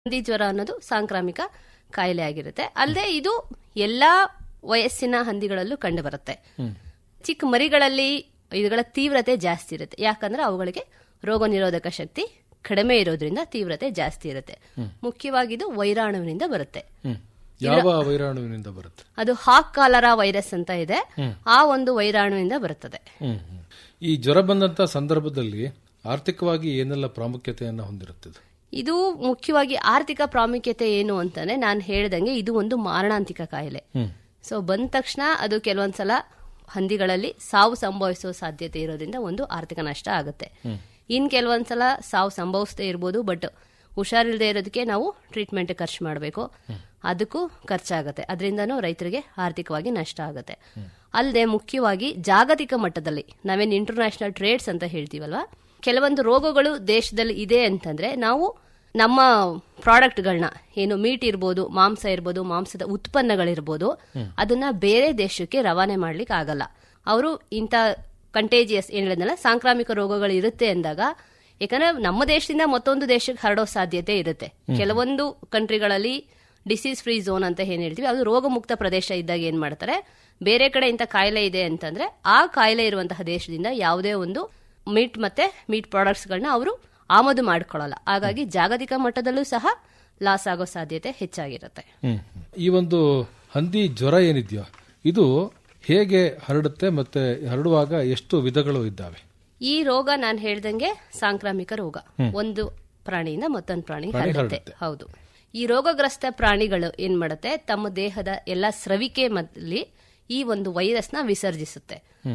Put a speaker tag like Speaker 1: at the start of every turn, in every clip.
Speaker 1: ಹಂದಿ ಜ್ವರ ಅನ್ನೋದು ಸಾಂಕ್ರಾಮಿಕ ಕಾಯಿಲೆ ಆಗಿರುತ್ತೆ ಅಲ್ಲದೆ ಇದು ಎಲ್ಲಾ ವಯಸ್ಸಿನ ಹಂದಿಗಳಲ್ಲೂ ಕಂಡು ಬರುತ್ತೆ ಚಿಕ್ಕ ಮರಿಗಳಲ್ಲಿ ಇವುಗಳ ತೀವ್ರತೆ ಜಾಸ್ತಿ ಇರುತ್ತೆ ಯಾಕಂದ್ರೆ ಅವುಗಳಿಗೆ ರೋಗ ನಿರೋಧಕ ಶಕ್ತಿ ಕಡಿಮೆ ಇರೋದ್ರಿಂದ ತೀವ್ರತೆ ಜಾಸ್ತಿ ಇರುತ್ತೆ ಮುಖ್ಯವಾಗಿ ಇದು ವೈರಾಣುವಿನಿಂದ ಬರುತ್ತೆ
Speaker 2: ಹ್ಮ್. ಯಾವ ವೈರಾಣುವಿನಿಂದ ಬರುತ್ತೆ
Speaker 1: ಅದು ಹಾಕ್ ಕಾಲರಾ ವೈರಸ್ ಅಂತ ಇದೆ ಆ ಒಂದು ವೈರಾಣುವಿನಿಂದ ಬರುತ್ತದೆ
Speaker 2: ಹ್ಮ್, ಹ್ಮ್. ಈ ಜ್ವರ ಬಂದಂತ ಸಂದರ್ಭದಲ್ಲಿ ಆರ್ಥಿಕವಾಗಿ ಏನೆಲ್ಲ ಪ್ರಾಮುಖ್ಯತೆಯನ್ನ ಹೊಂದಿರುತ್ತದೆ
Speaker 1: ಇದು ಮುಖ್ಯವಾಗಿ ಆರ್ಥಿಕ ಪ್ರಾಮುಖ್ಯತೆ ಏನು ಅಂತಾನೆ ನಾನು ಹೇಳ್ದಂಗೆ ಇದು ಒಂದು ಮಾರಣಾಂತಿಕ ಕಾಯಿಲೆ ಸೊ ಬಂದ ತಕ್ಷಣ ಅದು ಕೆಲವೊಂದ್ಸಲ ಹಂದಿಗಳಲ್ಲಿ ಸಾವು ಸಂಭವಿಸುವ ಸಾಧ್ಯತೆ ಇರೋದ್ರಿಂದ ಒಂದು ಆರ್ಥಿಕ ನಷ್ಟ ಆಗುತ್ತೆ ಇನ್ ಕೆಲವೊಂದ್ಸಲ ಸಾವು ಸಂಭವಿಸದೇ ಇರ್ಬೋದು ಬಟ್ ಹುಷಾರಿಲ್ಲದೆ ಇರೋದಕ್ಕೆ ನಾವು ಟ್ರೀಟ್ಮೆಂಟ್ ಖರ್ಚು ಮಾಡಬೇಕು ಅದಕ್ಕೂ ಖರ್ಚಾಗುತ್ತೆ ಅದರಿಂದನೂ ರೈತರಿಗೆ ಆರ್ಥಿಕವಾಗಿ ನಷ್ಟ ಆಗುತ್ತೆ ಅಲ್ಲದೆ ಮುಖ್ಯವಾಗಿ ಜಾಗತಿಕ ಮಟ್ಟದಲ್ಲಿ ನಾವೇನು ಇಂಟರ್ನ್ಯಾಷನಲ್ ಟ್ರೇಡ್ಸ್ ಅಂತ ಹೇಳ್ತೀವಲ್ವಾ ಕೆಲವೊಂದು ರೋಗಗಳು ದೇಶದಲ್ಲಿ ಇದೆ ಅಂತಂದ್ರೆ ನಾವು ನಮ್ಮ ಪ್ರಾಡಕ್ಟ್ಗಳನ್ನ ಏನು ಮೀಟ್ ಇರ್ಬೋದು ಮಾಂಸ ಇರ್ಬೋದು ಮಾಂಸದ ಉತ್ಪನ್ನಗಳಿರ್ಬೋದು ಅದನ್ನ ಬೇರೆ ದೇಶಕ್ಕೆ ರವಾನೆ ಮಾಡ್ಲಿಕ್ಕೆ ಆಗಲ್ಲ ಅವರು ಇಂಥ ಕಂಟೇಜಿಯಸ್ ಏನ್ ಹೇಳಿದ್ನಲ್ಲ ಸಾಂಕ್ರಾಮಿಕ ರೋಗಗಳು ಇರುತ್ತೆ ಅಂದಾಗ ಯಾಕಂದ್ರೆ ನಮ್ಮ ದೇಶದಿಂದ ಮತ್ತೊಂದು ದೇಶಕ್ಕೆ ಹರಡೋ ಸಾಧ್ಯತೆ ಇರುತ್ತೆ ಕೆಲವೊಂದು ಕಂಟ್ರಿಗಳಲ್ಲಿ ಡಿಸೀಸ್ ಫ್ರೀ ಝೋನ್ ಅಂತ ಏನ್ ಹೇಳ್ತೀವಿ ಅದು ರೋಗ ಮುಕ್ತ ಪ್ರದೇಶ ಇದ್ದಾಗ ಏನ್ ಮಾಡ್ತಾರೆ ಬೇರೆ ಕಡೆ ಇಂಥ ಕಾಯಿಲೆ ಇದೆ ಅಂತಂದ್ರೆ ಆ ಕಾಯಿಲೆ ಇರುವಂತಹ ದೇಶದಿಂದ ಯಾವುದೇ ಒಂದು ಮೀಟ್ ಮತ್ತೆ ಮೀಟ್ ಪ್ರಾಡಕ್ಟ್ಸ್ಗಳನ್ನ ಅವರು ಆಮದು ಮಾಡ್ಕೊಳ್ಳಲ್ಲ ಹಾಗಾಗಿ ಜಾಗತಿಕ ಮಟ್ಟದಲ್ಲೂ ಸಹ ಲಾಸ್ ಆಗೋ ಸಾಧ್ಯತೆ ಹೆಚ್ಚಾಗಿರುತ್ತೆ
Speaker 2: ಹ್ಮ್. ಈ ಒಂದು ಹಂದಿ ಜ್ವರ ಏನಿದೆಯೋ ಇದು ಹೇಗೆ ಹರಡುತ್ತೆ ಮತ್ತೆ ಹರಡುವಾಗ ಎಷ್ಟು ವಿಧಗಳು ಇದ್ದಾವೆ
Speaker 1: ಈ ರೋಗ ನಾನು ಹೇಳ್ದಂಗೆ ಸಾಂಕ್ರಾಮಿಕ ರೋಗ ಒಂದು ಪ್ರಾಣಿಯಿಂದ ಮತ್ತೊಂದು ಪ್ರಾಣಿ ಹರಡುತ್ತೆ ಹೌದು ಈ ರೋಗಗ್ರಸ್ತ ಪ್ರಾಣಿಗಳು ಏನ್ ಮಾಡುತ್ತೆ ತಮ್ಮ ದೇಹದ ಎಲ್ಲ ಸ್ರವಿಕೆ ಮಲ್ಲಿ ಈ ಒಂದು ವೈರಸ್ನ ವಿಸರ್ಜಿಸುತ್ತೆ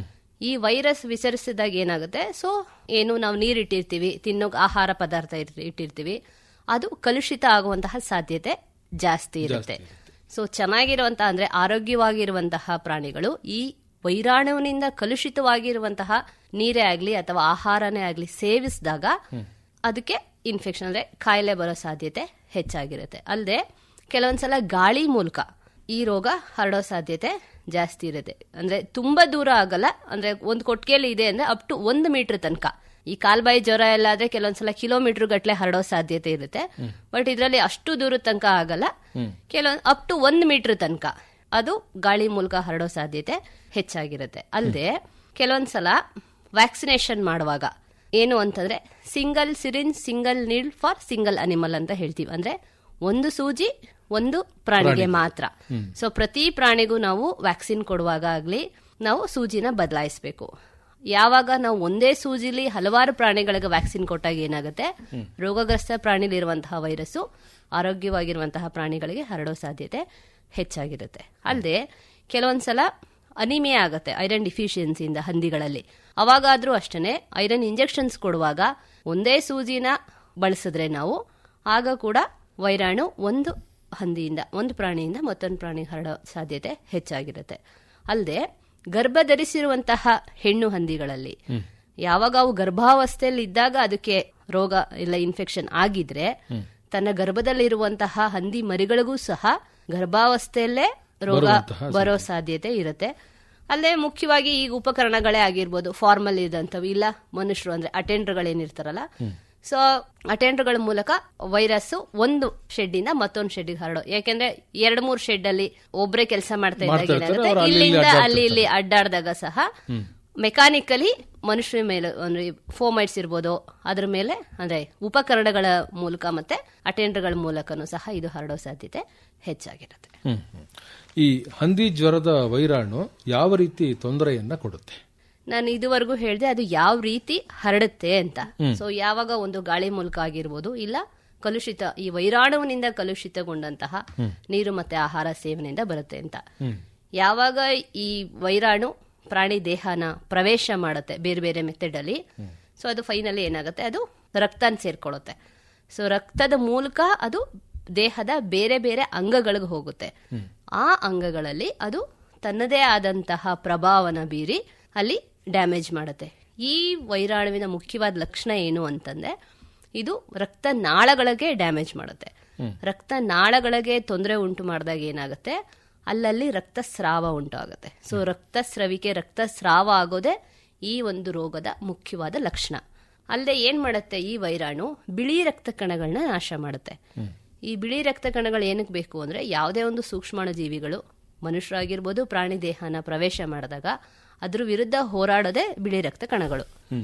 Speaker 1: ಈ ವೈರಸ್ ವಿಸರ್ಜಿಸಿದಾಗ ಏನಾಗುತ್ತೆ ಸೊ ಏನು ನಾವು ನೀರು ಇಟ್ಟಿರ್ತೀವಿ ತಿನ್ನೋ ಆಹಾರ ಪದಾರ್ಥ ಇರ್- ಇಟ್ಟಿರ್ತೀವಿ ಅದು ಕಲುಷಿತ ಆಗುವಂತಹ ಸಾಧ್ಯತೆ ಜಾಸ್ತಿ ಇರುತ್ತೆ ಸೊ ಚೆನ್ನಾಗಿರುವಂತಹ ಅಂದ್ರೆ ಆರೋಗ್ಯವಾಗಿರುವಂತಹ ಪ್ರಾಣಿಗಳು ಈ ವೈರಾಣುವಿನಿಂದ ಕಲುಷಿತವಾಗಿರುವಂತಹ ನೀರೇ ಆಗ್ಲಿ ಅಥವಾ ಆಹಾರನೇ ಆಗ್ಲಿ ಸೇವಿಸಿದಾಗ ಅದಕ್ಕೆ ಇನ್ಫೆಕ್ಷನ್ ಅಂದ್ರೆ ಕಾಯಿಲೆ ಬರೋ ಸಾಧ್ಯತೆ ಹೆಚ್ಚಾಗಿರುತ್ತೆ ಅಲ್ಲದೆ ಕೆಲವೊಂದ್ಸಲ ಗಾಳಿ ಮೂಲಕ ಈ ರೋಗ ಹರಡೋ ಸಾಧ್ಯತೆ ಜಾಸ್ತಿ ಇರುತ್ತೆ ಅಂದ್ರೆ ತುಂಬಾ ದೂರ ಆಗಲ್ಲ ಅಂದ್ರೆ ಒಂದು ಕೊಟ್ಟಿಗೆಯಲ್ಲಿ ಇದೆ ಅಂದ್ರೆ ಅಪ್ ಟು ಒಂದು ಮೀಟರ್ ತನಕ ಈ ಕಾಲ್ಬಾಯಿ ಜ್ವರ ಎಲ್ಲ ಆದ್ರೆ ಕೆಲವೊಂದ್ಸಲ ಕಿಲೋಮೀಟರ್ ಗಟ್ಲೆ ಹರಡೋ ಸಾಧ್ಯತೆ ಇರುತ್ತೆ ಬಟ್ ಇದರಲ್ಲಿ ಅಷ್ಟು ದೂರದ ತನಕ ಆಗಲ್ಲ ಕೆಲವೊಂದು ಅಪ್ ಟು ಒಂದು ಮೀಟರ್ ತನಕ ಅದು ಗಾಳಿ ಮೂಲಕ ಹರಡೋ ಸಾಧ್ಯತೆ ಹೆಚ್ಚಾಗಿರುತ್ತೆ ಅಲ್ಲದೆ ಕೆಲವೊಂದ್ಸಲ ವ್ಯಾಕ್ಸಿನೇಷನ್ ಮಾಡುವಾಗ ಏನು ಅಂತಂದ್ರೆ single syringe single need for single animal ಅಂತ ಹೇಳ್ತೀವಿ ಅಂದ್ರೆ ಒಂದು ಸೂಜಿ ಒಂದು ಪ್ರಾಣಿಗೆ ಮಾತ್ರ ಸೊ ಪ್ರತಿ ಪ್ರಾಣಿಗೂ ನಾವು ವ್ಯಾಕ್ಸಿನ್ ಕೊಡುವಾಗ ಆಗ್ಲಿ ನಾವು ಸೂಜಿನ ಬದಲಾಯಿಸಬೇಕು ಯಾವಾಗ ನಾವು ಒಂದೇ ಸೂಜಿಲಿ ಹಲವಾರು ಪ್ರಾಣಿಗಳಿಗೆ ವ್ಯಾಕ್ಸಿನ್ ಕೊಟ್ಟಾಗ ಏನಾಗುತ್ತೆ ರೋಗಗ್ರಸ್ತ ಪ್ರಾಣಿಲಿರುವಂತಹ ವೈರಸ್ಸು ಆರೋಗ್ಯವಾಗಿರುವಂತಹ ಪ್ರಾಣಿಗಳಿಗೆ ಹರಡೋ ಸಾಧ್ಯತೆ ಹೆಚ್ಚಾಗಿರುತ್ತೆ ಅಲ್ಲದೆ ಕೆಲವೊಂದ್ಸಲ ಅನಿಮಿಯಾ ಆಗುತ್ತೆ ಐರನ್ ಡಿಫಿಷಿಯನ್ಸಿಯಿಂದ ಹಂದಿಗಳಲ್ಲಿ ಅವಾಗಾದ್ರೂ ಅಷ್ಟೇ ಐರನ್ ಇಂಜೆಕ್ಷನ್ಸ್ ಕೊಡುವಾಗ ಒಂದೇ ಸೂಜಿನ ಬಳಸಿದ್ರೆ ನಾವು ಆಗ ಕೂಡ ವೈರಾಣು ಒಂದು ಹಂದಿಯಿಂದ ಒಂದು ಪ್ರಾಣಿಯಿಂದ ಮತ್ತೊಂದು ಪ್ರಾಣಿಗೆ ಹರಡೋ ಸಾಧ್ಯತೆ ಹೆಚ್ಚಾಗಿರುತ್ತೆ ಅಲ್ಲದೆ ಗರ್ಭ ಧರಿಸಿರುವಂತಹ ಹೆಣ್ಣು ಹಂದಿಗಳಲ್ಲಿ ಯಾವಾಗ ಅವು ಗರ್ಭಾವಸ್ಥೆಯಲ್ಲಿ ಇದ್ದಾಗ ಅದಕ್ಕೆ ರೋಗ ಇಲ್ಲ ಇನ್ಫೆಕ್ಷನ್ ಆಗಿದ್ರೆ ತನ್ನ ಗರ್ಭದಲ್ಲಿರುವಂತಹ ಹಂದಿ ಮರಿಗಳಿಗೂ ಸಹ ಗರ್ಭಾವಸ್ಥೆಯಲ್ಲೇ ರೋಗ ಬರೋ ಸಾಧ್ಯತೆ ಇರುತ್ತೆ ಅಲ್ಲೇ ಮುಖ್ಯವಾಗಿ ಈಗ ಉಪಕರಣಗಳೇ ಆಗಿರ್ಬೋದು ಫಾರ್ಮಲ್ ಇದಂತವು ಇಲ್ಲ ಮನುಷ್ಯರು ಅಂದ್ರೆ ಅಟೆಂಡರ್ಗಳೇನಿರ್ತಾರಲ್ಲ ಸೊ ಅಟೆಂಡರ್ಗಳ ಮೂಲಕ ವೈರಸ್ ಒಂದು ಶೆಡ್ ಇಂದ ಮತ್ತೊಂದು ಶೆಡ್ಗೆ ಹರಡೋ ಯಾಕೆಂದ್ರೆ ಎರಡ್ ಮೂರ್ ಶೆಡ್ ಅಲ್ಲಿ ಒಬ್ರೇ ಕೆಲಸ ಮಾಡ್ತಾ ಇದ್ದಾಗ ಏನಾಗುತ್ತೆ ಇಲ್ಲಿಂದ ಅಲ್ಲಿ ಇಲ್ಲಿ ಅಡ್ಡಾಡಿದಾಗ ಸಹ ಮೆಕ್ಯಾನಿಕಲಿ ಮನುಷ್ಯರ ಮೇಲೆ ಅಂದ್ರೆ ಫೋಮೈಟ್ಸ್ ಇರ್ಬೋದು ಅದ್ರ ಮೇಲೆ ಅಂದ್ರೆ ಉಪಕರಣಗಳ ಮೂಲಕ ಮತ್ತೆ ಅಟೆಂಡರ್ಗಳ ಮೂಲಕನೂ ಸಹ ಇದು ಹರಡೋ ಸಾಧ್ಯತೆ ಹೆಚ್ಚಾಗಿರುತ್ತೆ
Speaker 2: ಹ್ಮ್, ಹ್ಮ್. ಈ ಹಂದಿ ಜ್ವರದ ವೈರಾಣು ಯಾವ ರೀತಿ ತೊಂದರೆಯನ್ನ ಕೊಡುತ್ತೆ
Speaker 1: ನಾನು ಇದುವರೆಗೂ ಹೇಳಿದೆ ಅದು ಯಾವ ರೀತಿ ಹರಡುತ್ತೆ ಅಂತ ಸೊ ಯಾವಾಗ ಒಂದು ಗಾಳಿ ಮೂಲಕ ಆಗಿರ್ಬೋದು ಇಲ್ಲ ಕಲುಷಿತ ಈ ವೈರಾಣುವಿನಿಂದ ಕಲುಷಿತಗೊಂಡಂತಹ ನೀರು ಮತ್ತೆ ಆಹಾರ ಸೇವನೆಯಿಂದ ಬರುತ್ತೆ ಅಂತ ಯಾವಾಗ ಈ ವೈರಾಣು ಪ್ರಾಣಿ ದೇಹನ ಪ್ರವೇಶ ಮಾಡುತ್ತೆ ಬೇರೆ ಬೇರೆ ಮೆಥಡ್ ಅಲ್ಲಿ ಸೊ ಅದು ಫೈನಲಿ ಏನಾಗುತ್ತೆ ಅದು ರಕ್ತನ ಸೇರ್ಕೊಳ್ಳುತ್ತೆ ಸೊ ರಕ್ತದ ಮೂಲಕ ಅದು ದೇಹದ ಬೇರೆ ಬೇರೆ ಅಂಗಗಳಿಗೆ ಹೋಗುತ್ತೆ ಆ ಅಂಗಗಳಲ್ಲಿ ಅದು ತನ್ನದೇ ಆದಂತಹ ಪ್ರಭಾವನ ಬೀರಿ ಅಲ್ಲಿ ಡ್ಯಾಮೇಜ್ ಮಾಡುತ್ತೆ ಈ ವೈರಾಣುವಿನ ಮುಖ್ಯವಾದ ಲಕ್ಷಣ ಏನು ಅಂತಂದ್ರೆ ಇದು ರಕ್ತ ನಾಳಗಳಿಗೆ ಡ್ಯಾಮೇಜ್ ಮಾಡುತ್ತೆ ರಕ್ತ ನಾಳಗಳಿಗೆ ತೊಂದರೆ ಉಂಟು ಮಾಡಿದಾಗ ಏನಾಗುತ್ತೆ ಅಲ್ಲಲ್ಲಿ ರಕ್ತಸ್ರಾವ ಉಂಟಾಗುತ್ತೆ ಸೊ ರಕ್ತಸ್ರವಿಕೆ ರಕ್ತಸ್ರಾವ ಆಗೋದೇ ಈ ಒಂದು ರೋಗದ ಮುಖ್ಯವಾದ ಲಕ್ಷಣ ಅಲ್ಲದೆ ಏನ್ ಮಾಡುತ್ತೆ ಈ ವೈರಾಣು ಬಿಳಿ ರಕ್ತ ಕಣಗಳನ್ನ ನಾಶ ಮಾಡುತ್ತೆ ಈ ಬಿಳಿ ರಕ್ತ ಕಣಗಳು ಏನಕ್ಕೆ ಬೇಕು ಅಂದ್ರೆ ಯಾವುದೇ ಒಂದು ಸೂಕ್ಷ್ಮಾಣು ಜೀವಿಗಳು ಮನುಷ್ಯರಾಗಿರ್ಬೋದು ಪ್ರಾಣಿ ದೇಹನ ಪ್ರವೇಶ ಮಾಡಿದಾಗ ಅದ್ರ ವಿರುದ್ಧ ಹೋರಾಡೋದೇ ಬಿಳಿ ರಕ್ತ ಕಣಗಳು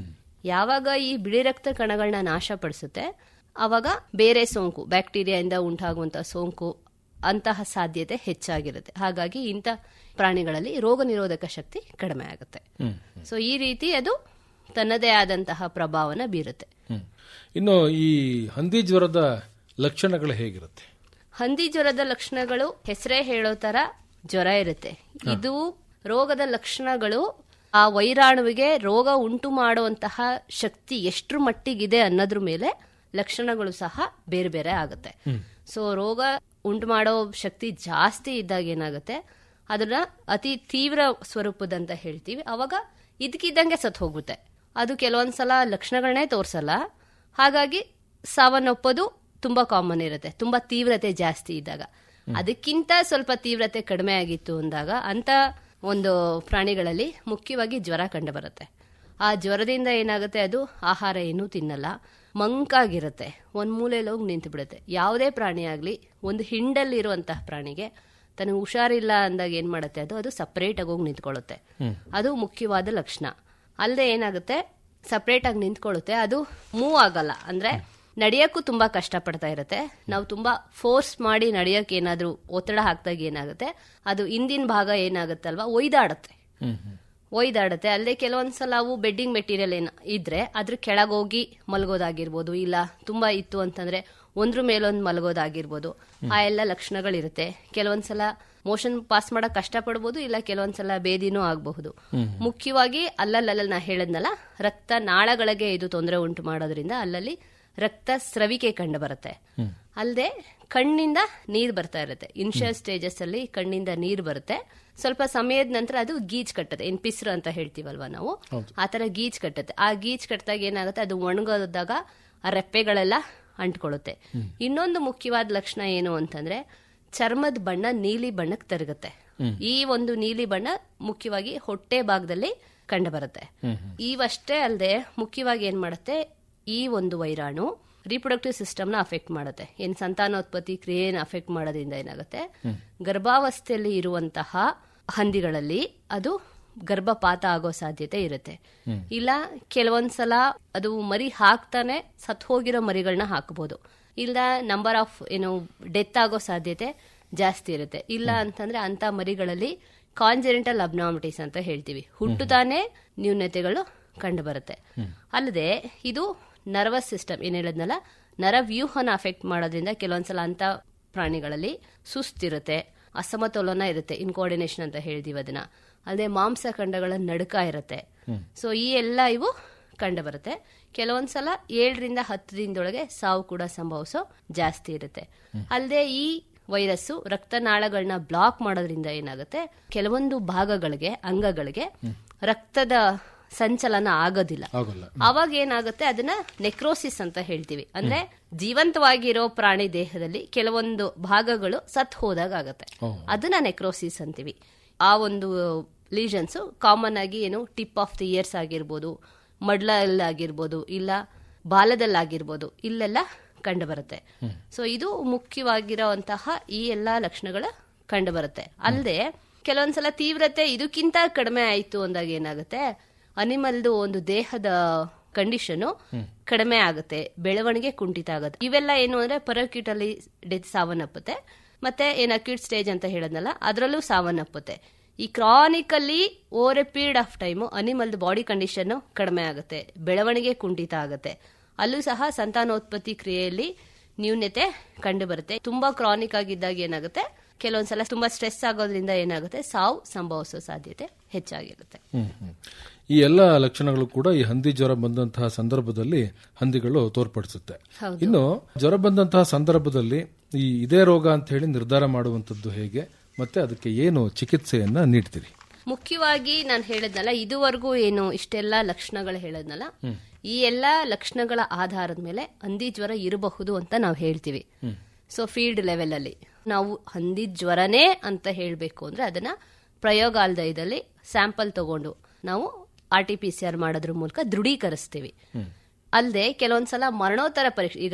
Speaker 1: ಯಾವಾಗ ಈ ಬಿಳಿ ರಕ್ತ ಕಣಗಳನ್ನ ನಾಶಪಡಿಸುತ್ತೆ ಅವಾಗ ಬೇರೆ ಸೋಂಕು ಬ್ಯಾಕ್ಟೀರಿಯಾದಿಂದ ಉಂಟಾಗುವಂತ ಸೋಂಕು ಅಂತಹ ಸಾಧ್ಯತೆ ಹೆಚ್ಚಾಗಿರುತ್ತೆ ಹಾಗಾಗಿ ಇಂಥ ಪ್ರಾಣಿಗಳಲ್ಲಿ ರೋಗ ನಿರೋಧಕ ಶಕ್ತಿ ಕಡಿಮೆ ಆಗುತ್ತೆ ಸೊ ಈ ರೀತಿ ಅದು ತನ್ನದೇ ಆದಂತಹ ಪ್ರಭಾವನ ಬೀರುತ್ತೆ
Speaker 2: ಹ್ಮ್. ಇನ್ನು ಈ ಹಂದಿ ಜ್ವರದ ಲಕ್ಷಣಗಳು ಹೇಗಿರುತ್ತೆ
Speaker 1: ಹಂದಿ ಜ್ವರದ ಲಕ್ಷಣಗಳು ಹೆಸರೇ ಹೇಳೋ ತರ ಜ್ವರ ಇರುತ್ತೆ ಇದು ರೋಗದ ಲಕ್ಷಣಗಳು ಆ ವೈರಾಣುವಿಗೆ ರೋಗ ಉಂಟು ಮಾಡುವಂತಹ ಶಕ್ತಿ ಎಷ್ಟ್ರ ಮಟ್ಟಿಗಿದೆ ಅನ್ನೋದ್ರ ಮೇಲೆ ಲಕ್ಷಣಗಳು ಸಹ ಬೇರೆ ಬೇರೆ ಆಗುತ್ತೆ ಸೊ ರೋಗ ಉಂಟು ಮಾಡೋ ಶಕ್ತಿ ಜಾಸ್ತಿ ಇದ್ದಾಗ ಏನಾಗುತ್ತೆ ಅದನ್ನ ಅತಿ ತೀವ್ರ ಸ್ವರೂಪದಂತ ಹೇಳ್ತೀವಿ ಅವಾಗ ಇದಕ್ಕಿದ್ದಂಗೆ ಸತ್ ಹೋಗುತ್ತೆ ಅದು ಕೆಲವೊಂದ್ಸಲ ಲಕ್ಷಣಗಳನ್ನೇ ತೋರ್ಸಲ್ಲ ಹಾಗಾಗಿ ಸಾವನ್ನಪ್ಪೋದು ತುಂಬಾ ಕಾಮನ್ ಇರುತ್ತೆ ತುಂಬಾ ತೀವ್ರತೆ ಜಾಸ್ತಿ ಇದ್ದಾಗ ಅದಕ್ಕಿಂತ ಸ್ವಲ್ಪ ತೀವ್ರತೆ ಕಡಿಮೆ ಆಗಿತ್ತು ಅಂದಾಗ ಅಂತ ಒಂದು ಪ್ರಾಣಿಗಳಲ್ಲಿ ಮುಖ್ಯವಾಗಿ ಜ್ವರ ಕಂಡು ಬರುತ್ತೆ ಆ ಜ್ವರದಿಂದ ಏನಾಗುತ್ತೆ ಅದು ಆಹಾರ ಏನೂ ತಿನ್ನಲ್ಲ ಮಂಕಾಗಿರುತ್ತೆ ಒಂದ್ ಮೂಲೆಯಲ್ಲಿ ಹೋಗಿ ನಿಂತು ಬಿಡುತ್ತೆ ಯಾವುದೇ ಪ್ರಾಣಿ ಆಗ್ಲಿ ಒಂದು ಹಿಂಡಲ್ಲಿರುವಂತಹ ಪ್ರಾಣಿಗೆ ತನಗೆ ಹುಷಾರಿಲ್ಲ ಅಂದಾಗ ಏನ್ ಮಾಡುತ್ತೆ ಅದು ಅದು ಸಪರೇಟ್ ಆಗಿ ಹೋಗಿ ನಿಂತ್ಕೊಳ್ಳುತ್ತೆ ಅದು ಮುಖ್ಯವಾದ ಲಕ್ಷಣ ಅಲ್ಲದೆ ಏನಾಗುತ್ತೆ ಸಪರೇಟ್ ಆಗಿ ನಿಂತ್ಕೊಳ್ಳುತ್ತೆ ಅದು ಮೂವ್ ಆಗಲ್ಲ ಅಂದ್ರೆ ನಡೆಯಕ್ಕೂ ತುಂಬಾ ಕಷ್ಟ ಪಡ್ತಾ ಇರುತ್ತೆ ನಾವು ತುಂಬಾ ಫೋರ್ಸ್ ಮಾಡಿ ನಡೆಯಕ್ಕೆ ಏನಾದ್ರೂ ಒತ್ತಡ ಹಾಕ್ದಾಗ ಏನಾಗುತ್ತೆ ಅದು ಹಿಂದಿನ ಭಾಗ ಏನಾಗುತ್ತಲ್ವಾ ಒಯ್ದಾಡುತ್ತೆ ಒಯ್ದಾಡುತ್ತೆ ಅಲ್ಲದೆ ಕೆಲವೊಂದ್ಸಲ ಅವು ಬೆಡ್ಡಿಂಗ್ ಮೆಟೀರಿಯಲ್ ಏನ ಇದ್ರೆ ಅದ್ರ ಕೆಳಗೋಗಿ ಮಲಗೋದಾಗಿರ್ಬೋದು ಇಲ್ಲ ತುಂಬಾ ಇತ್ತು ಅಂತಂದ್ರೆ ಒಂದ್ರ ಮೇಲೊಂದು ಮಲಗೋದಾಗಿರ್ಬೋದು ಆ ಎಲ್ಲ ಲಕ್ಷಣಗಳಿರುತ್ತೆ ಕೆಲವೊಂದ್ಸಲ ಮೋಷನ್ ಪಾಸ್ ಮಾಡಕ್ ಕಷ್ಟ ಪಡ್ಬೋದು ಇಲ್ಲ ಕೆಲವೊಂದ್ಸಲ ಬೇದಿನೂ ಆಗಬಹುದು ಮುಖ್ಯವಾಗಿ ಅಲ್ಲಲ್ಲಲ್ಲ ನಾ ಹೇಳದ್ನಲ್ಲ ರಕ್ತ ನಾಳಗಳಿಗೆ ಇದು ತೊಂದರೆ ಉಂಟು ಮಾಡೋದ್ರಿಂದ ಅಲ್ಲಲ್ಲಿ ರಕ್ತ ಸ್ರವಿಕೆ ಕಂಡು ಬರುತ್ತೆ ಅಲ್ಲದೆ ಕಣ್ಣಿಂದ ನೀರ್ ಬರ್ತಾ ಇರುತ್ತೆ ಇನ್ಷಿಯಲ್ ಸ್ಟೇಜಸ್ ಅಲ್ಲಿ ಕಣ್ಣಿಂದ ನೀರ್ ಬರುತ್ತೆ ಸ್ವಲ್ಪ ಸಮಯದ ನಂತರ ಅದು ಗೀಚ್ ಕಟ್ಟುತ್ತೆ ಏನ್ ಪಿಸ್ರು ಅಂತ ಹೇಳ್ತೀವಲ್ವಾ ನಾವು ಆ ತರ ಗೀಚ್ ಕಟ್ಟುತ್ತೆ ಆ ಗೀಚ್ ಕಟ್ಟಿದಾಗ ಏನಾಗುತ್ತೆ ಅದು ಒಣಗೋದಾಗ ಆ ರೆಪ್ಪೆಗಳೆಲ್ಲ ಅಂಟ್ಕೊಳ್ಳುತ್ತೆ ಇನ್ನೊಂದು ಮುಖ್ಯವಾದ ಲಕ್ಷಣ ಏನು ಅಂತಂದ್ರೆ ಚರ್ಮದ ಬಣ್ಣ ನೀಲಿ ಬಣ್ಣಕ್ಕೆ ತಿರುಗುತ್ತೆ ಈ ಒಂದು ನೀಲಿ ಬಣ್ಣ ಮುಖ್ಯವಾಗಿ ಹೊಟ್ಟೆ ಭಾಗದಲ್ಲಿ ಕಂಡು ಬರುತ್ತೆ ಇವಷ್ಟೇ ಅಲ್ಲದೆ ಮುಖ್ಯವಾಗಿ ಏನ್ ಮಾಡುತ್ತೆ ಈ ಒಂದು ವೈರಾಣು ರಿಪ್ರೊಡಕ್ಟಿವ್ ಸಿಸ್ಟಮ್ನ ಅಫೆಕ್ಟ್ ಮಾಡುತ್ತೆ ಏನ್ ಸಂತಾನೋತ್ಪತ್ತಿ ಕ್ರಿಯೆನ ಅಫೆಕ್ಟ್ ಮಾಡೋದ್ರಿಂದ ಏನಾಗುತ್ತೆ ಗರ್ಭಾವಸ್ಥೆಯಲ್ಲಿ ಇರುವಂತಹ ಹಂದಿಗಳಲ್ಲಿ ಅದು ಗರ್ಭಪಾತ ಆಗೋ ಸಾಧ್ಯತೆ ಇರುತ್ತೆ ಇಲ್ಲ ಕೆಲವೊಂದ್ಸಲ ಅದು ಮರಿ ಹಾಕ್ತಾನೆ ಸತ್ ಹೋಗಿರೋ ಮರಿಗಳನ್ನ ಹಾಕಬಹುದು ಇಲ್ಲ ನಂಬರ್ ಆಫ್ ಏನು ಡೆತ್ ಆಗೋ ಸಾಧ್ಯತೆ ಜಾಸ್ತಿ ಇರುತ್ತೆ ಇಲ್ಲ ಅಂತಂದ್ರೆ ಅಂತ ಮರಿಗಳಲ್ಲಿ ಕಾಂಜೆಂಟಲ್ ಅಬ್ನಾಮಿಟೀಸ್ ಅಂತ ಹೇಳ್ತೀವಿ ಹುಟ್ಟುತ್ತಾನೆ ನ್ಯೂನತೆಗಳು ಕಂಡು ಬರುತ್ತೆ ಅಲ್ಲದೆ ಇದು ನರ್ವಸ್ ಸಿಸ್ಟಮ್ ಏನ್ ಹೇಳದ್ನಲ್ಲ ನರವ್ಯೂಹನ ಅಫೆಕ್ಟ್ ಮಾಡೋದ್ರಿಂದ ಕೆಲವೊಂದ್ಸಲ ಅಂತ ಪ್ರಾಣಿಗಳಲ್ಲಿ ಸುಸ್ತಿರುತ್ತೆ ಅಸಮತೋಲನ ಇರುತ್ತೆ ಇನ್ಕೋರ್ಡಿನೇಷನ್ ಅಂತ ಹೇಳ್ತೀವಿ ಅದನ್ನ ಅಲ್ಲದೆ ಮಾಂಸಖಂಡಗಳ ನಡುಕ ಇರುತ್ತೆ ಸೊ ಈ ಎಲ್ಲ ಇವು ಕಂಡು ಬರುತ್ತೆ ಕೆಲವೊಂದ್ಸಲ ಏಳರಿಂದ ಹತ್ತು ದಿನದೊಳಗೆ ಸಾವು ಕೂಡ ಸಂಭವಿಸೋ ಜಾಸ್ತಿ ಇರುತ್ತೆ ಅಲ್ಲದೆ ಈ ವೈರಸ್ಸು ರಕ್ತನಾಳಗಳನ್ನ ಬ್ಲಾಕ್ ಮಾಡೋದ್ರಿಂದ ಏನಾಗುತ್ತೆ ಕೆಲವೊಂದು ಭಾಗಗಳಿಗೆ ಅಂಗಗಳಿಗೆ ರಕ್ತದ ಸಂಚಲನ ಆಗೋದಿಲ್ಲ
Speaker 2: ಆಗೋಲ್ಲ
Speaker 1: ಅವಾಗ ಏನಾಗುತ್ತೆ ಅದನ್ನ ನೆಕ್ರೋಸಿಸ್ ಅಂತ ಹೇಳ್ತೀವಿ ಅಂದ್ರೆ ಜೀವಂತವಾಗಿರೋ ಪ್ರಾಣಿ ದೇಹದಲ್ಲಿ ಕೆಲವೊಂದು ಭಾಗಗಳು ಸತ್ ಹೋದಾಗ ಆಗತ್ತೆ ಅದನ್ನ ನೆಕ್ರೋಸಿಸ್ ಅಂತೀವಿ ಆ ಒಂದು ಲೀಜನ್ಸ್ ಕಾಮನ್ ಆಗಿ ಏನು ಟಿಪ್ ಆಫ್ ದಿ ಇಯರ್ಸ್ ಆಗಿರ್ಬೋದು ಮಡ್ಲಲ್ಲಾಗಿರ್ಬೋದು ಇಲ್ಲ ಬಾಲದಲ್ಲಾಗಿರ್ಬೋದು ಇಲ್ಲೆಲ್ಲ ಕಂಡು ಬರುತ್ತೆ ಸೊ ಇದು ಮುಖ್ಯವಾಗಿರುವಂತಹ ಈ ಎಲ್ಲಾ ಲಕ್ಷಣಗಳ ಕಂಡು ಬರುತ್ತೆ ಅಲ್ಲದೆ ಕೆಲವೊಂದ್ಸಲ ತೀವ್ರತೆ ಇದಕ್ಕಿಂತ ಕಡಿಮೆ ಆಯ್ತು ಅಂದಾಗ ಏನಾಗುತ್ತೆ ಅನಿಮಲ್ದು ಒಂದು ದೇಹದ ಕಂಡೀಷನ್ ಕಡಿಮೆ ಆಗುತ್ತೆ ಬೆಳವಣಿಗೆ ಕುಂಠಿತ ಆಗುತ್ತೆ ಇವೆಲ್ಲ ಏನು ಅಂದ್ರೆ ಪರಕ್ಯೂಟಲ್ಲಿ ಡೆತ್ ಸಾವನ್ನಪ್ಪುತ್ತೆ ಮತ್ತೆ ಏನ್ ಅಕ್ಯೂಟ್ ಸ್ಟೇಜ್ ಅಂತ ಹೇಳದ್ನಲ್ಲ ಅದರಲ್ಲೂ ಸಾವನ್ನಪ್ಪುತ್ತೆ ಈ ಕ್ರಾನಿಕಲ್ಲಿ over a period of time ಅನಿಮಲ್ದು ಬಾಡಿ ಕಂಡೀಷನ್ ಕಡಿಮೆ ಆಗುತ್ತೆ ಬೆಳವಣಿಗೆ ಕುಂಠಿತ ಆಗುತ್ತೆ ಅಲ್ಲೂ ಸಹ ಸಂತಾನೋತ್ಪತ್ತಿ ಕ್ರಿಯೆಯಲ್ಲಿ ನ್ಯೂನ್ಯತೆ ಕಂಡು ಬರುತ್ತೆ ತುಂಬಾ ಕ್ರಾನಿಕ್ ಆಗಿದ್ದಾಗ ಏನಾಗುತ್ತೆ ಕೆಲವೊಂದ್ಸಲ ತುಂಬಾ ಸ್ಟ್ರೆಸ್ ಆಗೋದ್ರಿಂದ ಏನಾಗುತ್ತೆ ಸಾವು ಸಂಭವಿಸೋ ಸಾಧ್ಯತೆ ಹೆಚ್ಚಾಗಿರುತ್ತೆ
Speaker 2: ಹ್ಮ್, ಹ್ಮ್. ಈ ಎಲ್ಲ ಲಕ್ಷಣಗಳು ಕೂಡ ಈ ಹಂದಿ ಜ್ವರ ಬಂದಂತಹ ಸಂದರ್ಭದಲ್ಲಿ ಹಂದಿಗಳು ತೋರ್ಪಡಿಸುತ್ತೆ
Speaker 1: ಹೌದು.
Speaker 2: ಇನ್ನು ಜ್ವರ ಬಂದಂತಹ ಸಂದರ್ಭದಲ್ಲಿ ಈ ಇದೇ ರೋಗ ಅಂತ ಹೇಳಿ ನಿರ್ಧಾರ ಮಾಡುವಂತದ್ದು ಹೇಗೆ ಮತ್ತೆ ಅದಕ್ಕೆ ಏನು ಚಿಕಿತ್ಸೆಯನ್ನ ನೀಡ್ತೀರಿ
Speaker 1: ಮುಖ್ಯವಾಗಿ ನಾನು ಹೇಳದ್ನಲ್ಲ ಇದುವರೆಗೂ ಏನು ಇಷ್ಟೆಲ್ಲ ಲಕ್ಷಣಗಳು ಹೇಳದ್ನಲ್ಲ ಈ ಎಲ್ಲಾ ಲಕ್ಷಣಗಳ ಆಧಾರದ ಮೇಲೆ ಹಂದಿ ಜ್ವರ ಇರಬಹುದು ಅಂತ ನಾವು ಹೇಳ್ತೀವಿ ಸೊ ಫೀಲ್ಡ್ ಲೆವೆಲ್ ಅಲ್ಲಿ ನಾವು ಹಂದಿ ಜ್ವರನೇ ಅಂತ ಹೇಳಬೇಕು ಅಂದ್ರೆ ಅದನ್ನ ಪ್ರಯೋಗಾಲಯದಲ್ಲಿ ಸ್ಯಾಂಪಲ್ ತಗೊಂಡು ನಾವು R T P C R ಮಾಡೋದ್ರ ಮೂಲಕ ದೃಢೀಕರಿಸ್ತೀವಿ ಅಲ್ಲದೆ ಕೆಲವೊಂದ್ಸಲ ಮರಣೋತ್ತರ ಪರೀಕ್ಷೆ ಈಗ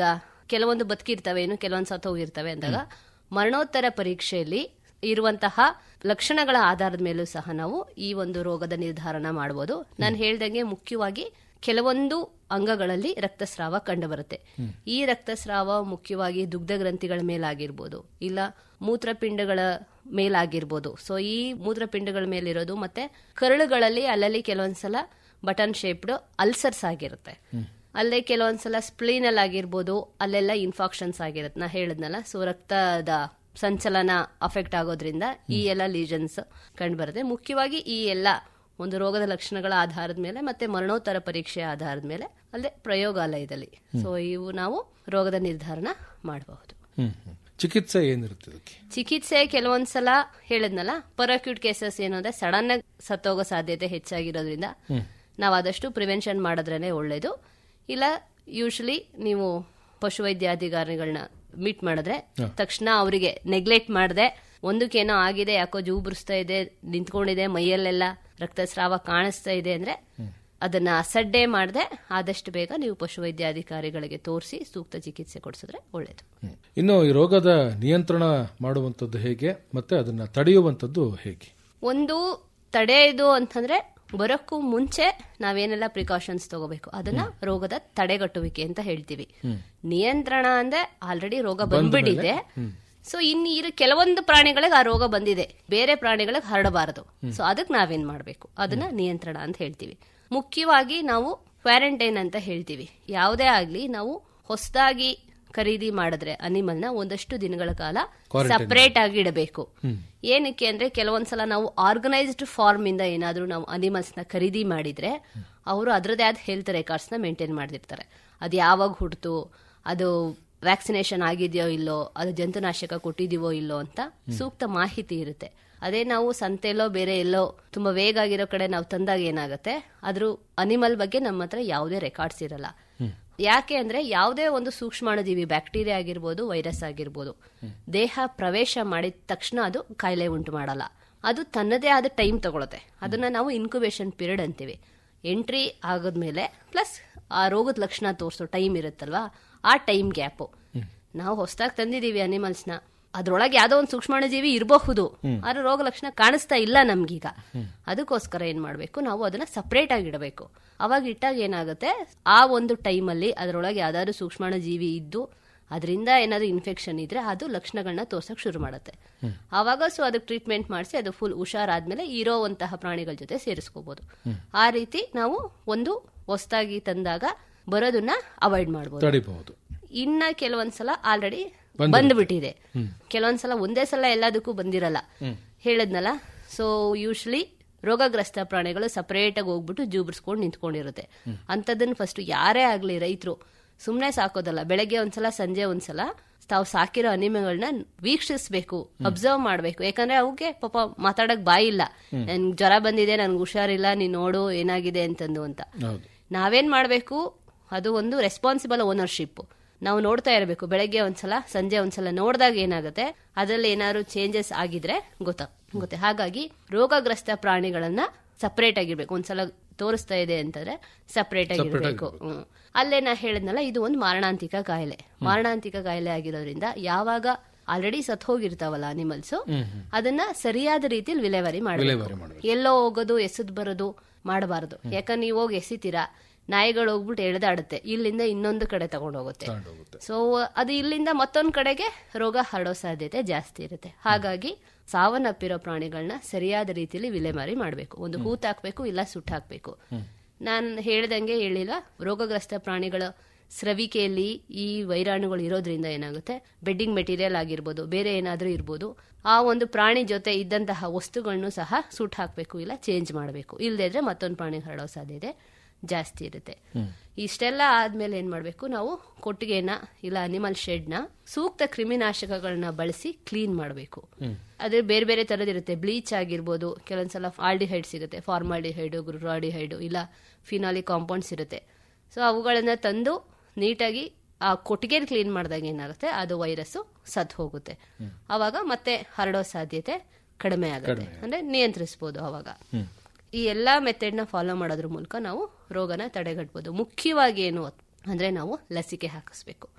Speaker 1: ಕೆಲವೊಂದು ಬದುಕಿರ್ತವೆ ಇನ್ನು ಕೆಲವೊಂದು ಸತ್ತೋಗಿರ್ತವೆ ಅಂದಾಗ ಮರಣೋತ್ತರ ಪರೀಕ್ಷೆಯಲ್ಲಿ ಇರುವಂತಹ ಲಕ್ಷಣಗಳ ಆಧಾರದ ಮೇಲೂ ಸಹ ನಾವು ಈ ಒಂದು ರೋಗದ ನಿರ್ಧಾರಣ ಮಾಡಬಹುದು ನಾನು ಹೇಳ್ದಂಗೆ ಮುಖ್ಯವಾಗಿ ಕೆಲವೊಂದು ಅಂಗಗಳಲ್ಲಿ ರಕ್ತಸ್ರಾವ ಕಂಡುಬರುತ್ತೆ ಈ ರಕ್ತಸ್ರಾವ ಮುಖ್ಯವಾಗಿ ದುಗ್ಧ ಗ್ರಂಥಿಗಳ ಮೇಲಾಗಿರ್ಬೋದು ಇಲ್ಲ ಮೂತ್ರಪಿಂಡಗಳ ಮೇಲಾಗಿರ್ಬೋದು ಸೊ ಈ ಮೂತ್ರಪಿಂಡಗಳ ಮೇಲಿರೋದು ಮತ್ತೆ ಕರಳುಗಳಲ್ಲಿ ಅಲ್ಲಲ್ಲಿ ಕೆಲವೊಂದ್ಸಲ ಬಟನ್ ಶೇಪ್ಡ್ ಅಲ್ಸರ್ಸ್ ಆಗಿರುತ್ತೆ ಅಲ್ಲೇ ಕೆಲವೊಂದ್ಸಲ ಸ್ಪ್ಲೀನಲ್ ಆಗಿರ್ಬೋದು ಅಲ್ಲೆಲ್ಲ ಇನ್ಫಾಕ್ಷನ್ಸ್ ಆಗಿರುತ್ತೆ ನಾ ಹೇಳಿದ್ನಲ್ಲ ಸೊ ರಕ್ತದ ಸಂಚಲನ ಅಫೆಕ್ಟ್ ಆಗೋದ್ರಿಂದ ಈ ಎಲ್ಲ ಲೀಜನ್ಸ್ ಕಂಡುಬರುತ್ತೆ ಮುಖ್ಯವಾಗಿ ಈ ಎಲ್ಲ ಒಂದು ರೋಗದ ಲಕ್ಷಣಗಳ ಆಧಾರದ ಮೇಲೆ ಮತ್ತೆ ಮರಣೋತ್ತರ ಪರೀಕ್ಷೆಯ ಆಧಾರದ ಮೇಲೆ ಅಲ್ಲೇ ಪ್ರಯೋಗಾಲಯದಲ್ಲಿ ಸೊ ಇವು ನಾವು ರೋಗದ ನಿರ್ಧಾರಣ ಮಾಡಬಹುದು
Speaker 2: ಹ್ಮ್ ಹ್ಮ್. ಚಿಕಿತ್ಸೆ ಏನಿರುತ್ತೆ ಇದಕ್ಕೆ
Speaker 1: ಚಿಕಿತ್ಸೆ ಕೆಲವೊಂದ್ಸಲ ಹೇಳಿದ್ನಲ್ಲ ಪರಾಕ್ಯೂಟ್ ಕೇಸಸ್ ಏನು ಅಂದ್ರೆ ಸಡನ್ ಆಗಿ ಸತ್ತೋಗೋ ಸಾಧ್ಯತೆ ಹೆಚ್ಚಾಗಿರೋದ್ರಿಂದ ನಾವು ಆದಷ್ಟು ಪ್ರಿವೆನ್ಷನ್ ಮಾಡಿದ್ರೇನೆ ಒಳ್ಳೇದು ಇಲ್ಲ ಯೂಶಲಿ ನೀವು ಪಶುವೈದ್ಯಾಧಿಕಾರಿಗಳನ್ನ ಮೀಟ್ ಮಾಡಿದ್ರೆ ತಕ್ಷಣ ಅವರಿಗೆ ನೆಗ್ಲೆಕ್ಟ್ ಮಾಡದೆ ಒಂದಕ್ಕೇನೋ ಆಗಿದೆ ಯಾಕೋ ಜೂಬುರಿಸ್ತಾ ಇದೆ ನಿಂತ್ಕೊಂಡಿದೆ ಮೈಯಲ್ಲೆಲ್ಲ ರಕ್ತಸ್ರಾವ ಕಾಣಿಸ್ತಾ ಇದೆ ಅಂದ್ರೆ ಅದನ್ನ ಅಸಡ್ಡೆ ಮಾಡದೆ ಆದಷ್ಟು ಬೇಗ ನೀವು ಪಶುವೈದ್ಯಾಧಿಕಾರಿಗಳಿಗೆ ತೋರಿಸಿ ಸೂಕ್ತ ಚಿಕಿತ್ಸೆ ಕೊಡಿಸಿದ್ರೆ ಒಳ್ಳೇದು
Speaker 2: ಹ್ಮ್. ಇನ್ನು ಈ ರೋಗದ ನಿಯಂತ್ರಣ ಮಾಡುವಂಥದ್ದು ಹೇಗೆ ಮತ್ತೆ ಅದನ್ನ ತಡೆಯುವಂಥದ್ದು ಹೇಗೆ
Speaker 1: ಒಂದು ತಡೆಯೋದು ಅಂತಂದ್ರೆ ಬರೋಕ್ಕೂ ಮುಂಚೆ ನಾವೇನೆಲ್ಲ ಪ್ರಿಕಾಷನ್ಸ್ ತಗೋಬೇಕು ಅದನ್ನ ರೋಗದ ತಡೆಗಟ್ಟುವಿಕೆ ಅಂತ ಹೇಳ್ತೀವಿ ನಿಯಂತ್ರಣ ಅಂದ್ರೆ ಆಲ್ರೆಡಿ ರೋಗ ಬಂದ್ಬಿಟ್ಟಿದೆ ಸೊ ಇನ್ನು ಇರು ಕೆಲವೊಂದು ಪ್ರಾಣಿಗಳಿಗೆ ಆ ರೋಗ ಬಂದಿದೆ ಬೇರೆ ಪ್ರಾಣಿಗಳಿಗೆ ಹರಡಬಾರದು ಸೊ ಅದಕ್ಕೆ ನಾವೇನ್ ಮಾಡ್ಬೇಕು ಅದನ್ನ ನಿಯಂತ್ರಣ ಅಂತ ಹೇಳ್ತೀವಿ ಮುಖ್ಯವಾಗಿ ನಾವು ಕ್ವಾರಂಟೈನ್ ಅಂತ ಹೇಳ್ತೀವಿ ಯಾವುದೇ ಆಗ್ಲಿ ನಾವು ಹೊಸದಾಗಿ ಖರೀದಿ ಮಾಡಿದ್ರೆ ಅನಿಮಲ್ನ ಒಂದಷ್ಟು ದಿನಗಳ ಕಾಲ ಸಪರೇಟ್ ಆಗಿ ಇಡಬೇಕು ಏನಕ್ಕೆ ಅಂದ್ರೆ ಕೆಲವೊಂದ್ಸಲ ನಾವು ಆರ್ಗನೈಸ್ಡ್ ಫಾರ್ಮ್ ಇಂದ ಏನಾದ್ರೂ ನಾವು ಅನಿಮಲ್ಸ್ ನ ಖರೀದಿ ಮಾಡಿದ್ರೆ ಅವರು ಅದರದೇ ಆದ ಹೆಲ್ತ್ ರೆಕಾರ್ಡ್ಸ್ ನ ಮೇಂಟೈನ್ ಮಾಡ್ತಿರ್ತಾರೆ ಅದು ಯಾವಾಗ ಹುಡ್ತು ಅದು ವ್ಯಾಕ್ಸಿನೇಷನ್ ಆಗಿದೆಯೋ ಇಲ್ಲೋ ಅದು ಜಂತುನಾಶಕ ಕೊಟ್ಟಿದೀವೋ ಇಲ್ಲೋ ಅಂತ ಸೂಕ್ತ ಮಾಹಿತಿ ಇರುತ್ತೆ ಅದೇ ನಾವು ಸಂತೆಲೋ ಬೇರೆ ಎಲ್ಲೋ ತುಂಬಾ ವೇಗ ಆಗಿರೋ ಕಡೆ ನಾವು ತಂದಾಗ ಏನಾಗುತ್ತೆ ಅದ್ರ ಅನಿಮಲ್ ಬಗ್ಗೆ ನಮ್ಮ ಹತ್ರ ಯಾವುದೇ ರೆಕಾರ್ಡ್ಸ್ ಇರಲ್ಲ ಯಾಕೆ ಅಂದ್ರೆ ಯಾವುದೇ ಒಂದು ಸೂಕ್ಷ್ಮಾಣುಜೀವಿ ಬ್ಯಾಕ್ಟೀರಿಯಾ ಆಗಿರ್ಬೋದು ವೈರಸ್ ಆಗಿರ್ಬೋದು ದೇಹ ಪ್ರವೇಶ ಮಾಡಿದ ತಕ್ಷಣ ಅದು ಕಾಯಿಲೆ ಉಂಟು ಮಾಡಲ್ಲ ಅದು ತನ್ನದೇ ಆದ ಟೈಮ್ ತಗೊಳುತ್ತೆ ಅದನ್ನ ನಾವು ಇನ್ಕ್ಯುಬೇಷನ್ ಪೀರಿಯಡ್ ಅಂತೀವಿ ಎಂಟ್ರಿ ಆಗೋದ್ಮೇಲೆ ಪ್ಲಸ್ ಆ ರೋಗದ ಲಕ್ಷಣ ತೋರಿಸೋ ಟೈಮ್ ಇರುತ್ತಲ್ವಾ ಆ ಟೈಮ್ ಗ್ಯಾಪು ನಾವು ಹೊಸದಾಗಿ ತಂದಿದೀವಿ ಅನಿಮಲ್ಸ್ನ ಅದ್ರೊಳಗೆ ಯಾವ್ದೋ ಒಂದು ಸೂಕ್ಷ್ಮಾಣುಜೀವಿ ಇರಬಹುದು ಆದ್ರೆ ರೋಗ ಲಕ್ಷಣ ಕಾಣಿಸ್ತಾ ಇಲ್ಲ ನಮ್ಗೀಗ ಅದಕ್ಕೋಸ್ಕರ ಏನ್ ಮಾಡ್ಬೇಕು ನಾವು ಅದನ್ನ ಸಪರೇಟ್ ಆಗಿ ಇಡಬೇಕು ಅವಾಗ ಇಟ್ಟಾಗ ಏನಾಗುತ್ತೆ ಆ ಒಂದು ಟೈಮಲ್ಲಿ ಅದರೊಳಗೆ ಯಾವ್ದಾದ್ರು ಸೂಕ್ಷ್ಮಾಣುಜೀವಿ ಇದ್ದು ಅದರಿಂದ ಏನಾದ್ರು ಇನ್ಫೆಕ್ಷನ್ ಇದ್ರೆ ಅದು ಲಕ್ಷಣಗಳನ್ನ ತೋರ್ಸಕ್ ಶುರು ಮಾಡುತ್ತೆ ಆವಾಗ ಸೊ ಅದಕ್ಕೆ ಟ್ರೀಟ್ಮೆಂಟ್ ಮಾಡಿಸಿ ಅದು ಫುಲ್ ಹುಷಾರಾದ್ಮೇಲೆ ಇರೋವಂತಹ ಪ್ರಾಣಿಗಳ ಜೊತೆ ಸೇರಿಸ್ಕೋಬಹುದು ಆ ರೀತಿ ನಾವು ಒಂದು ಹೊಸದಾಗಿ ತಂದಾಗ ಬರೋದನ್ನ ಅವಾಯ್ಡ್ ಮಾಡಬಹುದು
Speaker 2: ತಡಿಬಹುದು
Speaker 1: ಇನ್ನ ಕೆಲವೊಂದ್ಸಲ ಆಲ್ರೆಡಿ ಬಂದ್ಬಿಟ್ಟಿದೆ ಕೆಲವೊಂದ್ಸಲ ಒಂದೇ ಸಲ ಎಲ್ಲದಕ್ಕೂ ಬಂದಿರಲ್ಲ ಹೇಳದ್ನಲ್ಲ ಸೊ ಯೂಶ್ವಲಿ ರೋಗಗ್ರಸ್ತ ಪ್ರಾಣಿಗಳು ಸಪರೇಟ್ ಆಗಿ ಹೋಗ್ಬಿಟ್ಟು ಜೂಬಿಡ್ಸ್ಕೊಂಡು ನಿಂತ್ಕೊಂಡಿರುತ್ತೆ ಅಂತದನ್ನ ಫಸ್ಟ್ ಯಾರೇ ಆಗ್ಲಿ ರೈತರು ಸುಮ್ನೆ ಸಾಕೋದಲ್ಲ ಬೆಳಗ್ಗೆ ಒಂದ್ಸಲ ಸಂಜೆ ಒಂದ್ಸಲ ತಾವು ಸಾಕಿರೋ ಅನಿಮಗಳನ್ನ ವೀಕ್ಷಿಸ್ಬೇಕು ಅಬ್ಸರ್ವ್ ಮಾಡ್ಬೇಕು ಯಾಕಂದ್ರೆ ಅವಕ್ಕೆ ಪಾಪ ಮಾತಾಡಕ್ ಬಾಯಿ ಇಲ್ಲ ನನ್ಗೆ ಜ್ವರ ಬಂದಿದೆ ನನ್ಗೆ ಹುಷಾರಿಲ್ಲ ನೀನ್ ನೋಡು ಏನಾಗಿದೆ ಅಂತಂದು ಅಂತ
Speaker 2: ಹೌದು
Speaker 1: ನಾವೇನ್ ಮಾಡ್ಬೇಕು ಅದು ಒಂದು ರೆಸ್ಪಾನ್ಸಿಬಲ್ ಓನರ್ಶಿಪ್ ನಾವು ನೋಡ್ತಾ ಇರಬೇಕು ಬೆಳಗ್ಗೆ ಒಂದ್ಸಲ ಸಂಜೆ ಒಂದ್ಸಲ ನೋಡಿದಾಗ ಏನಾಗುತ್ತೆ ಅದರಲ್ಲಿ ಏನಾದ್ರು ಚೇಂಜಸ್ ಆಗಿದ್ರೆ ಗೊತ್ತಾ ಗೊತ್ತೆ ಹಾಗಾಗಿ ರೋಗಗ್ರಸ್ತ ಪ್ರಾಣಿಗಳನ್ನ ಸಪರೇಟ್ ಆಗಿರ್ಬೇಕು ಒಂದ್ಸಲ ತೋರಿಸ್ತಾ ಇದೆ ಅಂತಂದ್ರೆ ಸಪರೇಟ್ ಆಗಿರ್ಬೇಕು ಹ್ಮ್. ಅಲ್ಲೇ ನಾ ಹೇಳಿದ್ನಲ್ಲ ಇದು ಒಂದು ಮಾರಣಾಂತಿಕ ಕಾಯಿಲೆ ಮಾರಣಾಂತಿಕ ಕಾಯಿಲೆ ಆಗಿರೋದ್ರಿಂದ ಯಾವಾಗ ಆಲ್ರೆಡಿ ಸತ್ ಹೋಗಿರ್ತಾವಲ್ಲ ಅನಿಮಲ್ಸ್ ಅದನ್ನ ಸರಿಯಾದ ರೀತಿಯಲ್ಲಿ ವಿಲೇವಾರಿ ಮಾಡಬೇಕು
Speaker 2: ವಿಲೇವಾರಿ ಮಾಡಬೇಕು
Speaker 1: ಎಲ್ಲೋ ಹೋಗೋದು ಎಸದ್ ಬರೋದು ಮಾಡಬಾರದು ಯಾಕಂದ್ರೆ ನೀವು ಹೋಗಿ ಎಸಿತೀರಾ ನಾಯಿಗಳು ಹೋಗ್ಬಿಟ್ಟು ಎಳೆದಾಡುತ್ತೆ ಇಲ್ಲಿಂದ ಇನ್ನೊಂದು ಕಡೆ ತಗೊಂಡು ಹೋಗುತ್ತೆ
Speaker 2: ತಗೊಂಡೋಗುತ್ತೆ
Speaker 1: ಸೊ ಅದು ಇಲ್ಲಿಂದ ಮತ್ತೊಂದ್ ಕಡೆಗೆ ರೋಗ ಹರಡೋ ಸಾಧ್ಯತೆ ಜಾಸ್ತಿ ಇರುತ್ತೆ ಹಾಗಾಗಿ ಸಾವನ್ನಪ್ಪಿರೋ ಪ್ರಾಣಿಗಳನ್ನ ಸರಿಯಾದ ರೀತಿಯಲ್ಲಿ ವಿಲೇಮಾರಿ ಮಾಡಬೇಕು ಒಂದು ಹೂತ್ ಹಾಕ್ಬೇಕು ಇಲ್ಲ ಸುಟ್ಟು ಹಾಕ್ಬೇಕು ನಾನು ಹೇಳ್ದಂಗೆ ಹೇಳಿಲ್ಲ ರೋಗಗ್ರಸ್ತ ಪ್ರಾಣಿಗಳ ಸ್ರವಿಕೆಯಲ್ಲಿ ಈ ವೈರಾಣುಗಳು ಇರೋದ್ರಿಂದ ಏನಾಗುತ್ತೆ ಬೆಡ್ಡಿಂಗ್ ಮೆಟೀರಿಯಲ್ ಆಗಿರ್ಬೋದು ಬೇರೆ ಏನಾದ್ರೂ ಇರ್ಬೋದು ಆ ಒಂದು ಪ್ರಾಣಿ ಜೊತೆ ಇದ್ದಂತಹ ವಸ್ತುಗಳನ್ನು ಸಹ ಸುಟ್ಟು ಹಾಕಬೇಕು ಇಲ್ಲ ಚೇಂಜ್ ಮಾಡಬೇಕು ಇಲ್ಲದೇ ಇದ್ರೆ ಮತ್ತೊಂದು ಪ್ರಾಣಿ ಹರಡೋ ಸಾಧ್ಯತೆ ಜಾಸ್ತಿ ಇರುತ್ತೆ ಇಷ್ಟೆಲ್ಲ ಆದ್ಮೇಲೆ ಏನ್ ಮಾಡ್ಬೇಕು ನಾವು ಕೊಟ್ಟಿಗೆನ ಇಲ್ಲ ಅನಿಮಲ್ ಶೆಡ್ನ ಸೂಕ್ತ ಕ್ರಿಮಿನಾಶಕಗಳನ್ನ ಬಳಸಿ ಕ್ಲೀನ್ ಮಾಡಬೇಕು ಅದೇ ಬೇರೆ ಬೇರೆ ತರದಿರುತ್ತೆ ಬ್ಲೀಚ್ ಆಗಿರ್ಬೋದು ಕೆಲವೊಂದ್ಸಲ ಆಲ್ಡಿಹೈಡ್ ಸಿಗುತ್ತೆ ಫಾರ್ಮಾಲ್ಡಿಹೈಡ್ ಗ್ಲುರಾಡಿಹೈಡ್ ಇಲ್ಲ ಫಿನಾಲಿ ಕಾಂಪೌಂಡ್ಸ್ ಇರುತ್ತೆ ಸೊ ಅವುಗಳನ್ನ ತಂದು ನೀಟಾಗಿ ಆ ಕೊಟ್ಟಿಗೆ ಕ್ಲೀನ್ ಮಾಡಿದಾಗ ಏನಾಗುತ್ತೆ ಅದು ವೈರಸ್ ಸತ್ ಹೋಗುತ್ತೆ ಅವಾಗ ಮತ್ತೆ ಹರಡೋ ಸಾಧ್ಯತೆ ಕಡಿಮೆ ಆಗುತ್ತೆ ಅಂದ್ರೆ ನಿಯಂತ್ರಿಸಬಹುದು ಅವಾಗ ಈ ಎಲ್ಲಾ ಮೆಥಡ್ ನ ಫಾಲೋ ಮಾಡೋದ್ರ ಮೂಲಕ ನಾವು ರೋಗನ ತಡೆಗಟ್ಟಬಹುದು ಮುಖ್ಯವಾಗಿ ಏನು ಅಂದ್ರೆ ನಾವು ಲಸಿಕೆ ಹಾಕಿಸ್ಬೇಕು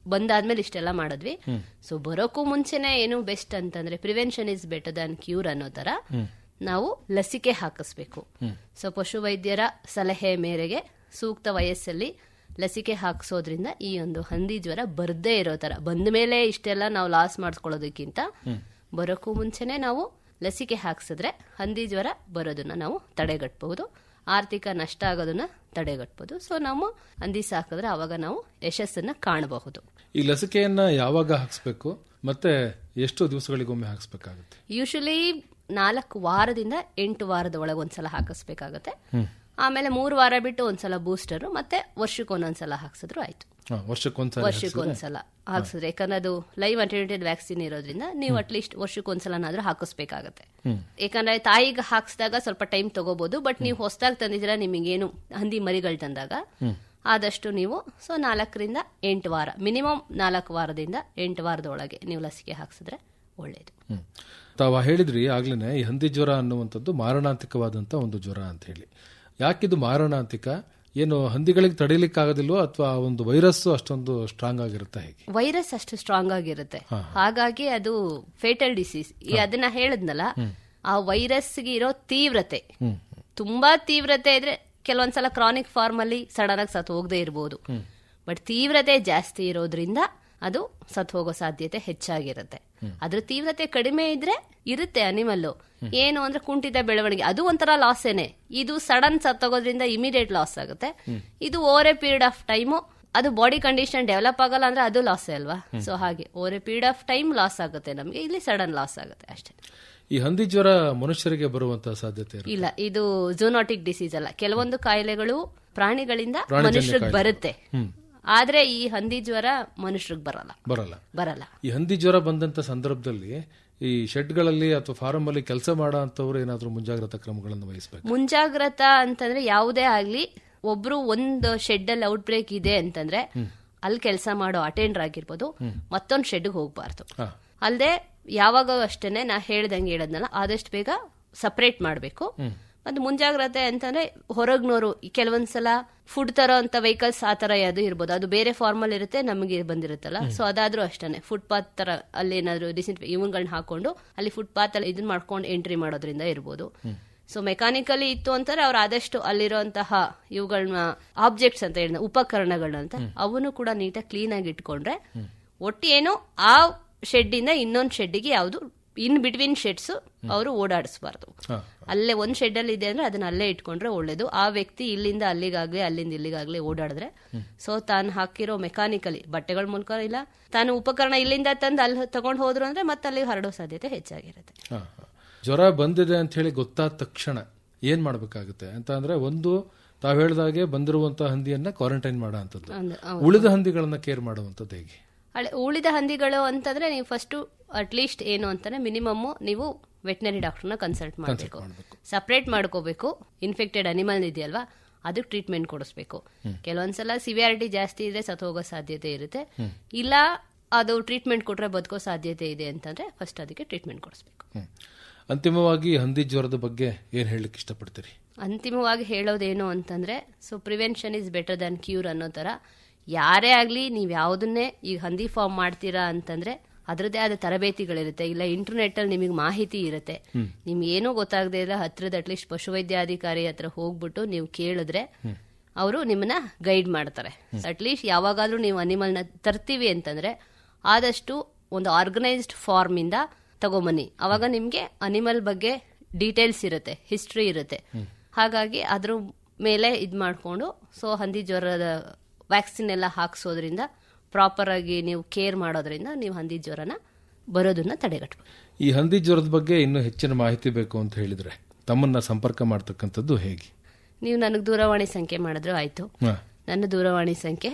Speaker 1: ಬಂದಾದ್ಮೇಲೆ ಇಷ್ಟೆಲ್ಲ ಮಾಡಿದ್ವಿ ಸೊ ಬರೋಕ್ಕೂ ಮುಂಚೆನೆ ಏನು ಬೆಸ್ಟ್ ಅಂತಂದ್ರೆ prevention is better than cure ಅನ್ನೋ ತರ ನಾವು ಲಸಿಕೆ ಹಾಕಿಸ್ಬೇಕು ಸೊ ಪಶುವೈದ್ಯರ ಸಲಹೆ ಮೇರೆಗೆ ಸೂಕ್ತ ವಯಸ್ಸಲ್ಲಿ ಲಸಿಕೆ ಹಾಕಿಸೋದ್ರಿಂದ ಈ ಒಂದು ಹಂದಿ ಜ್ವರ ಬರ್ದೇ ಇರೋ ತರ ಬಂದ ಮೇಲೆ ಇಷ್ಟೆಲ್ಲ ನಾವು ಲಾಸ್ ಮಾಡಿಸ್ಕೊಳ್ಳೋದಕ್ಕಿಂತ ಬರೋಕ್ಕೂ ಮುಂಚೆನೆ ನಾವು ಲಸಿಕೆ ಹಾಕ್ಸಿದ್ರೆ ಹಂದಿ ಜ್ವರ ಬರೋದನ್ನ ನಾವು ತಡೆಗಟ್ಟಬಹುದು ಆರ್ಥಿಕ ನಷ್ಟ ಆಗೋದನ್ನ ತಡೆಗಟ್ಟಬಹುದು ಸೊ ನಾವು ಹಂದಿ ಸಾಕಿದ್ರೆ ಅವಾಗ ನಾವು ಯಶಸ್ಸನ್ನ ಕಾಣಬಹುದು
Speaker 2: ಈ ಲಸಿಕೆಯನ್ನ ಯಾವಾಗ ಹಾಕ್ಸ್ಬೇಕು ಮತ್ತೆ ಎಷ್ಟು ದಿವಸಗಳಿಗೊಮ್ಮೆ ಹಾಕ್ಸ್ಬೇಕಾಗುತ್ತೆ
Speaker 1: ಯೂಶಲಿ ನಾಲ್ಕು ವಾರದಿಂದ ಎಂಟು ವಾರದ ಒಳಗೆ ಒಂದ್ಸಲ ಹಾಕಿಸ್ಬೇಕಾಗತ್ತೆ ಆಮೇಲೆ ಮೂರು ವಾರ ಬಿಟ್ಟು ಒಂದ್ಸಲ ಬೂಸ್ಟರ್ ಮತ್ತೆ ವರ್ಷಕ್ಕೆ ಒಂದೊಂದ್ಸಲ ಹಾಕ್ಸಿದ್ರು ಆಯ್ತು
Speaker 2: ಹಾ, ವರ್ಷಕ್ಕೊಂದ್ಸಲ
Speaker 1: ವರ್ಷಕ್ಕೆ ಒಂದ್ಸಲ ಹಾಕ್ಸಿದ್ರೆ ಯಾಕಂದ್ರೆ ಅದು ಲೈವ್ ಅಟೆಂಟೆಡ್ ವ್ಯಾಕ್ಸಿನ್ ಇರೋದ್ರಿಂದ ನೀವು ಅಟ್ಲೀಸ್ಟ್ ವರ್ಷಕ್ಕೆ ಒಂದ್ಸಲನಾದ್ರೂ ಹಾಕಿಸ್ಬೇಕಾಗತ್ತೆ ಯಾಕಂದ್ರೆ ತಾಯಿಗೆ ಹಾಕ್ಸಿದಾಗ ಸ್ವಲ್ಪ ಟೈಮ್ ತಗೋಬಹುದು ಬಟ್ ನೀವು ಹೊಸದಾಗಿ ತಂದಿದ್ದೀರಾ ನಿಮಗೇನು ಹಂದಿ ಮರಿಗಳು ತಂದಾಗ ಆದಷ್ಟು ನೀವು ಸೊ ನಾಲ್ಕರಿಂದ ಎಂಟು ವಾರ ಮಿನಿಮಮ್ ನಾಲ್ಕು ವಾರದಿಂದ ಎಂಟು ವಾರದ ಒಳಗೆ ನೀವು ಲಸಿಕೆ ಹಾಕ್ಸಿದ್ರೆ ಒಳ್ಳೇದು
Speaker 2: ಹ್ಮ್. ತಾವು ಹೇಳಿದ್ರಿ ಆಗ್ಲೇನೆ ಈ ಹಂದಿ ಜ್ವರ ಅನ್ನುವಂಥದ್ದು ಮಾರಣಾಂತಿಕವಾದಂತ ಒಂದು ಜ್ವರ ಅಂತ ಹೇಳಿ ಯಾಕಿದು ಮಾರಣಾಂತಿಕ ಏನು ಹಂದಿಗಳಿಗೆ ತಡೀಲಿಕ್ಕಾಗೋದಿಲ್ವೋ ಅಥವಾ ಆ ಒಂದು ವೈರಸ್ ಅಷ್ಟೊಂದು ಸ್ಟ್ರಾಂಗ್ ಆಗಿರುತ್ತೆ ಹೇಗೆ
Speaker 1: ವೈರಸ್ ಅಷ್ಟು ಸ್ಟ್ರಾಂಗ್ ಆಗಿರುತ್ತೆ ಹಾಗಾಗಿ ಅದು ಫೇಟಲ್ ಡಿಸೀಸ್ ಈ ಅದನ್ನ ಹೇಳದ್ನಲ್ಲ ಆ ವೈರಸ್ಗೆ ಇರೋ ತೀವ್ರತೆ ತುಂಬಾ ತೀವ್ರತೆ ಇದ್ರೆ ಕೆಲವೊಂದ್ಸಲ ಕ್ರಾನಿಕ್ ಫಾರ್ಮ್ ಅಲ್ಲಿ ಸಡನ್ ಆಗಿ ಸತ್ತು ಹೋಗದೆ ಇರಬಹುದು ಬಟ್ ತೀವ್ರತೆ ಜಾಸ್ತಿ ಇರೋದ್ರಿಂದ ಅದು ಸತ್ತು ಹೋಗೋ ಸಾಧ್ಯತೆ ಹೆಚ್ಚಾಗಿರುತ್ತೆ ಅದ್ರ ತೀವ್ರತೆ ಕಡಿಮೆ ಇದ್ರೆ ಇರುತ್ತೆ ಅನಿಮಲ್ ಏನು ಅಂದ್ರೆ ಕುಂಠಿತ ಬೆಳವಣಿಗೆ ಅದು ಒಂಥರ ಲಾಸೇನೆ ಇದು ಸಡನ್ ಸತ್ತೋಗೋದ್ರಿಂದ ಇಮಿಡಿಯೇಟ್ ಲಾಸ್ ಆಗುತ್ತೆ ಇದು over a period of time ಅದು ಬಾಡಿ ಕಂಡೀಷನ್ ಡೆವಲಪ್ ಆಗಲ್ಲ ಅಂದ್ರೆ ಅದು ಲಾಸ್ ಅಲ್ವಾ ಸೊ ಹಾಗೆ over a period of time loss ಆಗುತ್ತೆ ನಮಗೆ ಇಲ್ಲಿ ಸಡನ್ ಲಾಸ್ ಆಗುತ್ತೆ ಅಷ್ಟೇ
Speaker 2: ಈ ಹಂದಿ ಜ್ವರ ಮನುಷ್ಯರಿಗೆ ಬರುವಂತಹ ಸಾಧ್ಯತೆ ಇರುತ್ತೆ
Speaker 1: ಇಲ್ಲ ಇದು ಝೂನಾಟಿಕ್ ಡಿಸೀಸ್ ಅಲ್ಲ ಕೆಲವೊಂದು ಕಾಯಿಲೆಗಳು ಪ್ರಾಣಿಗಳಿಂದ ಮನುಷ್ಯರಿಗೆ ಬರುತ್ತೆ ಆದ್ರೆ ಈ ಹಂದಿ ಜ್ವರ ಮನುಷ್ಯರಿಗೆ ಬರಲ್ಲ
Speaker 2: ಬರಲ್ಲ
Speaker 1: ಬರಲ್ಲ
Speaker 2: ಈ ಹಂದಿ ಜ್ವರ ಬಂದಂತ ಸಂದರ್ಭದಲ್ಲಿ ಈ ಶೆಡ್ಗಳಲ್ಲಿ ಅಥವಾ ಫಾರಂ ಅಲ್ಲಿ ಕೆಲಸ ಮಾಡೋ ಅಂತವ್ರು ಏನಾದ್ರೂ ಮುಂಜಾಗ್ರತಾ ಕ್ರಮಗಳನ್ನು ವಹಿಸಬೇಕು
Speaker 1: ಮುಂಜಾಗ್ರತಾ ಅಂತಂದ್ರೆ ಯಾವುದೇ ಆಗ್ಲಿ ಒಬ್ರು ಒಂದು ಶೆಡ್ ಅಲ್ಲಿ ಔಟ್ ಬ್ರೇಕ್ ಇದೆ ಅಂತಂದ್ರೆ ಅಲ್ಲಿ ಕೆಲಸ ಮಾಡೋ ಅಟೆಂಡರ್ ಆಗಿರ್ಬೋದು ಮತ್ತೊಂದು ಶೆಡ್ ಹೋಗ್ಬಾರ್ದು
Speaker 2: ಹಾ.
Speaker 1: ಅಲ್ಲದೆ ಯಾವಾಗ ಅಷ್ಟೇನೆ ನಾ ಹೇಳ್ದಂಗೆ ಹೇಳದ್ನಲ್ಲ ಆದಷ್ಟು ಬೇಗ ಸಪರೇಟ್ ಮಾಡಬೇಕು ಮತ್ತೆ ಮುಂಜಾಗ್ರತೆ ಅಂತಂದ್ರೆ ಹೊರಗ್ನೋರು ಕೆಲವೊಂದ್ಸಲ ಫುಡ್ ತರೋ ಅಂತ ವೆಹಿಕಲ್ಸ್ ಆ ತರ ಯಾವ್ದು ಇರ್ಬೋದು ಅದು ಬೇರೆ ಫಾರ್ಮಲ್ ಇರುತ್ತೆ ನಮಗೆ ಬಂದಿರುತ್ತಲ್ಲ ಸೊ ಅದಾದ್ರೂ ಅಷ್ಟೇ ಫುಟ್ಪಾತ್ ತರ ಅಲ್ಲಿ ಏನಾದ್ರು ಡಿಸಿನ್ ಇವನ್ಗಳನ್ನ ಹಾಕೊಂಡು ಅಲ್ಲಿ ಫುಟ್ಪಾತ್ ಅಲ್ಲಿ ಇದನ್ನ ಮಾಡ್ಕೊಂಡು ಎಂಟ್ರಿ ಮಾಡೋದ್ರಿಂದ ಇರ್ಬೋದು ಸೊ ಮೆಕ್ಯಾನಿಕಲಿ ಇತ್ತು ಅಂತಾರೆ ಅವ್ರು ಆದಷ್ಟು ಅಲ್ಲಿರುವಂತಹ ಇವುಗಳನ್ನ ಆಬ್ಜೆಕ್ಟ್ಸ್ ಅಂತ ಹೇಳಿದ ಉಪಕರಣಗಳನ್ನ ಅಂತ ಅವನು ಕೂಡ ನೀಟಾಗಿ ಕ್ಲೀನ್ ಆಗಿ ಇಟ್ಕೊಂಡ್ರೆ ಒಟ್ಟು ಏನು ಆ ಶೆಡ್ ಇಂದ ಇನ್ನೊಂದು ಶೆಡ್ಡಿಗೆ ಯಾವುದು ಇನ್ ಬಿಟ್ವೀನ್ ಶೆಡ್ಸ್ ಅವರು ಓಡಾಡಿಸಬಾರ್ದು
Speaker 2: ಹಾ.
Speaker 1: ಅಲ್ಲೇ ಒಂದ್ ಶೆಡ್ ಅಲ್ಲಿ ಇದೆ ಅಂದ್ರೆ ಅದನ್ನ ಅಲ್ಲೇ ಇಟ್ಕೊಂಡ್ರೆ ಒಳ್ಳೇದು ಆ ವ್ಯಕ್ತಿ ಇಲ್ಲಿಂದ ಅಲ್ಲಿಗಾಗ್ಲಿ ಅಲ್ಲಿಂದ ಇಲ್ಲಿಗಾಗ್ಲಿ ಓಡಾಡಿದ್ರೆ ಸೊ ತಾನು ಹಾಕಿರೋ ಮೆಕ್ಯಾನಿಕಲಿ ಬಟ್ಟೆಗಳ ಮೂಲಕ ಇಲ್ಲ ತಾನು ಉಪಕರಣ ಇಲ್ಲಿಂದ ತಂದು ಅಲ್ಲಿ ತಗೊಂಡು ಹೋದ್ರು ಅಂದ್ರೆ ಮತ್ತೆ ಅಲ್ಲಿ ಹರಡೋ ಸಾಧ್ಯತೆ ಹೆಚ್ಚಾಗಿರುತ್ತೆ
Speaker 2: ಹಾ, ಹಾ. ಜ್ವರ ಬಂದಿದೆ ಅಂತ ಹೇಳಿ ಗೊತ್ತಾದ ತಕ್ಷಣ ಏನ್ ಮಾಡ್ಬೇಕಾಗುತ್ತೆ ಅಂತ ಅಂದ್ರೆ ಒಂದು ತಾವ್ ಹೇಳ್ದಾಗೆ ಬಂದಿರುವಂತಹ ಹಂದಿಯನ್ನ ಕ್ವಾರಂಟೈನ್ ಮಾಡೋ ಅಂತದ್ದು
Speaker 1: ಅಂದ್ರೆ
Speaker 2: ಉಳಿದ ಹಂದಿಗಳನ್ನ ಕೇರ್ ಮಾಡುವಂತದ್ದು ಹೇಗೆ
Speaker 1: ಹಳೆ ಉಳಿದ ಹಂದಿಗಳು ಅಂತಂದ್ರೆ ನೀವು ಫಸ್ಟ್ ಅಟ್ಲೀಸ್ಟ್ ಏನು ಅಂತಾನೆ ಮಿನಿಮಮ್ ನೀವು ವೆಟನರಿ ಡಾಕ್ಟರ್ನ ಕನ್ಸಲ್ಟ್ ಮಾಡಬೇಕು ಸಪ್ರೇಟ್ ಮಾಡ್ಕೋಬೇಕು ಇನ್ಫೆಕ್ಟೆಡ್ ಅನಿಮಲ್ ಇದೆಯಲ್ವಾ ಅದಕ್ಕೆ ಟ್ರೀಟ್ಮೆಂಟ್ ಕೊಡಿಸ್ಬೇಕು ಕೆಲವೊಂದ್ಸಲ ಸಿವಿಯಾರಿಟಿ ಜಾಸ್ತಿ ಇದ್ರೆ ಸತ್ತು ಹೋಗೋ ಸಾಧ್ಯತೆ ಇರುತ್ತೆ ಇಲ್ಲ ಅದು ಟ್ರೀಟ್ಮೆಂಟ್ ಕೊಟ್ರೆ ಬದುಕೋ ಸಾಧ್ಯತೆ ಇದೆ ಅಂತಂದ್ರೆ ಫಸ್ಟ್ ಅದಕ್ಕೆ ಟ್ರೀಟ್ಮೆಂಟ್ ಕೊಡಿಸ್ಬೇಕು
Speaker 2: ಹ್ಮ್. ಅಂತಿಮವಾಗಿ ಹಂದಿ ಜ್ವರದ ಬಗ್ಗೆ ಏನ್ ಹೇಳಲಿಕ್ಕೆ ಇಷ್ಟಪಡ್ತೀರಿ
Speaker 1: ಅಂತಿಮವಾಗಿ ಹೇಳೋದೇನು ಅಂತಂದ್ರೆ so prevention is better than cure ಅನ್ನೋ ತರ ಯಾರೇ ಆಗ್ಲಿ ನೀವ್ ಯಾವ್ದನ್ನೇ ಈಗ ಹಂದಿ ಫಾರ್ಮ್ ಮಾಡ್ತೀರಾ ಅಂತಂದ್ರೆ ಅದರದ್ದೇ ಆದ ತರಬೇತಿಗಳಿರುತ್ತೆ ಇಲ್ಲ ಇಂಟರ್ನೆಟ್ ಅಲ್ಲಿ ನಿಮಗೆ ಮಾಹಿತಿ ಇರುತ್ತೆ ನಿಮ್ಗೆ ಏನೂ ಗೊತ್ತಾಗದೇ ಇಲ್ಲ ಹತ್ರದ ಅಟ್ಲೀಸ್ಟ್ ಪಶುವೈದ್ಯಾಧಿಕಾರಿ ಹತ್ರ ಹೋಗ್ಬಿಟ್ಟು ನೀವು ಕೇಳಿದ್ರೆ ಅವರು ನಿಮ್ಮನ್ನ ಗೈಡ್ ಮಾಡ್ತಾರೆ ಅಟ್ಲೀಸ್ಟ್ ಯಾವಾಗಾದ್ರೂ ನೀವು ಅನಿಮಲ್ನ ತರ್ತೀವಿ ಅಂತಂದ್ರೆ ಆದಷ್ಟು ಒಂದು ಆರ್ಗನೈಸ್ಡ್ ಫಾರ್ಮ್ ಇಂದ ತಗೊಂಬನ್ನಿ ಅವಾಗ ನಿಮ್ಗೆ ಅನಿಮಲ್ ಬಗ್ಗೆ ಡೀಟೇಲ್ಸ್ ಇರುತ್ತೆ ಹಿಸ್ಟ್ರಿ ಇರುತ್ತೆ ಹಾಗಾಗಿ ಅದ್ರ ಮೇಲೆ ಇದು ಮಾಡಿಕೊಂಡು ಸೊ ಹಂದಿ ಜ್ವರದ ವ್ಯಾಕ್ಸಿನ್ ಎಲ್ಲ ಹಾಕ್ಸೋದ್ರಿಂದ ಪ್ರಾಪರ್ ಆಗಿ ನೀವು ಕೇರ್ ಮಾಡೋದ್ರಿಂದ ನೀವು ಹಂದಿ ಜ್ವರನ ಬರೋದನ್ನ ತಡೆಗಟ್ಟಬಹುದು
Speaker 2: ಈ ಹಂದಿ ಜ್ವರದ ಬಗ್ಗೆ ಇನ್ನೂ ಹೆಚ್ಚಿನ ಮಾಹಿತಿ ಬೇಕು ಅಂತ ಹೇಳಿದ್ರೆ ತಮ್ಮನ್ನ ಸಂಪರ್ಕ ಮಾಡ್ತಕ್ಕಂಥದ್ದು ಹೇಗೆ
Speaker 1: ನೀವು ನನಗೆ ದೂರವಾಣಿ ಸಂಖ್ಯೆ ಮಾಡಿದ್ರು ಆಯ್ತು
Speaker 2: ಹಾ.
Speaker 1: ನನ್ನ ದೂರವಾಣಿ ಸಂಖ್ಯೆ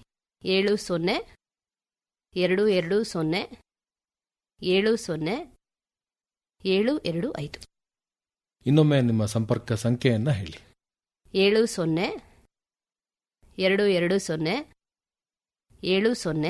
Speaker 1: ಏಳು ಸೊನ್ನೆ ಎರಡು ಎರಡು ಸೊನ್ನೆ ಏಳು ಸೊನ್ನೆ ಏಳು ಎರಡು ಐದು
Speaker 2: ಇನ್ನೊಮ್ಮೆ ನಿಮ್ಮ ಸಂಪರ್ಕ ಸಂಖ್ಯೆಯನ್ನ ಹೇಳಿ
Speaker 1: ಏಳು ಸೊನ್ನೆ ಎರಡು ಎರಡು ಸೊನ್ನೆ ಏಳು ಸೊನ್ನೆ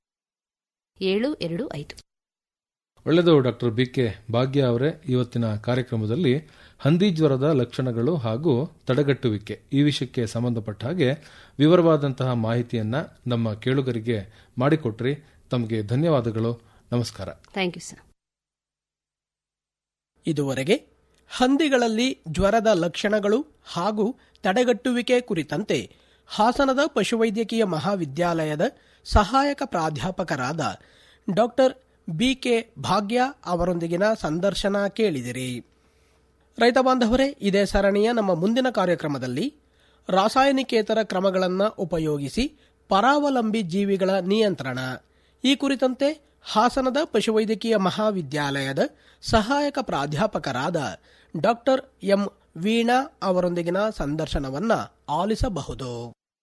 Speaker 1: ಏಳು ಎರಡು ಐದು
Speaker 2: ಒಳ್ಳೆಯದು ಡಾಕ್ಟರ್ ಬಿ ಕೆ ಭಾಗ್ಯ ಅವರೇ ಇವತ್ತಿನ ಕಾರ್ಯಕ್ರಮದಲ್ಲಿ ಹಂದಿ ಜ್ವರದ ಲಕ್ಷಣಗಳು ಹಾಗೂ ತಡೆಗಟ್ಟುವಿಕೆ ಈ ವಿಷಯಕ್ಕೆ ಸಂಬಂಧಪಟ್ಟ ಹಾಗೆ ವಿವರವಾದಂತಹ ಮಾಹಿತಿಯನ್ನ ನಮ್ಮ ಕೇಳುಗರಿಗೆ ಮಾಡಿಕೊಟ್ರಿ ತಮಗೆ ಧನ್ಯವಾದಗಳು ನಮಸ್ಕಾರ
Speaker 1: ಥ್ಯಾಂಕ್ ಯು ಸರ್
Speaker 3: ಇದುವರೆಗೆ ಹಂದಿಗಳಲ್ಲಿ ಜ್ವರದ ಲಕ್ಷಣಗಳು ಹಾಗೂ ತಡೆಗಟ್ಟುವಿಕೆ ಕುರಿತಂತೆ ಹಾಸನದ ಪಶುವೈದ್ಯಕೀಯ ಮಹಾವಿದ್ಯಾಲಯದ ಸಹಾಯಕ ಪ್ರಾಧ್ಯಾಪಕರಾದ ಡಾಕ್ಟರ್ ಬಿಕೆ ಭಾಗ್ಯ ಅವರೊಂದಿಗಿನ ಸಂದರ್ಶನ ಕೇಳಿದಿರಿ ರೈತ ಬಾಂಧವರೇ ಇದೇ ಸರಣಿಯ ನಮ್ಮ ಮುಂದಿನ ಕಾರ್ಯಕ್ರಮದಲ್ಲಿ ರಾಸಾಯನಿಕೇತರ ಕ್ರಮಗಳನ್ನು ಉಪಯೋಗಿಸಿ ಪರಾವಲಂಬಿ ಜೀವಿಗಳ ನಿಯಂತ್ರಣ ಈ ಕುರಿತಂತೆ ಹಾಸನದ ಪಶುವೈದ್ಯಕೀಯ ಮಹಾವಿದ್ಯಾಲಯದ ಸಹಾಯಕ ಪ್ರಾಧ್ಯಾಪಕರಾದ ಡಾಕ್ಟರ್ ಎಂ ವೀಣಾ ಅವರೊಂದಿಗಿನ ಸಂದರ್ಶನವನ್ನ ಆಲಿಸಬಹುದು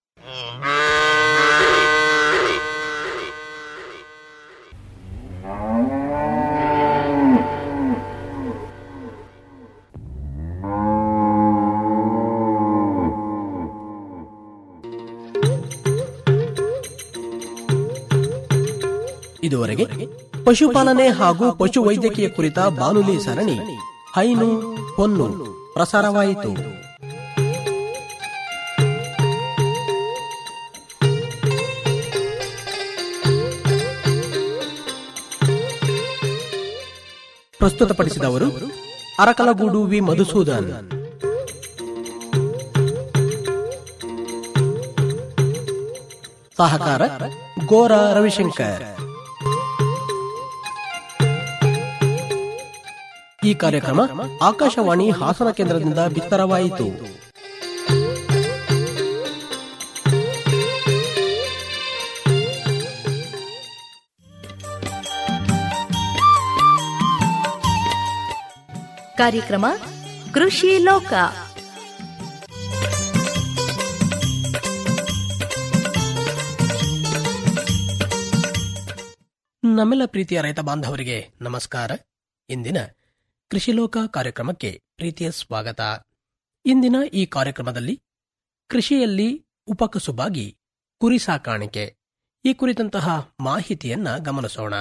Speaker 3: ಇದುವರೆಗೆ ಪಶುಪಾಲನೆ ಹಾಗೂ ಪಶು ವೈದ್ಯಕೀಯ ಕುರಿತ ಬಾನುಲಿ ಸರಣಿ ಹೈನು ಹೊನ್ನು ಪ್ರಸಾರವಾಯಿತು ಪ್ರಸ್ತುತಪಡಿಸಿದವರು ಅರಕಲಗೂಡು ವಿ ಮಧುಸೂದನ್ ಸಹಕಾರ ಗೋರ ರವಿಶಂಕರ್ ಈ ಕಾರ್ಯಕ್ರಮ ಆಕಾಶವಾಣಿ ಹಾಸನ ಕೇಂದ್ರದಿಂದ ಬಿತ್ತರವಾಯಿತು
Speaker 4: ಕಾರ್ಯಕ್ರಮ ಕೃಷಿ ಲೋಕ
Speaker 3: ನಮ್ಮೆಲ್ಲ ಪ್ರೀತಿಯ ರೈತ ಬಾಂಧವರಿಗೆ ನಮಸ್ಕಾರ ಇಂದಿನ ಕೃಷಿಲೋಕ ಕಾರ್ಯಕ್ರಮಕ್ಕೆ ಪ್ರೀತಿಯ ಸ್ವಾಗತ ಇಂದಿನ ಈ ಕಾರ್ಯಕ್ರಮದಲ್ಲಿ ಕೃಷಿಯಲ್ಲಿ ಉಪಕಸುಬಾಗಿ ಕುರಿ ಸಾಕಾಣಿಕೆ ಈ ಕುರಿತಂತಹ ಮಾಹಿತಿಯನ್ನ ಗಮನಿಸೋಣ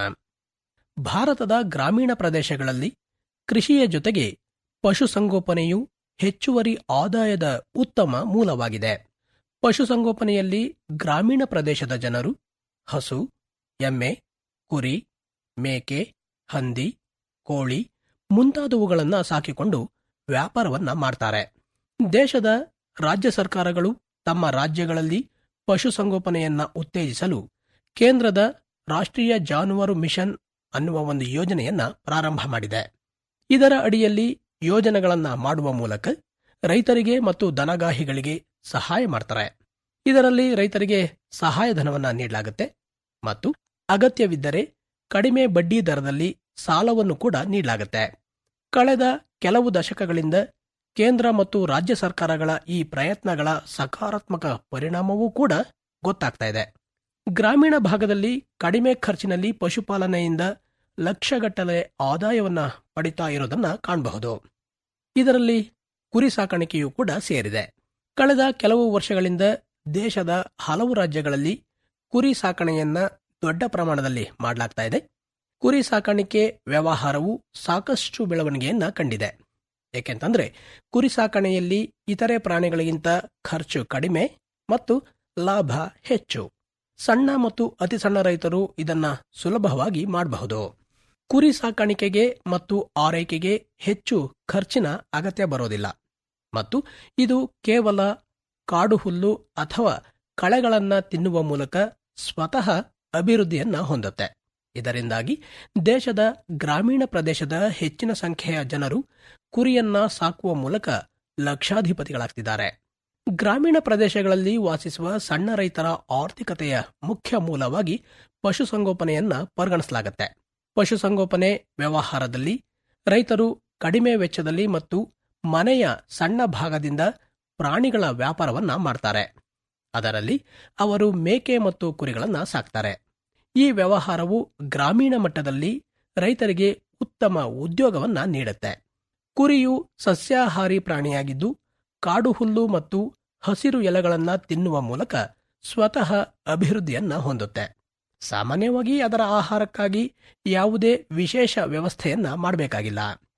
Speaker 3: ಭಾರತದ ಗ್ರಾಮೀಣ ಪ್ರದೇಶಗಳಲ್ಲಿ ಕೃಷಿಯ ಜೊತೆಗೆ ಪಶುಸಂಗೋಪನೆಯು ಹೆಚ್ಚುವರಿ ಆದಾಯದ ಉತ್ತಮ ಮೂಲವಾಗಿದೆ ಪಶುಸಂಗೋಪನೆಯಲ್ಲಿ ಗ್ರಾಮೀಣ ಪ್ರದೇಶದ ಜನರು ಹಸು ಎಮ್ಮೆ ಕುರಿ ಮೇಕೆ ಹಂದಿ ಕೋಳಿ ಮುಂತಾದವುಗಳನ್ನು ಸಾಕಿಕೊಂಡು ವ್ಯಾಪಾರವನ್ನ ಮಾಡ್ತಾರೆ ದೇಶದ ರಾಜ್ಯ ಸರ್ಕಾರಗಳು ತಮ್ಮ ರಾಜ್ಯಗಳಲ್ಲಿ ಪಶುಸಂಗೋಪನೆಯನ್ನ ಉತ್ತೇಜಿಸಲು ಕೇಂದ್ರದ ರಾಷ್ಟ್ರೀಯ ಜಾನುವಾರು ಮಿಷನ್ ಅನ್ನುವ ಒಂದು ಯೋಜನೆಯನ್ನ ಪ್ರಾರಂಭ ಮಾಡಿದೆ ಇದರ ಅಡಿಯಲ್ಲಿ ಯೋಜನೆಗಳನ್ನ ಮಾಡುವ ಮೂಲಕ ರೈತರಿಗೆ ಮತ್ತು ದನಗಾಹಿಗಳಿಗೆ ಸಹಾಯ ಮಾಡ್ತಾರೆ ಇದರಲ್ಲಿ ರೈತರಿಗೆ ಸಹಾಯಧನವನ್ನ ನೀಡಲಾಗುತ್ತೆ ಮತ್ತು ಅಗತ್ಯವಿದ್ದರೆ ಕಡಿಮೆ ಬಡ್ಡಿ ದರದಲ್ಲಿ ಸಾಲವನ್ನು ಕೂಡ ನೀಡಲಾಗುತ್ತೆ ಕಳೆದ ಕೆಲವು ದಶಕಗಳಿಂದ ಕೇಂದ್ರ ಮತ್ತು ರಾಜ್ಯ ಸರ್ಕಾರಗಳ ಈ ಪ್ರಯತ್ನಗಳ ಸಕಾರಾತ್ಮಕ ಪರಿಣಾಮವೂ ಕೂಡ ಗೊತ್ತಾಗ್ತಾ ಇದೆ ಗ್ರಾಮೀಣ ಭಾಗದಲ್ಲಿ ಕಡಿಮೆ ಖರ್ಚಿನಲ್ಲಿ ಪಶುಪಾಲನೆಯಿಂದ ಲಕ್ಷಗಟ್ಟಲೆ ಆದಾಯವನ್ನ ಪಡಿತಾ ಇರೋದನ್ನ ಕಾಣಬಹುದು ಇದರಲ್ಲಿ ಕುರಿ ಸಾಕಾಣಿಕೆಯೂ ಕೂಡ ಸೇರಿದೆ ಕಳೆದ ಕೆಲವು ವರ್ಷಗಳಿಂದ ದೇಶದ ಹಲವು ರಾಜ್ಯಗಳಲ್ಲಿ ಕುರಿ ಸಾಕಣೆಯನ್ನ ದೊಡ್ಡ ಪ್ರಮಾಣದಲ್ಲಿ ಮಾಡಲಾಗ್ತಾ ಇದೆ ಕುರಿ ಸಾಕಾಣಿಕೆ ವ್ಯವಹಾರವು ಸಾಕಷ್ಟು ಬೆಳವಣಿಗೆಯನ್ನ ಕಂಡಿದೆ ಏಕೆಂತಂದ್ರೆ ಕುರಿ ಸಾಕಣೆಯಲ್ಲಿ ಇತರೆ ಪ್ರಾಣಿಗಳಿಗಿಂತ ಖರ್ಚು ಕಡಿಮೆ ಮತ್ತು ಲಾಭ ಹೆಚ್ಚು ಸಣ್ಣ ಮತ್ತು ಅತಿ ಸಣ್ಣ ರೈತರು ಇದನ್ನ ಸುಲಭವಾಗಿ ಮಾಡಬಹುದು ಕುರಿ ಸಾಕಾಣಿಕೆಗೆ ಮತ್ತು ಆರೈಕೆಗೆ ಹೆಚ್ಚು ಖರ್ಚಿನ ಅಗತ್ಯ ಬರೋದಿಲ್ಲ ಮತ್ತು ಇದು ಕೇವಲ ಕಾಡು ಹುಲ್ಲು ಅಥವಾ ಕಳೆಗಳನ್ನ ತಿನ್ನುವ ಮೂಲಕ ಸ್ವತಃ ಅಭಿವೃದ್ಧಿಯನ್ನ ಹೊಂದುತ್ತೆ ಇದರಿಂದಾಗಿ ದೇಶದ ಗ್ರಾಮೀಣ ಪ್ರದೇಶದ ಹೆಚ್ಚಿನ ಸಂಖ್ಯೆಯ ಜನರು ಕುರಿಯನ್ನ ಸಾಕುವ ಮೂಲಕ ಲಕ್ಷಾಧಿಪತಿಗಳಾಗ್ತಿದ್ದಾರೆ ಗ್ರಾಮೀಣ ಪ್ರದೇಶಗಳಲ್ಲಿ ವಾಸಿಸುವ ಸಣ್ಣ ರೈತರ ಆರ್ಥಿಕತೆಯ ಮುಖ್ಯ ಮೂಲವಾಗಿ ಪಶುಸಂಗೋಪನೆಯನ್ನ ಪರಿಗಣಿಸಲಾಗುತ್ತೆ ಪಶುಸಂಗೋಪನೆ ವ್ಯವಹಾರದಲ್ಲಿ ರೈತರು ಕಡಿಮೆ ವೆಚ್ಚದಲ್ಲಿ ಮತ್ತು ಮನೆಯ ಸಣ್ಣ ಭಾಗದಿಂದ ಪ್ರಾಣಿಗಳ ವ್ಯಾಪಾರವನ್ನ ಮಾಡ್ತಾರೆ ಅದರಲ್ಲಿ ಅವರು ಮೇಕೆ ಮತ್ತು ಕುರಿಗಳನ್ನ ಸಾಕ್ತಾರೆ ಈ ವ್ಯವಹಾರವು ಗ್ರಾಮೀಣ ಮಟ್ಟದಲ್ಲಿ ರೈತರಿಗೆ ಉತ್ತಮ ಉದ್ಯೋಗವನ್ನ ನೀಡುತ್ತೆ ಕುರಿಯು ಸಸ್ಯಾಹಾರಿ ಪ್ರಾಣಿಯಾಗಿದ್ದು ಕಾಡು ಹುಲ್ಲು ಮತ್ತು ಹಸಿರು ಎಲೆಗಳನ್ನ ತಿನ್ನುವ ಮೂಲಕ ಸ್ವತಃ ಅಭಿವೃದ್ಧಿಯನ್ನ ಹೊಂದುತ್ತೆ ಸಾಮಾನ್ಯವಾಗಿ ಅದರ ಆಹಾರಕ್ಕಾಗಿ ಯಾವುದೇ ವಿಶೇಷ ವ್ಯವಸ್ಥೆಯನ್ನ ಮಾಡಬೇಕಾಗಿಲ್ಲ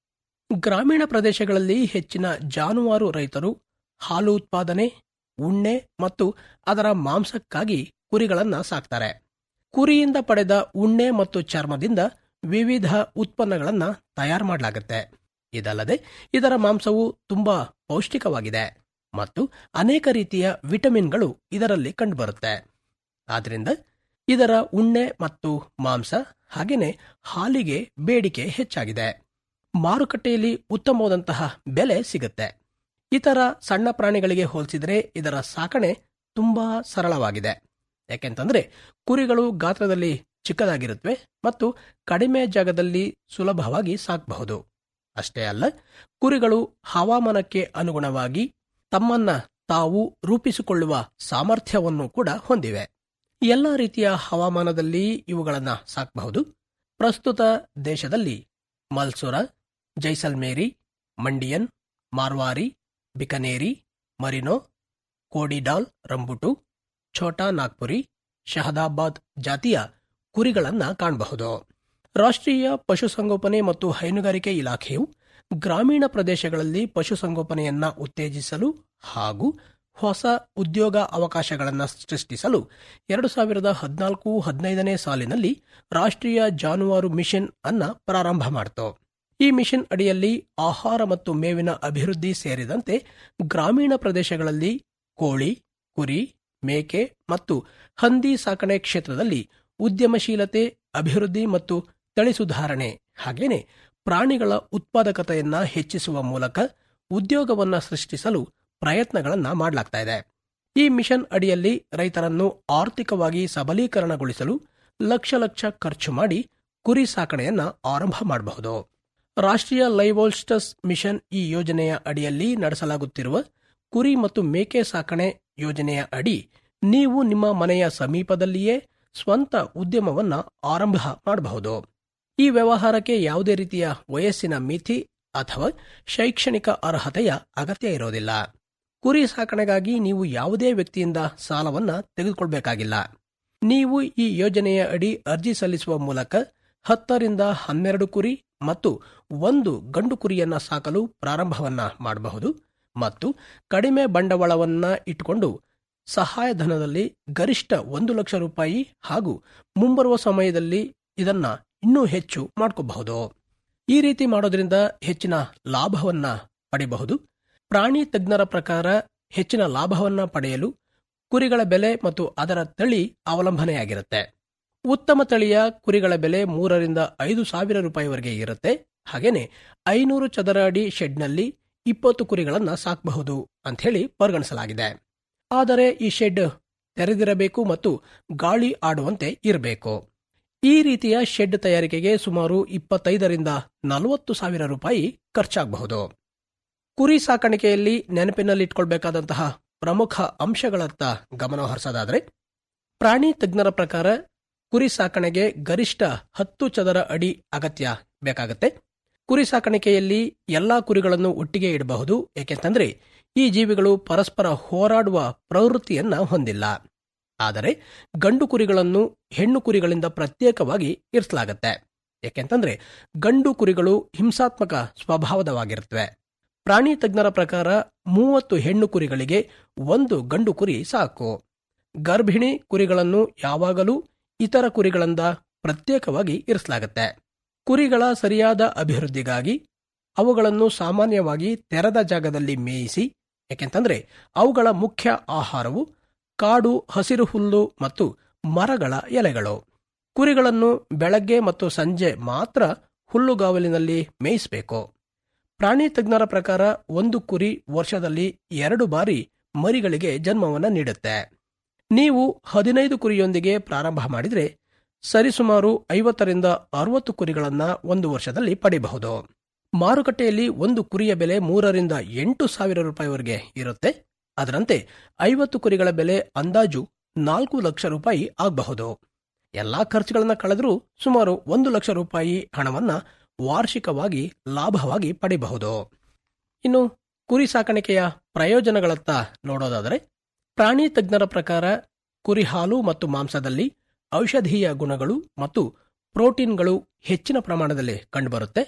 Speaker 3: ಗ್ರಾಮೀಣ ಪ್ರದೇಶಗಳಲ್ಲಿ ಹೆಚ್ಚಿನ ಜಾನುವಾರು ರೈತರು ಹಾಲು ಉತ್ಪಾದನೆ ಉಣ್ಣೆ ಮತ್ತು ಅದರ ಮಾಂಸಕ್ಕಾಗಿ ಕುರಿಗಳನ್ನ ಸಾಕ್ತಾರೆ ಕುರಿಯಿಂದ ಪಡೆದ ಉಣ್ಣೆ ಮತ್ತು ಚರ್ಮದಿಂದ ವಿವಿಧ ಉತ್ಪನ್ನಗಳನ್ನ ತಯಾರು ಮಾಡಲಾಗುತ್ತೆ ಇದಲ್ಲದೆ ಇದರ ಮಾಂಸವು ತುಂಬಾ ಪೌಷ್ಟಿಕವಾಗಿದೆ ಮತ್ತು ಅನೇಕ ರೀತಿಯ ವಿಟಮಿನ್ಗಳು ಇದರಲ್ಲಿ ಕಂಡುಬರುತ್ತೆ ಆದ್ರಿಂದ ಇದರ ಉಣ್ಣೆ ಮತ್ತು ಮಾಂಸ ಹಾಗೇನೆ ಹಾಲಿಗೆ ಬೇಡಿಕೆ ಹೆಚ್ಚಾಗಿದೆ ಮಾರುಕಟ್ಟೆಯಲ್ಲಿ ಉತ್ತಮವಾದಂತಹ ಬೆಲೆ ಸಿಗುತ್ತೆ ಇತರ ಸಣ್ಣ ಪ್ರಾಣಿಗಳಿಗೆ ಹೋಲಿಸಿದರೆ ಇದರ ಸಾಕಣೆ ತುಂಬಾ ಸರಳವಾಗಿದೆ ಯಾಕೆಂತಂದ್ರೆ ಕುರಿಗಳು ಗಾತ್ರದಲ್ಲಿ ಚಿಕ್ಕದಾಗಿರುತ್ತವೆ ಮತ್ತು ಕಡಿಮೆ ಜಾಗದಲ್ಲಿ ಸುಲಭವಾಗಿ ಸಾಕಬಹುದು ಅಷ್ಟೇ ಅಲ್ಲ ಕುರಿಗಳು ಹವಾಮಾನಕ್ಕೆ ಅನುಗುಣವಾಗಿ ತಮ್ಮನ್ನ ತಾವು ರೂಪಿಸಿಕೊಳ್ಳುವ ಸಾಮರ್ಥ್ಯವನ್ನು ಕೂಡ ಹೊಂದಿವೆ ಎಲ್ಲ ರೀತಿಯ ಹವಾಮಾನದಲ್ಲಿ ಇವುಗಳನ್ನ ಸಾಕಬಹುದು ಪ್ರಸ್ತುತ ದೇಶದಲ್ಲಿ ಮಲ್ಸುರ ಜೈಸಲ್ಮೇರಿ ಮಂಡಿಯನ್ ಮಾರ್ವಾರಿ ಬಿಕನೇರಿ ಮರಿನೋ ಕೋಡಿಡಾಲ್ ರಂಬುಟು ಛೋಟಾ ನಾಗ್ಪುರಿ ಶಹದಾಬಾದ್ ಜಾತಿಯ ಕುರಿಗಳನ್ನ ಕಾಣಬಹುದು ರಾಷ್ಟ್ರೀಯ ಪಶುಸಂಗೋಪನೆ ಮತ್ತು ಹೈನುಗಾರಿಕೆ ಇಲಾಖೆಯು ಗ್ರಾಮೀಣ ಪ್ರದೇಶಗಳಲ್ಲಿ ಪಶುಸಂಗೋಪನೆಯನ್ನ ಉತ್ತೇಜಿಸಲು ಹಾಗೂ ಹೊಸ ಉದ್ಯೋಗ ಅವಕಾಶಗಳನ್ನು ಸೃಷ್ಟಿಸಲು ಎರಡು ಸಾವಿರದ ಹದಿನಾಲ್ಕು ಹದಿನೈದನೇ ಸಾಲಿನಲ್ಲಿ ರಾಷ್ಟ್ರೀಯ ಜಾನುವಾರು ಮಿಷನ್ ಅನ್ನ ಪ್ರಾರಂಭ ಮಾಡಿತು ಈ ಮಿಷನ್ ಅಡಿಯಲ್ಲಿ ಆಹಾರ ಮತ್ತು ಮೇವಿನ ಅಭಿವೃದ್ಧಿ ಸೇರಿದಂತೆ ಗ್ರಾಮೀಣ ಪ್ರದೇಶಗಳಲ್ಲಿ ಕೋಳಿ ಕುರಿ ಮೇಕೆ ಮತ್ತು ಹಂದಿ ಸಾಕಣೆ ಕ್ಷೇತ್ರದಲ್ಲಿ ಉದ್ಯಮಶೀಲತೆ ಅಭಿವೃದ್ಧಿ ಮತ್ತು ತಳಿ ಸುಧಾರಣೆ ಹಾಗೇನೆ ಪ್ರಾಣಿಗಳ ಉತ್ಪಾದಕತೆಯನ್ನ ಹೆಚ್ಚಿಸುವ ಮೂಲಕ ಉದ್ಯೋಗವನ್ನ ಸೃಷ್ಟಿಸಲು ಪ್ರಯತ್ನಗಳನ್ನ ಮಾಡಲಾಗ್ತಾ ಇದೆ ಈ ಮಿಷನ್ ಅಡಿಯಲ್ಲಿ ರೈತರನ್ನು ಆರ್ಥಿಕವಾಗಿ ಸಬಲೀಕರಣಗೊಳಿಸಲು ಲಕ್ಷ ಲಕ್ಷ ಖರ್ಚು ಮಾಡಿ ಕುರಿ ಸಾಕಣೆಯನ್ನ ಆರಂಭ ಮಾಡಬಹುದು ರಾಷ್ಟ್ರೀಯ ಲೈವೋಲ್ಸ್ಟಸ್ ಮಿಷನ್ ಈ ಯೋಜನೆಯ ಅಡಿಯಲ್ಲಿ ನಡೆಸಲಾಗುತ್ತಿರುವ ಕುರಿ ಮತ್ತು ಮೇಕೆ ಸಾಕಣೆ ಯೋಜನೆಯ ಅಡಿ ನೀವು ನಿಮ್ಮ ಮನೆಯ ಸಮೀಪದಲ್ಲಿಯೇ ಸ್ವಂತ ಉದ್ಯಮವನ್ನ ಆರಂಭ ಮಾಡಬಹುದು ಈ ವ್ಯವಹಾರಕ್ಕೆ ಯಾವುದೇ ರೀತಿಯ ವಯಸ್ಸಿನ ಮಿತಿ ಅಥವಾ ಶೈಕ್ಷಣಿಕ ಅರ್ಹತೆಯ ಅಗತ್ಯ ಇರೋದಿಲ್ಲ ಕುರಿ ಸಾಕಣೆಗಾಗಿ ನೀವು ಯಾವುದೇ ವ್ಯಕ್ತಿಯಿಂದ ಸಾಲವನ್ನ ತೆಗೆದುಕೊಳ್ಬೇಕಾಗಿಲ್ಲ ನೀವು ಈ ಯೋಜನೆಯ ಅಡಿ ಅರ್ಜಿ ಸಲ್ಲಿಸುವ ಮೂಲಕ ಹತ್ತರಿಂದ ಹನ್ನೆರಡು ಕುರಿ ಮತ್ತು ಒಂದು ಗಂಡು ಕುರಿಯನ್ನ ಸಾಕಲು ಪ್ರಾರಂಭವನ್ನ ಮಾಡಬಹುದು ಮತ್ತು ಕಡಿಮೆ ಬಂಡವಾಳವನ್ನ ಇಟ್ಟುಕೊಂಡು ಸಹಾಯಧನದಲ್ಲಿ ಗರಿಷ್ಠ ಒಂದು ಲಕ್ಷ ರೂಪಾಯಿ ಹಾಗೂ ಮುಂಬರುವ ಸಮಯದಲ್ಲಿ ಇದನ್ನ ಇನ್ನೂ ಹೆಚ್ಚು ಮಾಡ್ಕೋಬಹುದು ಈ ರೀತಿ ಮಾಡೋದ್ರಿಂದ ಹೆಚ್ಚಿನ ಲಾಭವನ್ನ ಪಡೆಯಬಹುದು ಪ್ರಾಣಿ ತಜ್ಞರ ಪ್ರಕಾರ ಹೆಚ್ಚಿನ ಲಾಭವನ್ನ ಪಡೆಯಲು ಕುರಿಗಳ ಬೆಲೆ ಮತ್ತು ಅದರ ತಳಿ ಅವಲಂಬನೆಯಾಗಿರುತ್ತೆ ಉತ್ತಮ ತಳಿಯ ಕುರಿಗಳ ಬೆಲೆ ಮೂರರಿಂದ ಐದು ಸಾವಿರ ರೂಪಾಯಿವರೆಗೆ ಇರುತ್ತೆ ಹಾಗೇನೆ ಐನೂರು ಚದರ ಅಡಿ ಶೆಡ್ನಲ್ಲಿ ಇಪ್ಪತ್ತು ಕುರಿಗಳನ್ನ ಸಾಕಬಹುದು ಅಂತ ಹೇಳಿ ಪರಿಗಣಿಸಲಾಗಿದೆ ಆದರೆ ಈ ಶೆಡ್ ತೆರೆದಿರಬೇಕು ಮತ್ತು ಗಾಳಿ ಆಡುವಂತೆ ಇರಬೇಕು ಈ ರೀತಿಯ ಶೆಡ್ ತಯಾರಿಕೆಗೆ ಸುಮಾರು ಇಪ್ಪತ್ತೈದರಿಂದ ನಲವತ್ತು ಸಾವಿರ ರೂಪಾಯಿ ಖರ್ಚಾಗಬಹುದು ಕುರಿ ಸಾಕಾಣಿಕೆಯಲ್ಲಿ ನೆನಪಿನಲ್ಲಿಟ್ಕೊಳ್ಬೇಕಾದಂತಹ ಪ್ರಮುಖ ಅಂಶಗಳತ್ತ ಗಮನ ಹರಿಸೋದಾದ್ರೆ ಪ್ರಾಣಿ ತಜ್ಞರ ಪ್ರಕಾರ ಕುರಿ ಸಾಕಣೆಗೆ ಗರಿಷ್ಠ ಹತ್ತು ಚದರ ಅಡಿ ಅಗತ್ಯ ಬೇಕಾಗತ್ತೆ ಕುರಿ ಸಾಕಾಣಿಕೆಯಲ್ಲಿ ಎಲ್ಲಾ ಕುರಿಗಳನ್ನು ಒಟ್ಟಿಗೆ ಇಡಬಹುದು ಏಕೆಂತಂದ್ರೆ ಈ ಜೀವಿಗಳು ಪರಸ್ಪರ ಹೋರಾಡುವ ಪ್ರವೃತ್ತಿಯನ್ನ ಹೊಂದಿಲ್ಲ ಆದರೆ ಗಂಡು ಕುರಿಗಳನ್ನು ಹೆಣ್ಣು ಕುರಿಗಳಿಂದ ಪ್ರತ್ಯೇಕವಾಗಿ ಇರಿಸಲಾಗತ್ತೆ ಏಕೆಂತಂದ್ರೆ ಗಂಡು ಕುರಿಗಳು ಹಿಂಸಾತ್ಮಕ ಸ್ವಭಾವದವಾಗಿರುತ್ತವೆ ಪ್ರಾಣಿ ತಜ್ಞರ ಪ್ರಕಾರ ಮೂವತ್ತು ಹೆಣ್ಣು ಕುರಿಗಳಿಗೆ ಒಂದು ಗಂಡು ಕುರಿ ಸಾಕು ಗರ್ಭಿಣಿ ಕುರಿಗಳನ್ನು ಯಾವಾಗಲೂ ಇತರ ಕುರಿಗಳಿಂದ ಪ್ರತ್ಯೇಕವಾಗಿ ಇರಿಸಲಾಗುತ್ತೆ ಕುರಿಗಳ ಸರಿಯಾದ ಅಭಿವೃದ್ಧಿಗಾಗಿ ಅವುಗಳನ್ನು ಸಾಮಾನ್ಯವಾಗಿ ತೆರೆದ ಜಾಗದಲ್ಲಿ ಮೇಯಿಸಿ ಯಾಕೆಂತಂದ್ರೆ ಅವುಗಳ ಮುಖ್ಯ ಆಹಾರವು ಕಾಡು ಹಸಿರು ಹುಲ್ಲು ಮತ್ತು ಮರಗಳ ಎಲೆಗಳು ಕುರಿಗಳನ್ನು ಬೆಳಗ್ಗೆ ಮತ್ತು ಸಂಜೆ ಮಾತ್ರ ಹುಲ್ಲುಗಾವಲಿನಲ್ಲಿ ಮೇಯಿಸಬೇಕು ಪ್ರಾಣಿ ತಜ್ಞರ ಪ್ರಕಾರ ಒಂದು ಕುರಿ ವರ್ಷದಲ್ಲಿ ಎರಡು ಬಾರಿ ಮರಿಗಳಿಗೆ ಜನ್ಮವನ್ನ ನೀಡುತ್ತೆ ನೀವು ಹದಿನೈದು ಕುರಿಯೊಂದಿಗೆ ಪ್ರಾರಂಭ ಮಾಡಿದ್ರೆ ಸರಿಸುಮಾರು ಐವತ್ತರಿಂದ ಅರವತ್ತು ಕುರಿಗಳನ್ನ ಒಂದು ವರ್ಷದಲ್ಲಿ ಪಡೆಯಬಹುದು ಮಾರುಕಟ್ಟೆಯಲ್ಲಿ ಒಂದು ಕುರಿಯ ಬೆಲೆ ಮೂರರಿಂದ ಎಂಟು ಸಾವಿರ ರೂಪಾಯಿವರೆಗೆ ಇರುತ್ತೆ ಅದರಂತೆ ಐವತ್ತು ಕುರಿಗಳ ಬೆಲೆ ಅಂದಾಜು ನಾಲ್ಕು ಲಕ್ಷ ರೂಪಾಯಿ ಆಗಬಹುದು ಎಲ್ಲಾ ಖರ್ಚುಗಳನ್ನ ಕಳೆದರೂ ಸುಮಾರು ಒಂದು ಲಕ್ಷ ರೂಪಾಯಿ ಹಣವನ್ನ ವಾರ್ಷಿಕವಾಗಿ ಲಾಭವಾಗಿ ಪಡೆಯಬಹುದು ಇನ್ನು ಕುರಿ ಸಾಕಾಣಿಕೆಯ ಪ್ರಯೋಜನಗಳತ್ತ ನೋಡೋದಾದರೆ ಪ್ರಾಣಿ ತಜ್ಞರ ಪ್ರಕಾರ ಕುರಿ ಹಾಲು ಮತ್ತು ಮಾಂಸದಲ್ಲಿ ಔಷಧೀಯ ಗುಣಗಳು ಮತ್ತು ಪ್ರೋಟೀನ್ಗಳು ಹೆಚ್ಚಿನ ಪ್ರಮಾಣದಲ್ಲಿ ಕಂಡುಬರುತ್ತೆ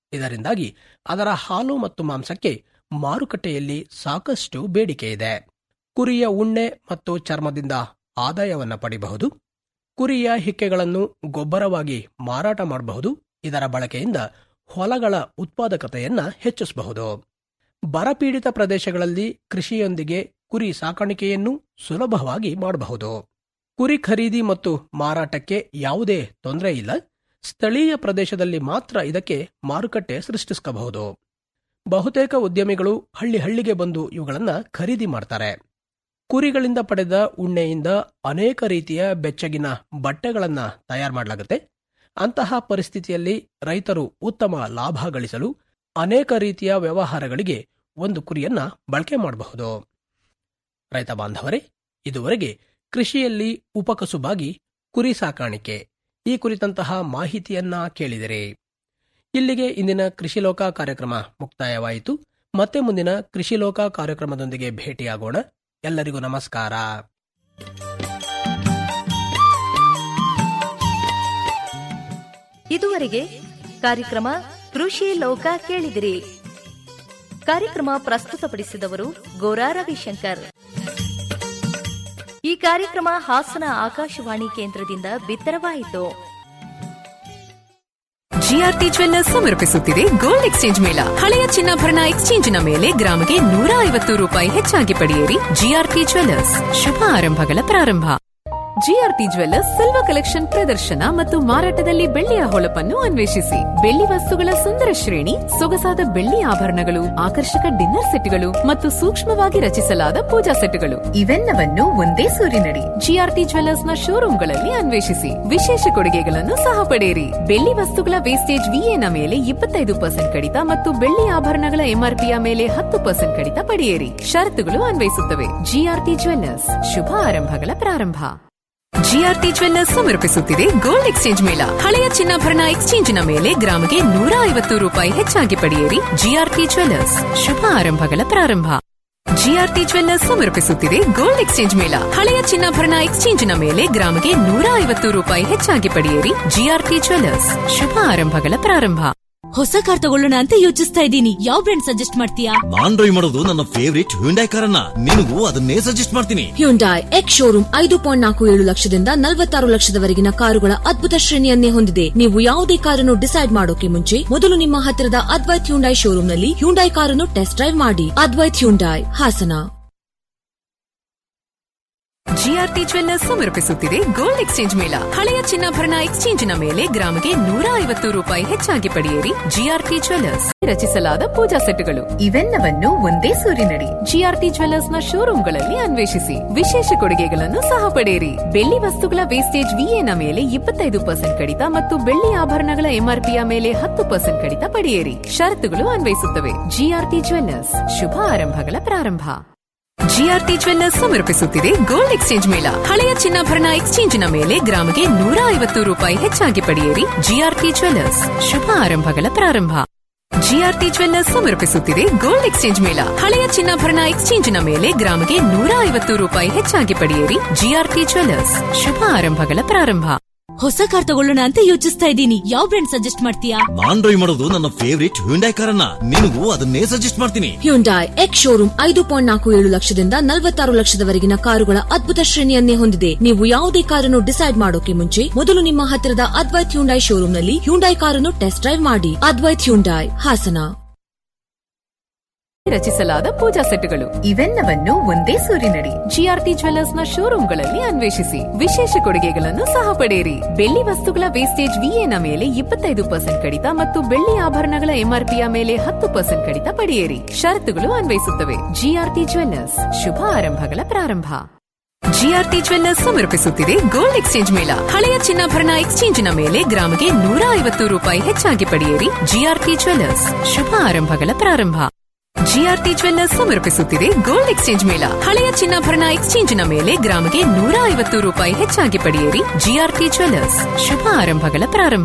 Speaker 3: ಇದರಿಂದಾಗಿ ಅದರ ಹಾಲು ಮತ್ತು ಮಾಂಸಕ್ಕೆ ಮಾರುಕಟ್ಟೆಯಲ್ಲಿ ಸಾಕಷ್ಟು ಬೇಡಿಕೆ ಇದೆ ಕುರಿಯ ಉಣ್ಣೆ ಮತ್ತು ಚರ್ಮದಿಂದ ಆದಾಯವನ್ನ ಪಡೆಯಬಹುದು ಕುರಿಯ ಹಿಕ್ಕೆಗಳನ್ನು ಗೊಬ್ಬರವಾಗಿ ಮಾರಾಟ ಮಾಡಬಹುದು ಇದರ ಬಳಕೆಯಿಂದ ಹೊಲಗಳ ಉತ್ಪಾದಕತೆಯನ್ನ ಹೆಚ್ಚಿಸಬಹುದು ಬರಪೀಡಿತ ಪ್ರದೇಶಗಳಲ್ಲಿ ಕೃಷಿಯೊಂದಿಗೆ ಕುರಿ ಸಾಕಾಣಿಕೆಯನ್ನು ಸುಲಭವಾಗಿ ಮಾಡಬಹುದು ಕುರಿ ಖರೀದಿ ಮತ್ತು ಮಾರಾಟಕ್ಕೆ ಯಾವುದೇ ತೊಂದರೆ ಇಲ್ಲ ಸ್ಥಳೀಯ ಪ್ರದೇಶದಲ್ಲಿ ಮಾತ್ರ ಇದಕ್ಕೆ ಮಾರುಕಟ್ಟೆ ಸೃಷ್ಟಿಸಬಹುದು ಬಹುತೇಕ ಉದ್ಯಮಿಗಳು ಹಳ್ಳಿ ಹಳ್ಳಿಗೆ ಬಂದು ಇವುಗಳನ್ನ ಖರೀದಿ ಮಾಡ್ತಾರೆ ಕುರಿಗಳಿಂದ ಪಡೆದ ಉಣ್ಣೆಯಿಂದ ಅನೇಕ ರೀತಿಯ ಬೆಚ್ಚಗಿನ ಬಟ್ಟೆಗಳನ್ನ ತಯಾರು ಮಾಡಲಾಗುತ್ತೆ ಅಂತಹ ಪರಿಸ್ಥಿತಿಯಲ್ಲಿ ರೈತರು ಉತ್ತಮ ಲಾಭ ಗಳಿಸಲು ಅನೇಕ ರೀತಿಯ ವ್ಯವಹಾರಗಳಿಗೆ ಒಂದು ಕುರಿಯನ್ನ ಬಳಕೆ ಮಾಡಬಹುದು ರೈತ ಬಾಂಧವರೇ ಇದುವರೆಗೆ ಕೃಷಿಯಲ್ಲಿ ಉಪಕಸುಬಾಗಿ ಕುರಿ ಸಾಕಾಣಿಕೆ ಈ ಕುರಿತಂತಹ ಮಾಹಿತಿಯನ್ನ ಕೇಳಿದಿರಿ ಇಲ್ಲಿಗೆ ಇಂದಿನ ಕೃಷಿ ಲೋಕ ಕಾರ್ಯಕ್ರಮ ಮುಕ್ತಾಯವಾಯಿತು ಮತ್ತೆ ಮುಂದಿನ ಕೃಷಿ ಲೋಕ ಕಾರ್ಯಕ್ರಮದೊಂದಿಗೆ ಭೇಟಿಯಾಗೋಣ ಎಲ್ಲರಿಗೂ ನಮಸ್ಕಾರ
Speaker 4: ಇದುವರೆಗೆ ಕಾರ್ಯಕ್ರಮ ಕೃಷಿ ಲೋಕ ಕೇಳಿದಿರಿ ಕಾರ್ಯಕ್ರಮ ಪ್ರಸ್ತುತಪಡಿಸಿದವರು ಗೋರಾ ರವಿಶಂಕರ್ ಈ ಕಾರ್ಯಕ್ರಮ ಹಾಸನ ಆಕಾಶವಾಣಿ ಕೇಂದ್ರದಿಂದ ಬಿತ್ತರವಾಯಿತು
Speaker 5: ಜಿಆರ್ಟಿ ಜ್ವೆಲ್ಲರ್ಸ್ ಸಮರ್ಪಿಸುತ್ತಿದೆ ಗೋಲ್ಡ್ ಎಕ್ಸ್ಚೇಂಜ್ ಮೇಳ ಹಳೆಯ ಚಿನ್ನಾಭರಣ ಎಕ್ಸ್ಚೇಂಜಿನ ಮೇಲೆ ಗ್ರಾಮ್ಗೆ ನೂರ ಐವತ್ತು ರೂಪಾಯಿ ಹೆಚ್ಚಾಗಿ ಪಡೆಯಿರಿ ಜಿಆರ್ಟಿ ಜ್ವೆಲ್ಲರ್ಸ್ ಶುಭ ಆರಂಭಗಳ ಪ್ರಾರಂಭ ಜಿಆರ್ಟಿ ಜ್ವೆಲ್ಲರ್ಸ್ ಸಿಲ್ವರ್ ಕಲೆಕ್ಷನ್ ಪ್ರದರ್ಶನ ಮತ್ತು ಮಾರಾಟದಲ್ಲಿ ಬೆಳ್ಳಿಯ ಹೊಳಪನ್ನು ಅನ್ವೇಷಿಸಿ ಬೆಳ್ಳಿ ವಸ್ತುಗಳ ಸುಂದರ ಶ್ರೇಣಿ ಸೊಗಸಾದ ಬೆಳ್ಳಿ ಆಭರಣಗಳು ಆಕರ್ಷಕ ಡಿನ್ನರ್ ಸೆಟ್ಗಳು ಮತ್ತು ಸೂಕ್ಷ್ಮವಾಗಿ ರಚಿಸಲಾದ ಪೂಜಾ ಸೆಟ್ಗಳು ಇವೆಲ್ಲವನ್ನು ಒಂದೇ ಸೂರಿನಡಿ ಜಿಆರ್ಟಿ ಜ್ವೆಲ್ಲರ್ಸ್ ನ ಶೋರೂಮ್ಗಳಲ್ಲಿ ಅನ್ವೇಷಿಸಿ ವಿಶೇಷ ಕೊಡುಗೆಗಳನ್ನು ಸಹ ಪಡೆಯಿರಿ ಬೆಳ್ಳಿ ವಸ್ತುಗಳ ವೇಸ್ಟೇಜ್ ವಿಎನ ಮೇಲೆ ಇಪ್ಪತ್ತೈದು ಪರ್ಸೆಂಟ್ ಕಡಿತ ಮತ್ತು ಬೆಳ್ಳಿ ಆಭರಣಗಳ ಎಂಆರ್ಪಿಯ ಮೇಲೆ ಹತ್ತು ಪರ್ಸೆಂಟ್ ಕಡಿತ ಪಡೆಯಿರಿ ಷರತ್ತುಗಳು ಅನ್ವಯಿಸುತ್ತವೆ ಜಿಆರ್ಟಿ ಜ್ವೆಲ್ಲರ್ಸ್ ಶುಭ ಆರಂಭಗಳ ಪ್ರಾರಂಭ ಜಿಆರ್ಟಿ ಜ್ವೆಲ್ಲರ್ಸ್ ಸಮರ್ಪಿಸುತ್ತಿದೆ ಗೋಲ್ಡ್ ಎಕ್ಸ್ಚೇಂಜ್ ಮೇಳ ಹಳೆಯ ಚಿನ್ನಾಭರಣ ಎಕ್ಸ್ಚೇಂಜಿನ ಮೇಲೆ ಗ್ರಾಮ್ಗೆ ನೂರ ಐವತ್ತು ರೂಪಾಯಿ ಹೆಚ್ಚಾಗಿ ಪಡೆಯಿರಿ ಜಿಆರ್ಟಿ ಜ್ವೆಲ್ಲರ್ಸ್ ಶುಭ ಆರಂಭಗಳ ಪ್ರಾರಂಭ ಜಿಆರ್ಟಿ ಜ್ವೆಲ್ಲರ್ಸ್ ಸಮರ್ಪಿಸುತ್ತಿದೆ ಗೋಲ್ಡ್ ಎಕ್ಸ್ಚೇಂಜ್ ಮೇಳ ಹಳೆಯ ಚಿನ್ನಾಭರಣ ಎಕ್ಸ್ಚೇಂಜಿನ ಮೇಲೆ ಗ್ರಾಮ್ಗೆ ನೂರ ಐವತ್ತು ರೂಪಾಯಿ ಹೆಚ್ಚಾಗಿ ಪಡೆಯಿರಿ ಜಿಆರ್ಟಿ ಜ್ವೆಲ್ಲರ್ಸ್ ಶುಭ ಆರಂಭಗಳ ಪ್ರಾರಂಭ
Speaker 6: ಹೊಸ ಕಾರ್ ತಗೊಳ್ಳೋಣ ಅಂತ ಯೋಚಿಸ್ತಾ ಇದ್ದೀನಿ ಯಾವ ಬ್ರ್ಯಾಂಡ್ ಸಜೆಸ್ಟ್ ಮಾಡ್ತೀಯಾ
Speaker 7: ನಾನ್ ಡ್ರೈವ್ ಮಾಡೋದು ನನ್ನ ಫೇವರಿಟ್ ಹ್ಯುಂಡೈ ಕಾರನ್ನ ನಿನಗೂ ಅದನ್ನೇ ಸಜೆಸ್ಟ್ ಮಾಡ್ತೀನಿ
Speaker 8: ಹ್ಯುಂಡಾಯ್ ಎಕ್ಸ್ ಶೋರೂಮ್ ಐದು ಪಾಯಿಂಟ್ ನಾಲ್ಕು ಏಳು ಲಕ್ಷದಿಂದ ನಲವತ್ತಾರು ಲಕ್ಷದವರೆಗಿನ ಕಾರುಗಳ ಅದ್ಭುತ ಶ್ರೇಣಿಯನ್ನೇ ಹೊಂದಿದೆ ನೀವು ಯಾವುದೇ ಕಾರನ್ನು ಡಿಸೈಡ್ ಮಾಡೋಕೆ ಮುಂಚೆ ಮೊದಲು ನಿಮ್ಮ ಹತ್ತಿರದ ಅದ್ವೈತ್ ಹ್ಯುಂಡಾಯ್ ಶೋರೂಮ್ನಲ್ಲಿ ಹ್ಯುಂಡಾಯ್ ಕಾರನ್ನು ಟೆಸ್ಟ್ ಡ್ರೈವ್ ಮಾಡಿ Advait Hyundai Hassan
Speaker 5: GRT jewellers ಸಮರ್ಪಿಸುತ್ತಿದೆ ಗೋಲ್ಡ್ ಎಕ್ಸ್ಚೇಂಜ್ ಮೇಳ ಹಳೆಯ ಚಿನ್ನಾಭರಣ ಎಕ್ಸ್ಚೇಂಜಿನ ಮೇಲೆ ಗ್ರಾಮ್ಗೆ ನೂರ ಐವತ್ತು ರೂಪಾಯಿ ಹೆಚ್ಚಾಗಿ ಪಡೆಯಿರಿ ಜಿಆರ್ಟಿ ಜ್ವೆಲ್ಲರ್ಸ್ ರಚಿಸಲಾದ ಪೂಜಾ ಸೆಟ್ಗಳು ಇವೆಲ್ಲವನ್ನು ಒಂದೇ ಸೂರಿನಡಿ ಜಿಆರ್ಟಿ ಜ್ವೆಲ್ಲರ್ಸ್ ನ ಶೋರೂಮ್ಗಳಲ್ಲಿ ಅನ್ವೇಷಿಸಿ ವಿಶೇಷ ಕೊಡುಗೆಗಳನ್ನು ಸಹ ಪಡೆಯಿರಿ ಬೆಳ್ಳಿ ವಸ್ತುಗಳ ವೇಸ್ಟೇಜ್ ವಿಎನ ಮೇಲೆ ಇಪ್ಪತ್ತೈದು ಪರ್ಸೆಂಟ್ ಕಡಿತ ಮತ್ತು ಬೆಳ್ಳಿ ಆಭರಣಗಳ ಎಂಆರ್ಪಿಯ ಮೇಲೆ ಹತ್ತು ಪರ್ಸೆಂಟ್ ಕಡಿತ ಪಡೆಯಿರಿ ಷರತ್ತುಗಳು ಅನ್ವಯಿಸುತ್ತವೆ ಜಿಆರ್ಟಿ ಜ್ವೆಲ್ಲರ್ಸ್ ಶುಭ ಆರಂಭಗಳ ಪ್ರಾರಂಭ ಜಿಆರ್ಟಿ ಜ್ವೆಲ್ಲರ್ಸ್ ಸಮರ್ಪಿಸುತ್ತಿದೆ ಗೋಲ್ಡ್ ಎಕ್ಸ್ಚೇಂಜ್ ಮೇಳ ಹಳೆಯ ಚಿನ್ನಾಭರಣ ಎಕ್ಸ್ಚೇಂಜಿನ ಮೇಲೆ ಗ್ರಾಮ್ಗೆ ನೂರ ಐವತ್ತು ರೂಪಾಯಿ ಹೆಚ್ಚಾಗಿ ಪಡೆಯಿರಿ ಜಿಆರ್ಟಿ ಜ್ವೆಲ್ಲರ್ಸ್ ಶುಭ ಆರಂಭಗಳ ಪ್ರಾರಂಭ ಜಿಆರ್ಟಿ ಜ್ವೆಲ್ಲರ್ಸ್ ಸಮರ್ಪಿಸುತ್ತಿದೆ ಗೋಲ್ಡ್ ಎಕ್ಸ್ಚೇಂಜ್ ಮೇಳ ಹಳೆಯ ಚಿನ್ನಾಭರಣ ಎಕ್ಸ್ಚೇಂಜಿನ ಮೇಲೆ ಗ್ರಾಮ್ಗೆ ನೂರ ಐವತ್ತು ರೂಪಾಯಿ ಹೆಚ್ಚಾಗಿ ಪಡೆಯಿರಿ ಜಿಆರ್ಟಿ ಜ್ವೆಲ್ಲರ್ಸ್ ಶುಭ ಆರಂಭಗಳ ಪ್ರಾರಂಭ
Speaker 6: ಹೊಸ ಕಾರ್ ತಗೊಳ್ಳೋಣ ಅಂತ ಯೋಚಿಸ್ತಾ ಇದ್ದೀನಿ ಯಾವ ಬ್ರ್ಯಾಂಡ್ ಸಜೆಸ್ಟ್ ಮಾಡ್ತೀಯಾ
Speaker 7: ನಾನ್ ಡ್ರೈವ್ ಮಾಡೋದು ನನ್ನ ಫೇವರಿಟ್ ಹ್ಯುಂಡೈ ಕಾರನ್ನ ನಿನಗೂ ಅದನ್ನೇ ಸಜೆಸ್ಟ್ ಮಾಡ್ತೀನಿ
Speaker 8: ಹ್ಯುಂಡಾಯ್ ಎಕ್ಸ್ ಶೋರೂಮ್ ಐದು ಪಾಯಿಂಟ್ ನಾಲ್ಕು ಏಳು ಲಕ್ಷದಿಂದ ನಲವತ್ತಾರು ಲಕ್ಷದವರೆಗಿನ ಕಾರುಗಳ ಅದ್ಭುತ ಶ್ರೇಣಿಯನ್ನೇ ಹೊಂದಿದೆ ನೀವು ಯಾವುದೇ ಕಾರನ್ನು ಡಿಸೈಡ್ ಮಾಡೋಕೆ ಮುಂಚೆ ಮೊದಲು ನಿಮ್ಮ ಹತ್ತಿರದ ಅದ್ವೈತ್ ಹ್ಯುಂಡಾಯ್ ಶೋರೂಮ್ನಲ್ಲಿ ಹ್ಯುಂಡಾಯ್ ಕಾರನ್ನು ಟೆಸ್ಟ್ ಡ್ರೈವ್ ಮಾಡಿ ಅದ್ವೈತ್ ಹ್ಯುಂಡಾಯ್ ಹಾಸನ
Speaker 5: ರಚಿಸಲಾದ ಪೂಜಾ ಸೆಟ್ಗಳು ಇವೆಲ್ಲವನ್ನು ಒಂದೇ ಸೂರಿನಡಿ ಜಿಆರ್ಟಿ ಜ್ವೆಲ್ಲರ್ಸ್ ನ ಶೋರೂಮ್ಗಳಲ್ಲಿ ಅನ್ವೇಷಿಸಿ ವಿಶೇಷ ಕೊಡುಗೆಗಳನ್ನು ಸಹ ಪಡೆಯಿರಿ ಬೆಳ್ಳಿ ವಸ್ತುಗಳ ವೇಸ್ಟೇಜ್ ವಿಎನ ಮೇಲೆ ಇಪ್ಪತ್ತೈದು ಪರ್ಸೆಂಟ್ ಕಡಿತ ಮತ್ತು ಬೆಳ್ಳಿ ಆಭರಣಗಳ ಎಂಆರ್ಪಿಯ ಮೇಲೆ ಹತ್ತು ಪರ್ಸೆಂಟ್ ಕಡಿತ ಪಡೆಯಿರಿ ಷರತ್ತುಗಳು ಅನ್ವಯಿಸುತ್ತವೆ ಜಿಆರ್ಟಿ ಜ್ವೆಲ್ಲರ್ಸ್ ಶುಭ ಆರಂಭಗಳ ಪ್ರಾರಂಭ ಜಿಆರ್ಟಿ ಜ್ವೆಲ್ಲರ್ಸ್ ಸಮರ್ಪಿಸುತ್ತಿದೆ ಗೋಲ್ಡ್ ಎಕ್ಸ್ಚೇಂಜ್ ಮೇಳ ಹಳೆಯ ಚಿನ್ನಾಭರಣ ಎಕ್ಸ್ಚೇಂಜಿನ ಮೇಲೆ ಗ್ರಾಮ್ಗೆ ನೂರ ಐವತ್ತು ರೂಪಾಯಿ ಹೆಚ್ಚಾಗಿ ಪಡೆಯಿರಿ ಜಿಆರ್ಟಿ ಜ್ವೆಲ್ಲರ್ಸ್ ಶುಭ ಆರಂಭಗಳ ಪ್ರಾರಂಭ ಜಿಆರ್ಟಿ ಜ್ವೆಲ್ಲರ್ಸ್ ಸಮರ್ಪಿಸುತ್ತಿದೆ ಗೋಲ್ಡ್ ಎಕ್ಸ್ಚೇಂಜ್ ಮೇಳ ಹಳೆಯ ಚಿನ್ನಾಭರಣ ಎಕ್ಸ್ಚೇಂಜಿನ ಮೇಲೆ ಗ್ರಾಮ್ಗೆ ನೂರ ಐವತ್ತು ರೂಪಾಯಿ ಹೆಚ್ಚಾಗಿ ಪಡೆಯಿರಿ ಜಿಆರ್ಟಿ ಜ್ವೆಲ್ಲರ್ಸ್ ಶುಭ ಆರಂಭಗಳ ಪ್ರಾರಂಭ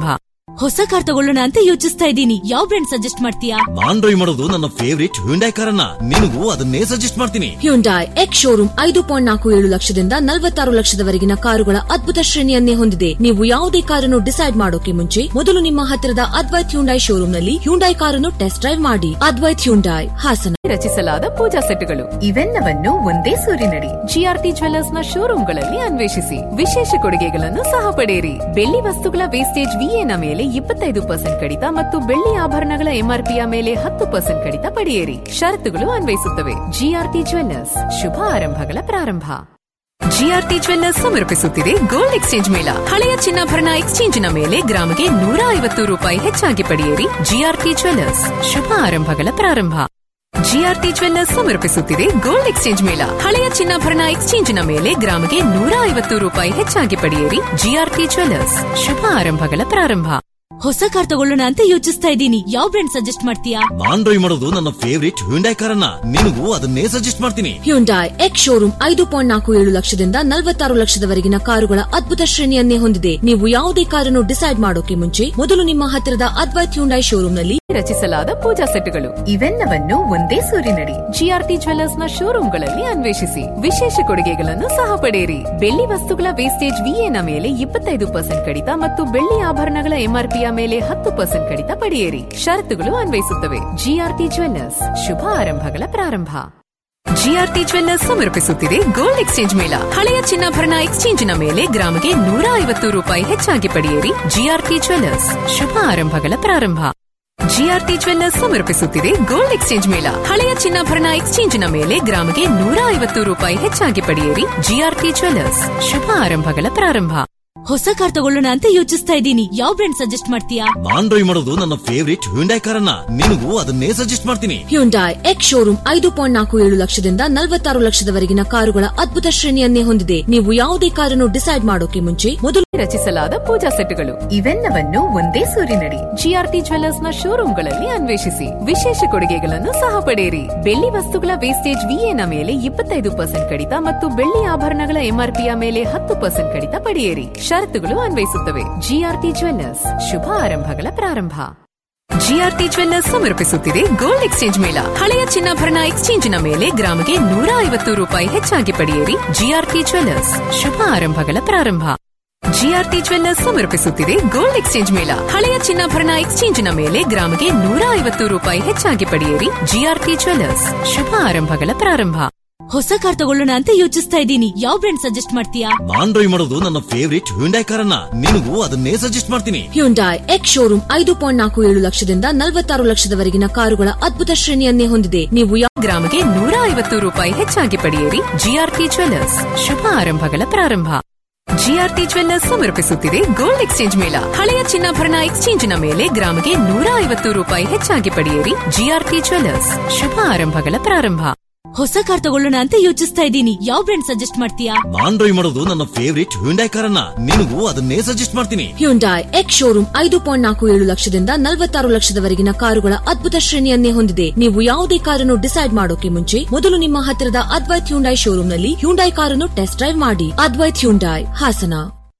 Speaker 6: ಹೊಸ ಕಾರ್ ತಗೊಳ್ಳೋಣ ಅಂತ ಯೋಚಿಸ್ತಾ ಇದ್ದೀನಿ ಯಾವ ಬ್ರ್ಯಾಂಡ್ ಸಜೆಸ್ಟ್ ಮಾಡ್ತೀಯಾ
Speaker 7: ನಾನ್ ಡ್ರೈವ್ ಮಾಡೋದು ನನ್ನ ಫೇವರಿಟ್ ಹ್ಯುಂಡೈ ಕಾರನ್ನ ನಿನಗೂ ಅದನ್ನೇ ಸಜೆಸ್ಟ್ ಮಾಡ್ತೀನಿ
Speaker 8: ಹ್ಯುಂಡಾಯ್ ಎಕ್ಸ್ ಶೋರೂಮ್ ಐದು ಪಾಯಿಂಟ್ ನಾಲ್ಕು ಏಳು ಲಕ್ಷದಿಂದ ನಲವತ್ತಾರು ಲಕ್ಷದವರೆಗಿನ ಕಾರುಗಳ ಅದ್ಭುತ ಶ್ರೇಣಿಯನ್ನೇ ಹೊಂದಿದೆ ನೀವು ಯಾವುದೇ ಕಾರನ್ನು ಡಿಸೈಡ್ ಮಾಡೋಕೆ ಮುಂಚೆ ಮೊದಲು ನಿಮ್ಮ ಹತ್ತಿರದ ಅದ್ವೈತ್ ಹ್ಯುಂಡಾಯ್ ಶೋರೂಮ್ನಲ್ಲಿ ಹ್ಯುಂಡಾಯ್ ಕಾರನ್ನು ಟೆಸ್ಟ್ ಡ್ರೈವ್ ಮಾಡಿ ಅದ್ವೈತ್ ಹ್ಯುಂಡಾಯ್ ಹಾಸನ
Speaker 5: ರಚಿಸಲಾದ ಪೂಜಾ ಸೆಟ್ಗಳು ಇವೆಲ್ಲವನ್ನು ಒಂದೇ ಸೂರಿನಡಿ ಜಿಆರ್ಟಿ ಜ್ವೆಲ್ಲರ್ಸ್ ನ ಶೋರೂಮ್ಗಳಲ್ಲಿ ಅನ್ವೇಷಿಸಿ ವಿಶೇಷ ಕೊಡುಗೆಗಳನ್ನು ಸಹ ಪಡೆಯಿರಿ ಬೆಳ್ಳಿ ವಸ್ತುಗಳ ವೇಸ್ಟೇಜ್ ವಿಎನ ಮೇಲೆ ಇಪ್ಪತ್ತೈದು ಪರ್ಸೆಂಟ್ ಕಡಿತ ಮತ್ತು ಬೆಳ್ಳಿ ಆಭರಣಗಳ ಎಂಆರ್ಪಿಯ ಮೇಲೆ ಹತ್ತು ಪರ್ಸೆಂಟ್ ಕಡಿತ ಪಡೆಯಿರಿ ಷರತ್ತುಗಳು ಅನ್ವಯಿಸುತ್ತವೆ ಜಿಆರ್ಟಿ ಜ್ವೆಲ್ಲರ್ಸ್ ಶುಭ ಆರಂಭಗಳ ಪ್ರಾರಂಭ ಜಿಆರ್ಟಿ ಜ್ವೆಲ್ಲರ್ಸ್ ಸಮರ್ಪಿಸುತ್ತಿದೆ ಗೋಲ್ಡ್ ಎಕ್ಸ್ಚೇಂಜ್ ಮೇಳ ಹಳೆಯ ಚಿನ್ನಾಭರಣ ಎಕ್ಸ್ಚೇಂಜಿನ ಮೇಲೆ ಗ್ರಾಮಿಗೆ ನೂರ ಐವತ್ತು ರೂಪಾಯಿ ಹೆಚ್ಚಾಗಿ ಪಡೆಯಿರಿ ಜಿಆರ್ಟಿ ಜ್ವೆಲ್ಲರ್ಸ್ ಶುಭ ಆರಂಭಗಳ ಪ್ರಾರಂಭ ಜಿಆರ್ಟಿ ಜ್ವೆಲ್ಲರ್ಸ್ ಸಮರ್ಪಿಸುತ್ತಿದೆ ಗೋಲ್ಡ್ ಎಕ್ಸ್ಚೇಂಜ್ ಮೇಳ ಹಳೆಯ ಚಿನ್ನಾಭರಣ ಎಕ್ಸ್ಚೇಂಜಿನ ಮೇಲೆ ಗ್ರಾಮಿಗೆ ನೂರ ಐವತ್ತು ರೂಪಾಯಿ ಹೆಚ್ಚಾಗಿ ಪಡೆಯಿರಿ ಜಿಆರ್ಟಿ ಜ್ವೆಲ್ಲರ್ಸ್ ಶುಭ ಆರಂಭಗಳ ಪ್ರಾರಂಭ
Speaker 6: ಹೊಸ ಕಾರ್ ತಗೊಳ್ಳೋಣ ಅಂತ ಯೋಚಿಸ್ತಾ ಇದ್ದೀನಿ ಯಾವ ಬ್ರ್ಯಾಂಡ್ ಸಜೆಸ್ಟ್ ಮಾಡ್ತೀಯಾ
Speaker 7: ನಾನ್ ಡ್ರೈವ್ ಮಾಡೋದು ನನ್ನ ಫೇವರಿಟ್ ಹ್ಯುಂಡೈ ಕಾರನ್ನ ನಿನಗೂ ಅದನ್ನೇ ಸಜೆಸ್ಟ್ ಮಾಡ್ತೀನಿ
Speaker 8: ಹ್ಯುಂಡಾಯ್ ಎಕ್ಸ್ ಶೋರೂಮ್ ಐದು ಪಾಯಿಂಟ್ ನಾಲ್ಕು ಏಳು ಲಕ್ಷದಿಂದ ನಲವತ್ತಾರು ಲಕ್ಷದವರೆಗಿನ ಕಾರುಗಳ ಅದ್ಭುತ ಶ್ರೇಣಿಯನ್ನೇ ಹೊಂದಿದೆ ನೀವು ಯಾವುದೇ ಕಾರನ್ನು ಡಿಸೈಡ್ ಮಾಡೋಕೆ ಮುಂಚೆ ಮೊದಲು ನಿಮ್ಮ ಹತ್ತಿರದ ಅದ್ವೈತ್ ಹ್ಯುಂಡಾಯ್ ಶೋರೂಮ್ನಲ್ಲಿ
Speaker 5: ರಚಿಸಲಾದ ಪೂಜಾ ಸೆಟ್ಗಳು ಇವೆಲ್ಲವನ್ನು ಒಂದೇ ಸೂರಿನಡಿ ಜಿಆರ್ಟಿ ಜ್ವೆಲ್ಲರ್ಸ್ ನ ಶೋರೂಮ್ಗಳಲ್ಲಿ ಅನ್ವೇಷಿಸಿ ವಿಶೇಷ ಕೊಡುಗೆಗಳನ್ನು ಸಹ ಪಡೆಯಿರಿ ಬೆಳ್ಳಿ ವಸ್ತುಗಳ ವೇಸ್ಟೇಜ್ ವಿಎನ ಮೇಲೆ ಇಪ್ಪತ್ತೈದು ಪರ್ಸೆಂಟ್ ಕಡಿತ ಮತ್ತು ಬೆಳ್ಳಿ ಆಭರಣಗಳ ಎಂಆರ್ಪಿಯ ಮೇಲೆ ಹತ್ತು ಪರ್ಸೆಂಟ್ ಕಡಿತ ಪಡೆಯಿರಿ ಷರತ್ತುಗಳು ಅನ್ವಯಿಸುತ್ತವೆ ಜಿಆರ್ಟಿ ಜ್ವೆಲ್ಲರ್ಸ್ ಶುಭ ಆರಂಭಗಳ ಪ್ರಾರಂಭ ಜಿಆರ್ಟಿ ಜ್ವೆಲ್ಲರ್ಸ್ ಸಮರ್ಪಿಸುತ್ತಿದೆ ಗೋಲ್ಡ್ ಎಕ್ಸ್ಚೇಂಜ್ ಮೇಳ ಹಳೆಯ ಚಿನ್ನಾಭರಣ ಎಕ್ಸ್ಚೇಂಜಿನ ಮೇಲೆ ಗ್ರಾಮಿಗೆ ನೂರ ಐವತ್ತು ರೂಪಾಯಿ ಹೆಚ್ಚಾಗಿ ಪಡೆಯಿರಿ ಜಿಆರ್ಟಿ ಜ್ವೆಲ್ಲರ್ಸ್ ಶುಭ ಆರಂಭಗಳ ಪ್ರಾರಂಭ ಜಿಆರ್ಟಿ ಜ್ವೆಲ್ಲರ್ಸ್ ಸಮರ್ಪಿಸುತ್ತಿದೆ ಗೋಲ್ಡ್ ಎಕ್ಸ್ಚೇಂಜ್ ಮೇಳ ಹಳೆಯ ಚಿನ್ನಾಭರಣ ಎಕ್ಸ್ಚೇಂಜಿನ ಮೇಲೆ ಗ್ರಾಮಿಗೆ ನೂರ ಐವತ್ತು ರೂಪಾಯಿ ಹೆಚ್ಚಾಗಿ ಪಡೆಯಿರಿ ಜಿಆರ್ಟಿ ಜ್ವೆಲ್ಲರ್ಸ್ ಶುಭ ಆರಂಭಗಳ ಪ್ರಾರಂಭ
Speaker 6: ಹೊಸ ಕಾರ್ ತಗೊಳ್ಳೋಣ ಅಂತ ಯೋಚಿಸ್ತಾ ಇದ್ದೀನಿ ಯಾವ ಬ್ರ್ಯಾಂಡ್ ಸಜೆಸ್ಟ್ ಮಾಡ್ತೀಯಾ
Speaker 7: ನಾನ್ ಡ್ರೈವ್ ಮಾಡೋದು ನನ್ನ ಫೇವರಿಟ್ ಹ್ಯುಂಡೈ ಕಾರನ್ನ ನಿನಗೂ ಅದನ್ನೇ ಸಜೆಸ್ಟ್ ಮಾಡ್ತೀನಿ
Speaker 8: ಹ್ಯುಂಡಾಯ್ ಎಕ್ಸ್ ಶೋರೂಮ್ ಐದು ಪಾಯಿಂಟ್ ನಾಲ್ಕು ಏಳು ಲಕ್ಷದಿಂದ ನಲವತ್ತಾರು ಲಕ್ಷದವರೆಗಿನ ಕಾರುಗಳ ಅದ್ಭುತ ಶ್ರೇಣಿಯನ್ನೇ ಹೊಂದಿದೆ ನೀವು ಯಾವುದೇ ಕಾರನ್ನು ಡಿಸೈಡ್ ಮಾಡೋಕೆ ಮುಂಚೆ ಮೊದಲು
Speaker 5: ರಚಿಸಲಾದ ಪೂಜಾ ಸೆಟ್ಗಳು ಇವೆಲ್ಲವನ್ನು ಒಂದೇ ಸೂರಿನಡಿ ಜಿಆರ್ಟಿ ಜ್ವೆಲ್ಲರ್ಸ್ ನ ಶೋರೂಮ್ಗಳಲ್ಲಿ ಅನ್ವೇಷಿಸಿ ವಿಶೇಷ ಕೊಡುಗೆಗಳನ್ನು ಸಹ ಪಡೆಯಿರಿ ಬೆಳ್ಳಿ ವಸ್ತುಗಳ ವೇಸ್ಟೇಜ್ ವಿಎನ ಮೇಲೆ ಇಪ್ಪತ್ತೈದು ಪರ್ಸೆಂಟ್ ಕಡಿತ ಮತ್ತು ಬೆಳ್ಳಿ ಆಭರಣಗಳ ಎಂಆರ್ಪಿಯ ಮೇಲೆ ಹತ್ತು ಪರ್ಸೆಂಟ್ ಕಡಿತ ಪಡೆಯಿರಿ ಷರತ್ತುಗಳು ಅನ್ವಯಿಸುತ್ತವೆ ಜಿಆರ್ಟಿ ಜ್ವೆಲ್ಲರ್ಸ್ ಶುಭ ಆರಂಭಗಳ ಪ್ರಾರಂಭ ಜಿಆರ್ಟಿ ಜ್ವೆಲ್ಲರ್ಸ್ ಸಮರ್ಪಿಸುತ್ತಿದೆ ಗೋಲ್ಡ್ ಎಕ್ಸ್ಚೇಂಜ್ ಮೇಳ ಹಳೆಯ ಚಿನ್ನಾಭರಣ ಎಕ್ಸ್ಚೇಂಜಿನ ಮೇಲೆ ಗ್ರಾಮಿಗೆ ನೂರ ಐವತ್ತು ರೂಪಾಯಿ ಹೆಚ್ಚಾಗಿ ಪಡೆಯಿರಿ ಜಿಆರ್ಟಿ ಜ್ವೆಲ್ಲರ್ಸ್ ಶುಭ ಆರಂಭಗಳ ಪ್ರಾರಂಭ ಜಿಆರ್ಟಿ ಜ್ವೆಲ್ಲರ್ಸ್ ಸಮರ್ಪಿಸುತ್ತಿದೆ ಗೋಲ್ಡ್ ಎಕ್ಸ್ಚೇಂಜ್ ಮೇಳ ಹಳೆಯ ಚಿನ್ನಾಭರಣ ಎಕ್ಸ್ಚೇಂಜಿನ ಮೇಲೆ ಗ್ರಾಮಿಗೆ ನೂರ ಐವತ್ತು ರೂಪಾಯಿ ಹೆಚ್ಚಾಗಿ ಪಡೆಯಿರಿ ಜಿಆರ್ಟಿ ಜ್ವೆಲ್ಲರ್ಸ್ ಶುಭ ಆರಂಭಗಳ ಪ್ರಾರಂಭ
Speaker 6: ಹೊಸ ಕಾರ್ ತಗೊಳ್ಳೋಣ ಅಂತ ಯೋಚಿಸ್ತಾ ಇದ್ದೀನಿ ಯಾವ ಬ್ರ್ಯಾಂಡ್ ಸಜೆಸ್ಟ್ ಮಾಡ್ತೀಯಾ
Speaker 7: ನಾನ್ ಡ್ರೈವ್ ಮಾಡೋದು ನನ್ನ ಫೇವರಿಟ್ ಹ್ಯುಂಡೈ ಕಾರನ್ನ ನಿನಗೂ ಅದನ್ನೇ ಸಜೆಸ್ಟ್ ಮಾಡ್ತೀನಿ
Speaker 8: ಹ್ಯುಂಡಾಯ್ ಎಕ್ಸ್ ಶೋರೂಮ್ ಐದು ಪಾಯಿಂಟ್ ನಾಲ್ಕು ಏಳು ಲಕ್ಷದಿಂದ ನಲವತ್ತಾರು ಲಕ್ಷದವರೆಗಿನ ಕಾರುಗಳ ಅದ್ಭುತ ಶ್ರೇಣಿಯನ್ನೇ ಹೊಂದಿದೆ ನೀವು ಯಾ-
Speaker 5: ಗ್ರಾಮಿಗೆ ನೂರ ಐವತ್ತು ರೂಪಾಯಿ ಹೆಚ್ಚಾಗಿ ಪಡೆಯಿರಿ ಜಿಆರ್ಟಿ ಜ್ವೆಲ್ಲರ್ಸ್ ಶುಭ ಆರಂಭಗಳ ಪ್ರಾರಂಭ ಜಿಆರ್ಟಿ ಜ್ವೆಲ್ಲರ್ಸ್ ಸಮರ್ಪಿಸುತ್ತಿದೆ ಗೋಲ್ಡ್ ಎಕ್ಸ್ಚೇಂಜ್ ಮೇಳ ಹಳೆಯ ಚಿನ್ನಾಭರಣ ಎಕ್ಸ್ಚೇಂಜಿನ ಮೇಲೆ ಗ್ರಾಮಿಗೆ ನೂರ ಐವತ್ತು ರೂಪಾಯಿ ಹೆಚ್ಚಾಗಿ ಪಡೆಯಿರಿ ಜಿಆರ್ಟಿ ಜ್ವೆಲ್ಲರ್ಸ್ ಶುಭ ಆರಂಭಗಳ ಪ್ರಾರಂಭ
Speaker 6: ಹೊಸ ಕಾರ್ ತಗೊಳ್ಳೋಣ ಅಂತ ಯೋಚಿಸ್ತಾ ಇದ್ದೀನಿ ಯಾವ ಬ್ರ್ಯಾಂಡ್ ಸಜೆಸ್ಟ್ ಮಾಡ್ತೀಯಾ
Speaker 7: ನಾನ್ ಡ್ರೈವ್ ಮಾಡೋದು ನನ್ನ ಫೇವರಿಟ್ ಹ್ಯುಂಡೈ ಕಾರನ್ನ ನಿನಗೂ ಅದನ್ನೇ ಸಜೆಸ್ಟ್ ಮಾಡ್ತೀನಿ
Speaker 8: ಹ್ಯುಂಡಾಯ್ ಎಕ್ಸ್ ಶೋರೂಮ್ ಐದು ಪಾಯಿಂಟ್ ನಾಲ್ಕು ಏಳು ಲಕ್ಷದಿಂದ ನಲವತ್ತಾರು ಲಕ್ಷದವರೆಗಿನ ಕಾರುಗಳ ಅದ್ಭುತ ಶ್ರೇಣಿಯನ್ನೇ ಹೊಂದಿದೆ ನೀವು ಯಾವುದೇ ಕಾರನ್ನು ಡಿಸೈಡ್ ಮಾಡೋಕೆ ಮುಂಚೆ ಮೊದಲು ನಿಮ್ಮ ಹತ್ತಿರದ ಅದ್ವೈತ್ ಹ್ಯುಂಡಾಯ್ ಶೋರೂಮ್ನಲ್ಲಿ ಹ್ಯುಂಡಾಯ್ ಕಾರನ್ನು ಟೆಸ್ಟ್ ಡ್ರೈವ್ ಮಾಡಿ Advait Hyundai Hassan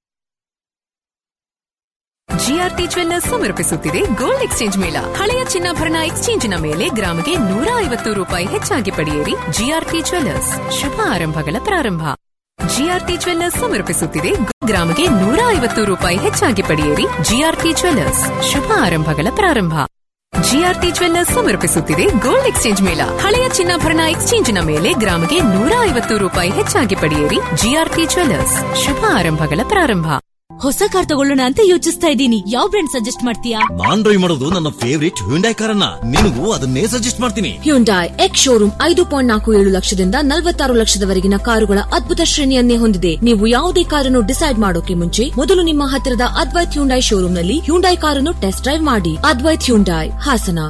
Speaker 5: GRT jewellers ಸಮರ್ಪಿಸುತ್ತಿದೆ ಗೋಲ್ಡ್ ಎಕ್ಸ್ಚೇಂಜ್ ಮೇಳ ಹಳೆಯ ಚಿನ್ನಾಭರಣ ಎಕ್ಸ್ಚೇಂಜಿನ ಮೇಲೆ ಗ್ರಾಮಿಗೆ ನೂರ ಐವತ್ತು ರೂಪಾಯಿ ಹೆಚ್ಚಾಗಿ ಪಡೆಯಿರಿ ಜಿಆರ್ಟಿ ಜ್ವೆಲ್ಲರ್ಸ್ ಶುಭ ಆರಂಭಗಳ ಪ್ರಾರಂಭ ಜಿಆರ್ಟಿ ಜ್ವೆಲ್ಲರ್ಸ್ ಸಮರ್ಪಿಸುತ್ತಿದೆ ಗ್ರಾಮಿಗೆ ನೂರ ಐವತ್ತು ರೂಪಾಯಿ ಹೆಚ್ಚಾಗಿ ಪಡೆಯಿರಿ ಜಿಆರ್ಟಿ ಜ್ವೆಲ್ಲರ್ಸ್ ಶುಭ ಆರಂಭಗಳ ಪ್ರಾರಂಭ ಜಿಆರ್ಟಿ ಜ್ವೆಲ್ಲರ್ಸ್ ಸಮರ್ಪಿಸುತ್ತಿದೆ ಗೋಲ್ಡ್ ಎಕ್ಸ್ಚೇಂಜ್ ಮೇಳ ಹಳೆಯ ಚಿನ್ನಾಭರಣ ಎಕ್ಸ್ಚೇಂಜಿನ ಮೇಲೆ ಗ್ರಾಮಿಗೆ ನೂರ ಐವತ್ತು ರೂಪಾಯಿ ಹೆಚ್ಚಾಗಿ ಪಡೆಯಿರಿ ಜಿಆರ್ಟಿ ಜ್ವೆಲ್ಲರ್ಸ್ ಶುಭ ಆರಂಭಗಳ ಪ್ರಾರಂಭ
Speaker 6: ಹೊಸ ಕಾರ್ ತಗೊಳ್ಳೋಣ ಅಂತ ಯೋಚಿಸ್ತಾ ಇದ್ದೀನಿ ಯಾವ ಬ್ರ್ಯಾಂಡ್ ಸಜೆಸ್ಟ್ ಮಾಡ್ತೀಯಾ
Speaker 7: ನಾನ್ ಡ್ರೈವ್ ಮಾಡೋದು ನನ್ನ ಫೇವರಿಟ್ ಹ್ಯುಂಡೈ ಕಾರನ್ನ ನಿನಗೂ ಅದನ್ನೇ ಸಜೆಸ್ಟ್ ಮಾಡ್ತೀನಿ
Speaker 8: ಹ್ಯುಂಡಾಯ್ ಎಕ್ಸ್ ಶೋರೂಮ್ ಐದು ಪಾಯಿಂಟ್ ನಾಲ್ಕು ಏಳು ಲಕ್ಷದಿಂದ ನಲವತ್ತಾರು ಲಕ್ಷದವರೆಗಿನ ಕಾರುಗಳ ಅದ್ಭುತ ಶ್ರೇಣಿಯನ್ನೇ ಹೊಂದಿದೆ ನೀವು ಯಾವುದೇ ಕಾರನ್ನು ಡಿಸೈಡ್ ಮಾಡೋಕೆ ಮುಂಚೆ ಮೊದಲು ನಿಮ್ಮ ಹತ್ತಿರದ ಅದ್ವೈತ್ ಹ್ಯುಂಡಾಯ್ ಶೋರೂಮ್ನಲ್ಲಿ ಹ್ಯುಂಡಾಯ್ ಕಾರನ್ನು ಟೆಸ್ಟ್ ಡ್ರೈವ್ ಮಾಡಿ Advait Hyundai Hassan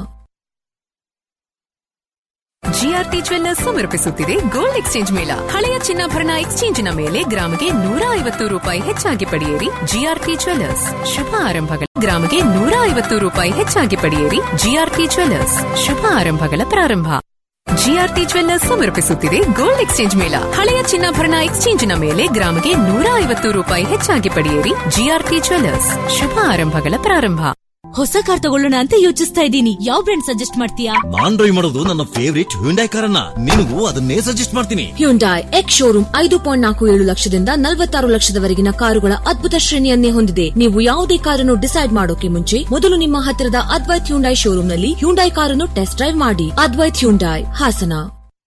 Speaker 5: GRT jewellers ಸಮರ್ಪಿಸುತ್ತಿದೆ ಗೋಲ್ಡ್ ಎಕ್ಸ್ಚೇಂಜ್ ಮೇಳ ಹಳೆಯ ಚಿನ್ನಾಭರಣ ಎಕ್ಸ್ಚೇಂಜಿನ ಮೇಲೆ ಗ್ರಾಮಿಗೆ ನೂರ ಐವತ್ತು ರೂಪಾಯಿ ಹೆಚ್ಚಾಗಿ ಪಡೆಯಿರಿ ಜಿಆರ್ಟಿ ಜ್ವೆಲ್ಲರ್ಸ್ ಶುಭ ಆರಂಭಗಳ ಗ್ರಾಮಿಗೆ ನೂರ ಐವತ್ತು ರೂಪಾಯಿ ಹೆಚ್ಚಾಗಿ ಪಡೆಯಿರಿ ಜಿಆರ್ಟಿ ಜ್ವೆಲ್ಲರ್ಸ್ ಶುಭ ಆರಂಭಗಳ ಪ್ರಾರಂಭ ಜಿಆರ್ಟಿ ಜ್ವೆಲ್ಲರ್ಸ್ ಸಮರ್ಪಿಸುತ್ತಿದೆ ಗೋಲ್ಡ್ ಎಕ್ಸ್ಚೇಂಜ್ ಮೇಳ ಹಳೆಯ ಚಿನ್ನಾಭರಣ ಎಕ್ಸ್ಚೇಂಜಿನ ಮೇಲೆ ಗ್ರಾಮಿಗೆ ನೂರ ಐವತ್ತು ರೂಪಾಯಿ ಹೆಚ್ಚಾಗಿ ಪಡೆಯಿರಿ ಜಿಆರ್ಟಿ ಜ್ವೆಲ್ಲರ್ಸ್ ಶುಭ ಆರಂಭಗಳ ಪ್ರಾರಂಭ
Speaker 6: ಹೊಸ ಕಾರ್ ತಗೊಳ್ಳೋಣ ಅಂತ ಯೋಚಿಸ್ತಾ ಇದ್ದೀನಿ ಯಾವ ಬ್ರ್ಯಾಂಡ್ ಸಜೆಸ್ಟ್ ಮಾಡ್ತೀಯಾ
Speaker 7: ನಾನ್ ಡ್ರೈವ್ ಮಾಡೋದು ನನ್ನ ಫೇವರಿಟ್ ಹ್ಯುಂಡೈ ಕಾರನ್ನ ನಿನಗೂ ಅದನ್ನೇ ಸಜೆಸ್ಟ್ ಮಾಡ್ತೀನಿ
Speaker 8: ಹ್ಯುಂಡಾಯ್ ಎಕ್ಸ್ ಶೋರೂಮ್ ಐದು ಪಾಯಿಂಟ್ ನಾಲ್ಕು ಏಳು ಲಕ್ಷದಿಂದ ನಲವತ್ತಾರು ಲಕ್ಷದವರೆಗಿನ ಕಾರುಗಳ ಅದ್ಭುತ ಶ್ರೇಣಿಯನ್ನೇ ಹೊಂದಿದೆ ನೀವು ಯಾವುದೇ ಕಾರನ್ನು ಡಿಸೈಡ್ ಮಾಡೋಕೆ ಮುಂಚೆ ಮೊದಲು ನಿಮ್ಮ ಹತ್ತಿರದ ಅದ್ವೈತ್ ಹ್ಯುಂಡಾಯ್ ಶೋರೂಮ್ನಲ್ಲಿ ಹ್ಯುಂಡಾಯ್ ಕಾರನ್ನು ಟೆಸ್ಟ್ ಡ್ರೈವ್ ಮಾಡಿ Advait Hyundai Hassan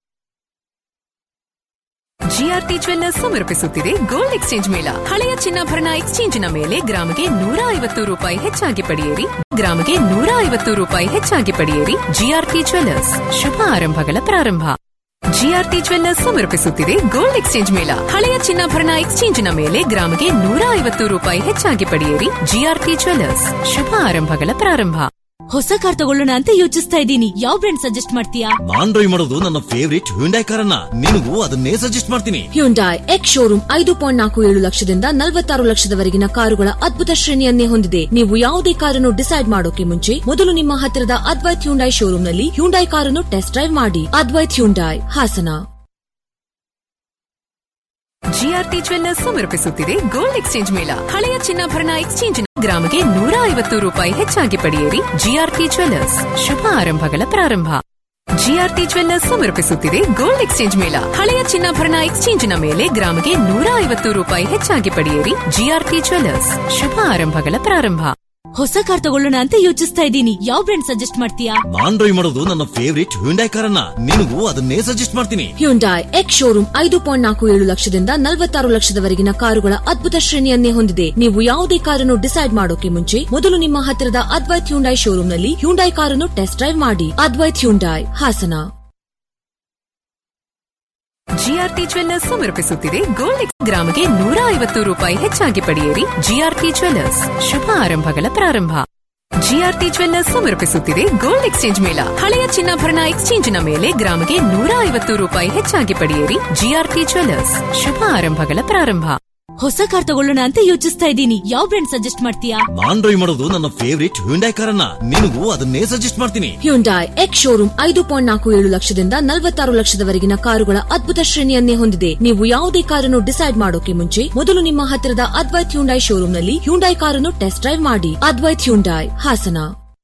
Speaker 5: GRT jewellers ಸಮರ್ಪಿಸುತ್ತಿದೆ ಗೋಲ್ಡ್ ಎಕ್ಸ್ಚೇಂಜ್ ಮೇಳ ಹಳೆಯ ಚಿನ್ನಾಭರಣ ಎಕ್ಸ್ಚೇಂಜಿನ ಮೇಲೆ ಗ್ರಾಮಿಗೆ ನೂರ ಐವತ್ತು ರೂಪಾಯಿ ಹೆಚ್ಚಾಗಿ ಪಡೆಯಿರಿ ಗ್ರಾಮಿಗೆ ನೂರ ಐವತ್ತು ರೂಪಾಯಿ ಹೆಚ್ಚಾಗಿ ಪಡೆಯಿರಿ ಜಿಆರ್ಟಿ ಜ್ವೆಲ್ಲರ್ಸ್ ಶುಭ ಆರಂಭಗಳ ಪ್ರಾರಂಭ ಜಿಆರ್ಟಿ ಜ್ವೆಲ್ಲರ್ಸ್ ಸಮರ್ಪಿಸುತ್ತಿದೆ ಗೋಲ್ಡ್ ಎಕ್ಸ್ಚೇಂಜ್ ಮೇಳ ಹಳೆಯ ಚಿನ್ನಾಭರಣ ಎಕ್ಸ್ಚೇಂಜಿನ ಮೇಲೆ ಗ್ರಾಮಿಗೆ ನೂರ ಐವತ್ತು ರೂಪಾಯಿ ಹೆಚ್ಚಾಗಿ ಪಡೆಯಿರಿ ಜಿಆರ್ಟಿ ಜ್ವೆಲ್ಲರ್ಸ್ ಶುಭ ಆರಂಭಗಳ ಪ್ರಾರಂಭ
Speaker 6: ಹೊಸ ಕಾರ್ ತಗೊಳ್ಳೋಣ ಅಂತ ಯೋಚಿಸ್ತಾ ಇದ್ದೀನಿ ಯಾವ ಬ್ರ್ಯಾಂಡ್ ಸಜೆಸ್ಟ್ ಮಾಡ್ತೀಯಾ
Speaker 7: ನಾನ್ ಡ್ರೈವ್ ಮಾಡೋದು ನನ್ನ ಫೇವರಿಟ್ ಹ್ಯುಂಡೈ ಕಾರನ್ನ ನಿನಗೂ ಅದನ್ನೇ ಸಜೆಸ್ಟ್ ಮಾಡ್ತೀನಿ
Speaker 8: ಹ್ಯುಂಡಾಯ್ ಎಕ್ಸ್ ಶೋರೂಮ್ ಐದು ಪಾಯಿಂಟ್ ನಾಲ್ಕು ಏಳು ಲಕ್ಷದಿಂದ ನಲವತ್ತಾರು ಲಕ್ಷದವರೆಗಿನ ಕಾರುಗಳ ಅದ್ಭುತ ಶ್ರೇಣಿಯನ್ನೇ ಹೊಂದಿದೆ ನೀವು ಯಾವುದೇ ಕಾರನ್ನು ಡಿಸೈಡ್ ಮಾಡೋಕೆ ಮುಂಚೆ ಮೊದಲು ನಿಮ್ಮ ಹತ್ತಿರದ ಅದ್ವೈತ್ ಹ್ಯುಂಡಾಯ್ ಶೋರೂಮ್ನಲ್ಲಿ ಹ್ಯುಂಡಾಯ್ ಕಾರನ್ನು ಟೆಸ್ಟ್ ಡ್ರೈವ್ ಮಾಡಿ Advait Hyundai Hassan
Speaker 5: GRT jewellers ಸಮರ್ಪಿಸುತ್ತಿದೆ ಗೋಲ್ಡ್ ಎಕ್ಸ್ಚೇಂಜ್ ಮೇಳ ಹಳೆಯ ಚಿನ್ನಾಭರಣ ಎಕ್ಸ್ಚೇಂಜಿನ ಗ್ರಾಮಿಗೆ ನೂರ ಐವತ್ತು ರೂಪಾಯಿ ಹೆಚ್ಚಾಗಿ ಪಡೆಯಿರಿ ಜಿಆರ್ಟಿ ಜ್ವೆಲ್ಲರ್ಸ್ ಶುಭ ಆರಂಭಗಳ ಪ್ರಾರಂಭ ಜಿಆರ್ಟಿ ಜ್ವೆಲ್ಲರ್ಸ್ ಸಮರ್ಪಿಸುತ್ತಿದೆ ಗೋಲ್ಡ್ ಎಕ್ಸ್ಚೇಂಜ್ ಮೇಳ ಹಳೆಯ ಚಿನ್ನಾಭರಣ ಎಕ್ಸ್ಚೇಂಜಿನ ಮೇಲೆ ಗ್ರಾಮಿಗೆ ನೂರ ಐವತ್ತು ರೂಪಾಯಿ ಹೆಚ್ಚಾಗಿ ಪಡೆಯಿರಿ ಜಿಆರ್ಟಿ ಜ್ವೆಲ್ಲರ್ಸ್ ಶುಭ ಆರಂಭಗಳ ಪ್ರಾರಂಭ
Speaker 6: ಹೊಸ ಕಾರ್ ತಗೊಳ್ಳೋಣ ಅಂತ ಯೋಚಿಸ್ತಾ ಇದ್ದೀನಿ ಯಾವ ಬ್ರ್ಯಾಂಡ್ ಸಜೆಸ್ಟ್ ಮಾಡ್ತೀಯಾ
Speaker 7: ನಾನ್ ಡ್ರೈವ್ ಮಾಡೋದು ನನ್ನ ಫೇವರಿಟ್ ಹ್ಯುಂಡೈ ಕಾರನ್ನ ನಿನಗೂ ಅದನ್ನೇ ಸಜೆಸ್ಟ್ ಮಾಡ್ತೀನಿ
Speaker 8: ಹ್ಯುಂಡಾಯ್ ಎಕ್ಸ್ ಶೋರೂಮ್ ಐದು ಪಾಯಿಂಟ್ ನಾಲ್ಕು ಏಳು ಲಕ್ಷದಿಂದ ನಲವತ್ತಾರು ಲಕ್ಷದವರೆಗಿನ ಕಾರುಗಳ ಅದ್ಭುತ ಶ್ರೇಣಿಯನ್ನೇ ಹೊಂದಿದೆ ನೀವು ಯಾವುದೇ ಕಾರನ್ನು ಡಿಸೈಡ್ ಮಾಡೋಕೆ ಮುಂಚೆ ಮೊದಲು ನಿಮ್ಮ ಹತ್ತಿರದ ಅದ್ವೈತ್ ಹ್ಯುಂಡಾಯ್ ಶೋರೂಮ್ನಲ್ಲಿ ಹ್ಯುಂಡಾಯ್ ಕಾರನ್ನು ಟೆಸ್ಟ್ ಡ್ರೈವ್ ಮಾಡಿ Advait Hyundai Hassan
Speaker 5: GRT jewellers ಸಮರ್ಪಿಸುತ್ತಿದೆ ಗೋಲ್ಡ್ ಎಕ್ಸ್ ಗ್ರಾಮಿಗೆ ನೂರ ಐವತ್ತು ರೂಪಾಯಿ ಹೆಚ್ಚಾಗಿ ಪಡೆಯಿರಿ ಜಿಆರ್ಟಿ ಜ್ವೆಲ್ಲರ್ಸ್ ಶುಭ ಆರಂಭಗಳ ಪ್ರಾರಂಭ ಜಿಆರ್ಟಿ ಜ್ವೆಲ್ಲರ್ಸ್ ಸಮರ್ಪಿಸುತ್ತಿದೆ ಗೋಲ್ಡ್ ಎಕ್ಸ್ಚೇಂಜ್ ಮೇಳ ಹಳೆಯ ಚಿನ್ನಾಭರಣ ಎಕ್ಸ್ಚೇಂಜಿನ ಮೇಲೆ ಗ್ರಾಮಿಗೆ ನೂರ ಐವತ್ತು ರೂಪಾಯಿ ಹೆಚ್ಚಾಗಿ ಪಡೆಯಿರಿ ಜಿಆರ್ಟಿ ಜ್ವೆಲ್ಲರ್ಸ್ ಶುಭ ಆರಂಭಗಳ ಪ್ರಾರಂಭ
Speaker 6: ಹೊಸ ಕಾರ್ ತಗೊಳ್ಳೋಣ ಅಂತ ಯೋಚಿಸ್ತಾ ಇದ್ದೀನಿ ಯಾವ ಬ್ರ್ಯಾಂಡ್ ಸಜೆಸ್ಟ್ ಮಾಡ್ತೀಯಾ
Speaker 7: ನಾನ್ ಡ್ರೈವ್ ಮಾಡೋದು ನನ್ನ ಫೇವರಿಟ್ ಹ್ಯುಂಡೈ ಕಾರನ್ನ ನಿನಗೂ ಅದನ್ನೇ ಸಜೆಸ್ಟ್ ಮಾಡ್ತೀನಿ
Speaker 8: ಹ್ಯುಂಡಾಯ್ ಎಕ್ಸ್ ಶೋರೂಮ್ ಐದು ಪಾಯಿಂಟ್ ನಾಲ್ಕು ಏಳು ಲಕ್ಷದಿಂದ ನಲವತ್ತಾರು ಲಕ್ಷದವರೆಗಿನ ಕಾರುಗಳ ಅದ್ಭುತ ಶ್ರೇಣಿಯನ್ನೇ ಹೊಂದಿದೆ ನೀವು ಯಾವುದೇ ಕಾರನ್ನು ಡಿಸೈಡ್ ಮಾಡೋಕೆ ಮುಂಚೆ ಮೊದಲು ನಿಮ್ಮ ಹತ್ತಿರದ ಅದ್ವೈತ್ ಹ್ಯುಂಡಾಯ್ ಶೋರೂಮ್ನಲ್ಲಿ ಹ್ಯುಂಡಾಯ್ ಕಾರನ್ನು ಟೆಸ್ಟ್ ಡ್ರೈವ್ ಮಾಡಿ ಅದ್ವೈತ್ ಹ್ಯುಂಡಾಯ್ ಹಾಸನ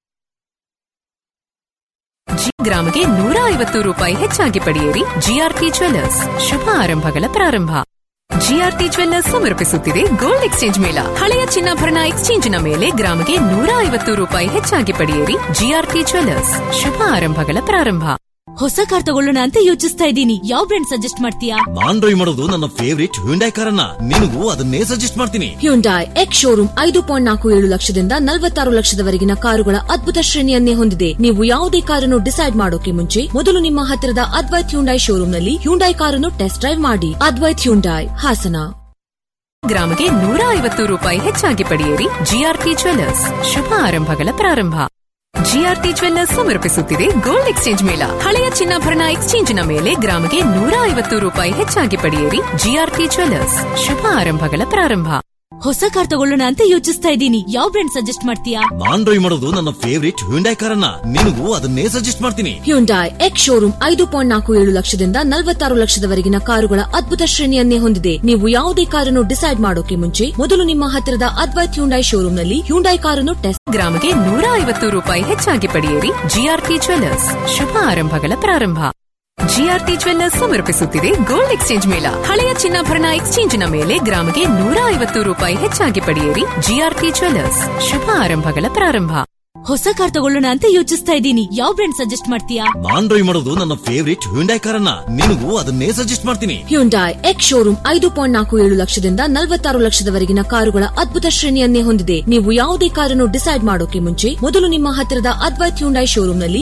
Speaker 5: ಜಿ ಗ್ರಾಮಿಗೆ ನೂರ ಐವತ್ತು ರೂಪಾಯಿ ಹೆಚ್ಚಾಗಿ ಪಡೆಯಿರಿ ಜಿಆರ್ಟಿ ಜ್ವೆಲ್ಲರ್ಸ್ ಶುಭ ಆರಂಭಗಳ ಪ್ರಾರಂಭ ಜಿಆರ್ಟಿ ಜ್ವೆಲ್ಲರ್ಸ್ ಸಮರ್ಪಿಸುತ್ತಿದೆ ಗೋಲ್ಡ್ ಎಕ್ಸ್ಚೇಂಜ್ ಮೇಳ ಹಳೆಯ ಚಿನ್ನಾಭರಣ ಎಕ್ಸ್ಚೇಂಜಿನ ಮೇಲೆ ಗ್ರಾಮಿಗೆ ನೂರ ಐವತ್ತು ರೂಪಾಯಿ ಹೆಚ್ಚಾಗಿ ಪಡೆಯಿರಿ ಜಿಆರ್ಟಿ ಜ್ವೆಲ್ಲರ್ಸ್ ಶುಭ ಆರಂಭಗಳ ಪ್ರಾರಂಭ
Speaker 6: ಹೊಸ ಕಾರ್ ತಗೊಳ್ಳೋಣ ಅಂತ ಯೋಚಿಸ್ತಾ ಇದ್ದೀನಿ ಯಾವ ಬ್ರ್ಯಾಂಡ್ ಸಜೆಸ್ಟ್ ಮಾಡ್ತೀಯಾ
Speaker 7: ನಾನ್ ಡ್ರೈವ್ ಮಾಡೋದು ನನ್ನ ಫೇವರಿಟ್ ಹ್ಯುಂಡೈ ಕಾರನ್ನ ನಿನಗೂ ಅದನ್ನೇ ಸಜೆಸ್ಟ್ ಮಾಡ್ತೀನಿ
Speaker 8: ಹ್ಯುಂಡಾಯ್ ಎಕ್ಸ್ ಶೋರೂಮ್ ಐದು ಪಾಯಿಂಟ್ ನಾಲ್ಕು ಏಳು ಲಕ್ಷದಿಂದ ನಲವತ್ತಾರು ಲಕ್ಷದವರೆಗಿನ ಕಾರುಗಳ ಅದ್ಭುತ ಶ್ರೇಣಿಯನ್ನೇ ಹೊಂದಿದೆ ನೀವು ಯಾವುದೇ ಕಾರನ್ನು ಡಿಸೈಡ್ ಮಾಡೋಕೆ ಮುಂಚೆ ಮೊದಲು ನಿಮ್ಮ ಹತ್ತಿರದ ಅದ್ವೈತ್ ಹ್ಯುಂಡಾಯ್ ಶೋರೂಮ್ನಲ್ಲಿ ಹ್ಯುಂಡಾಯ್ ಕಾರನ್ನು ಟೆಸ್ಟ್ ಡ್ರೈವ್ ಮಾಡಿ ಅದ್ವೈತ್ ಹ್ಯುಂಡಾಯ್ ಹಾಸನ
Speaker 5: ಗ್ರಾಮಿಗೆ ನೂರ ಐವತ್ತು ರೂಪಾಯಿ ಹೆಚ್ಚಾಗಿ ಪಡೆಯಿರಿ ಜಿಆರ್ಟಿ ಜ್ವೆಲ್ಲರ್ಸ್ ಶುಭ ಆರಂಭಗಳ ಪ್ರಾರಂಭ ಜಿಆರ್ಟಿ ಜ್ವೆಲ್ಲರ್ಸ್ ಸಮರ್ಪಿಸುತ್ತಿದೆ ಗೋಲ್ಡ್ ಎಕ್ಸ್ಚೇಂಜ್ ಮೇಳ ಹಳೆಯ ಚಿನ್ನಾಭರಣ ಎಕ್ಸ್ಚೇಂಜಿನ ಮೇಲೆ ಗ್ರಾಮಿಗೆ ನೂರ ಐವತ್ತು ರೂಪಾಯಿ ಹೆಚ್ಚಾಗಿ ಪಡೆಯಿರಿ ಜಿಆರ್ಟಿ ಜ್ವೆಲ್ಲರ್ಸ್ ಶುಭ ಆರಂಭಗಳ ಪ್ರಾರಂಭ
Speaker 6: ಹೊಸ ಕಾರ್ ತಗೊಳ್ಳೋಣ ಅಂತ ಯೋಚಿಸ್ತಾ ಇದ್ದೀನಿ ಯಾವ ಬ್ರ್ಯಾಂಡ್ ಸಜೆಸ್ಟ್ ಮಾಡ್ತೀಯಾ
Speaker 7: ನಾನ್ ಡ್ರೈವ್ ಮಾಡೋದು ನನ್ನ ಫೇವರಿಟ್ ಹ್ಯುಂಡೈ ಕಾರನ್ನ ನಿನಗೂ ಅದನ್ನೇ ಸಜೆಸ್ಟ್ ಮಾಡ್ತೀನಿ
Speaker 8: ಹ್ಯುಂಡಾಯ್ ಎಕ್ಸ್ ಶೋರೂಮ್ ಐದು ಪಾಯಿಂಟ್ ನಾಲ್ಕು ಏಳು ಲಕ್ಷದಿಂದ ನಲವತ್ತಾರು ಲಕ್ಷದವರೆಗಿನ ಕಾರುಗಳ ಅದ್ಭುತ ಶ್ರೇಣಿಯನ್ನೇ ಹೊಂದಿದೆ ನೀವು ಯಾವುದೇ ಕಾರನ್ನು ಡಿಸೈಡ್ ಮಾಡೋಕೆ ಮುಂಚೆ ಮೊದಲು ನಿಮ್ಮ ಹತ್ತಿರದ ಅದ್ವೈತ್ ಹ್ಯುಂಡಾಯ್ ಶೋರೂಮ್ನಲ್ಲಿ ಹ್ಯುಂಡಾಯ್ ಕಾರನ್ನು ಟೆಸ್ಟ್
Speaker 5: ಗ್ರಾಮಿಗೆ ನೂರ ಐವತ್ತು ರೂಪಾಯಿ ಹೆಚ್ಚಾಗಿ ಪಡೆಯಿರಿ ಜಿಆರ್ಟಿ ಜ್ವೆಲ್ಲರ್ಸ್ ಶುಭ ಆರಂಭಗಳ ಪ್ರಾರಂಭ ಜಿಆರ್ಟಿ ಜ್ವೆಲ್ಲರ್ಸ್ ಸಮರ್ಪಿಸುತ್ತಿದೆ ಗೋಲ್ಡ್ ಎಕ್ಸ್ಚೇಂಜ್ ಮೇಳ ಹಳೆಯ ಚಿನ್ನಾಭರಣ ಎಕ್ಸ್ಚೇಂಜಿನ ಮೇಲೆ ಗ್ರಾಮಿಗೆ ನೂರ ಐವತ್ತು ರೂಪಾಯಿ ಹೆಚ್ಚಾಗಿ ಪಡೆಯಿರಿ ಜಿಆರ್ಟಿ ಜ್ವೆಲ್ಲರ್ಸ್ ಶುಭ ಆರಂಭಗಳ ಪ್ರಾರಂಭ
Speaker 6: ಹೊಸ ಕಾರ್ ತಗೊಳ್ಳೋಣ ಅಂತ ಯೋಚಿಸ್ತಾ ಇದ್ದೀನಿ ಯಾವ ಬ್ರ್ಯಾಂಡ್ ಸಜೆಸ್ಟ್ ಮಾಡ್ತೀಯಾ
Speaker 7: ನಾನ್ ಡ್ರೈವ್ ಮಾಡೋದು ನನ್ನ ಫೇವರಿಟ್ ಹ್ಯುಂಡೈ ಕಾರನ್ನ ನಿನಗೂ ಅದನ್ನೇ ಸಜೆಸ್ಟ್ ಮಾಡ್ತೀನಿ
Speaker 8: ಹ್ಯುಂಡಾಯ್ ಎಕ್ಸ್ ಶೋರೂಮ್ ಐದು ಪಾಯಿಂಟ್ ನಾಲ್ಕು ಏಳು ಲಕ್ಷದಿಂದ ನಲವತ್ತಾರು ಲಕ್ಷದವರೆಗಿನ ಕಾರುಗಳ ಅದ್ಭುತ ಶ್ರೇಣಿಯನ್ನೇ ಹೊಂದಿದೆ ನೀವು ಯಾವುದೇ ಕಾರನ್ನು ಡಿಸೈಡ್ ಮಾಡೋಕೆ ಮುಂಚೆ ಮೊದಲು ನಿಮ್ಮ ಹತ್ತಿರದ ಅದ್ವೈತ್ ಹ್ಯುಂಡಾಯ್ ಶೋರೂಮ್ನಲ್ಲಿ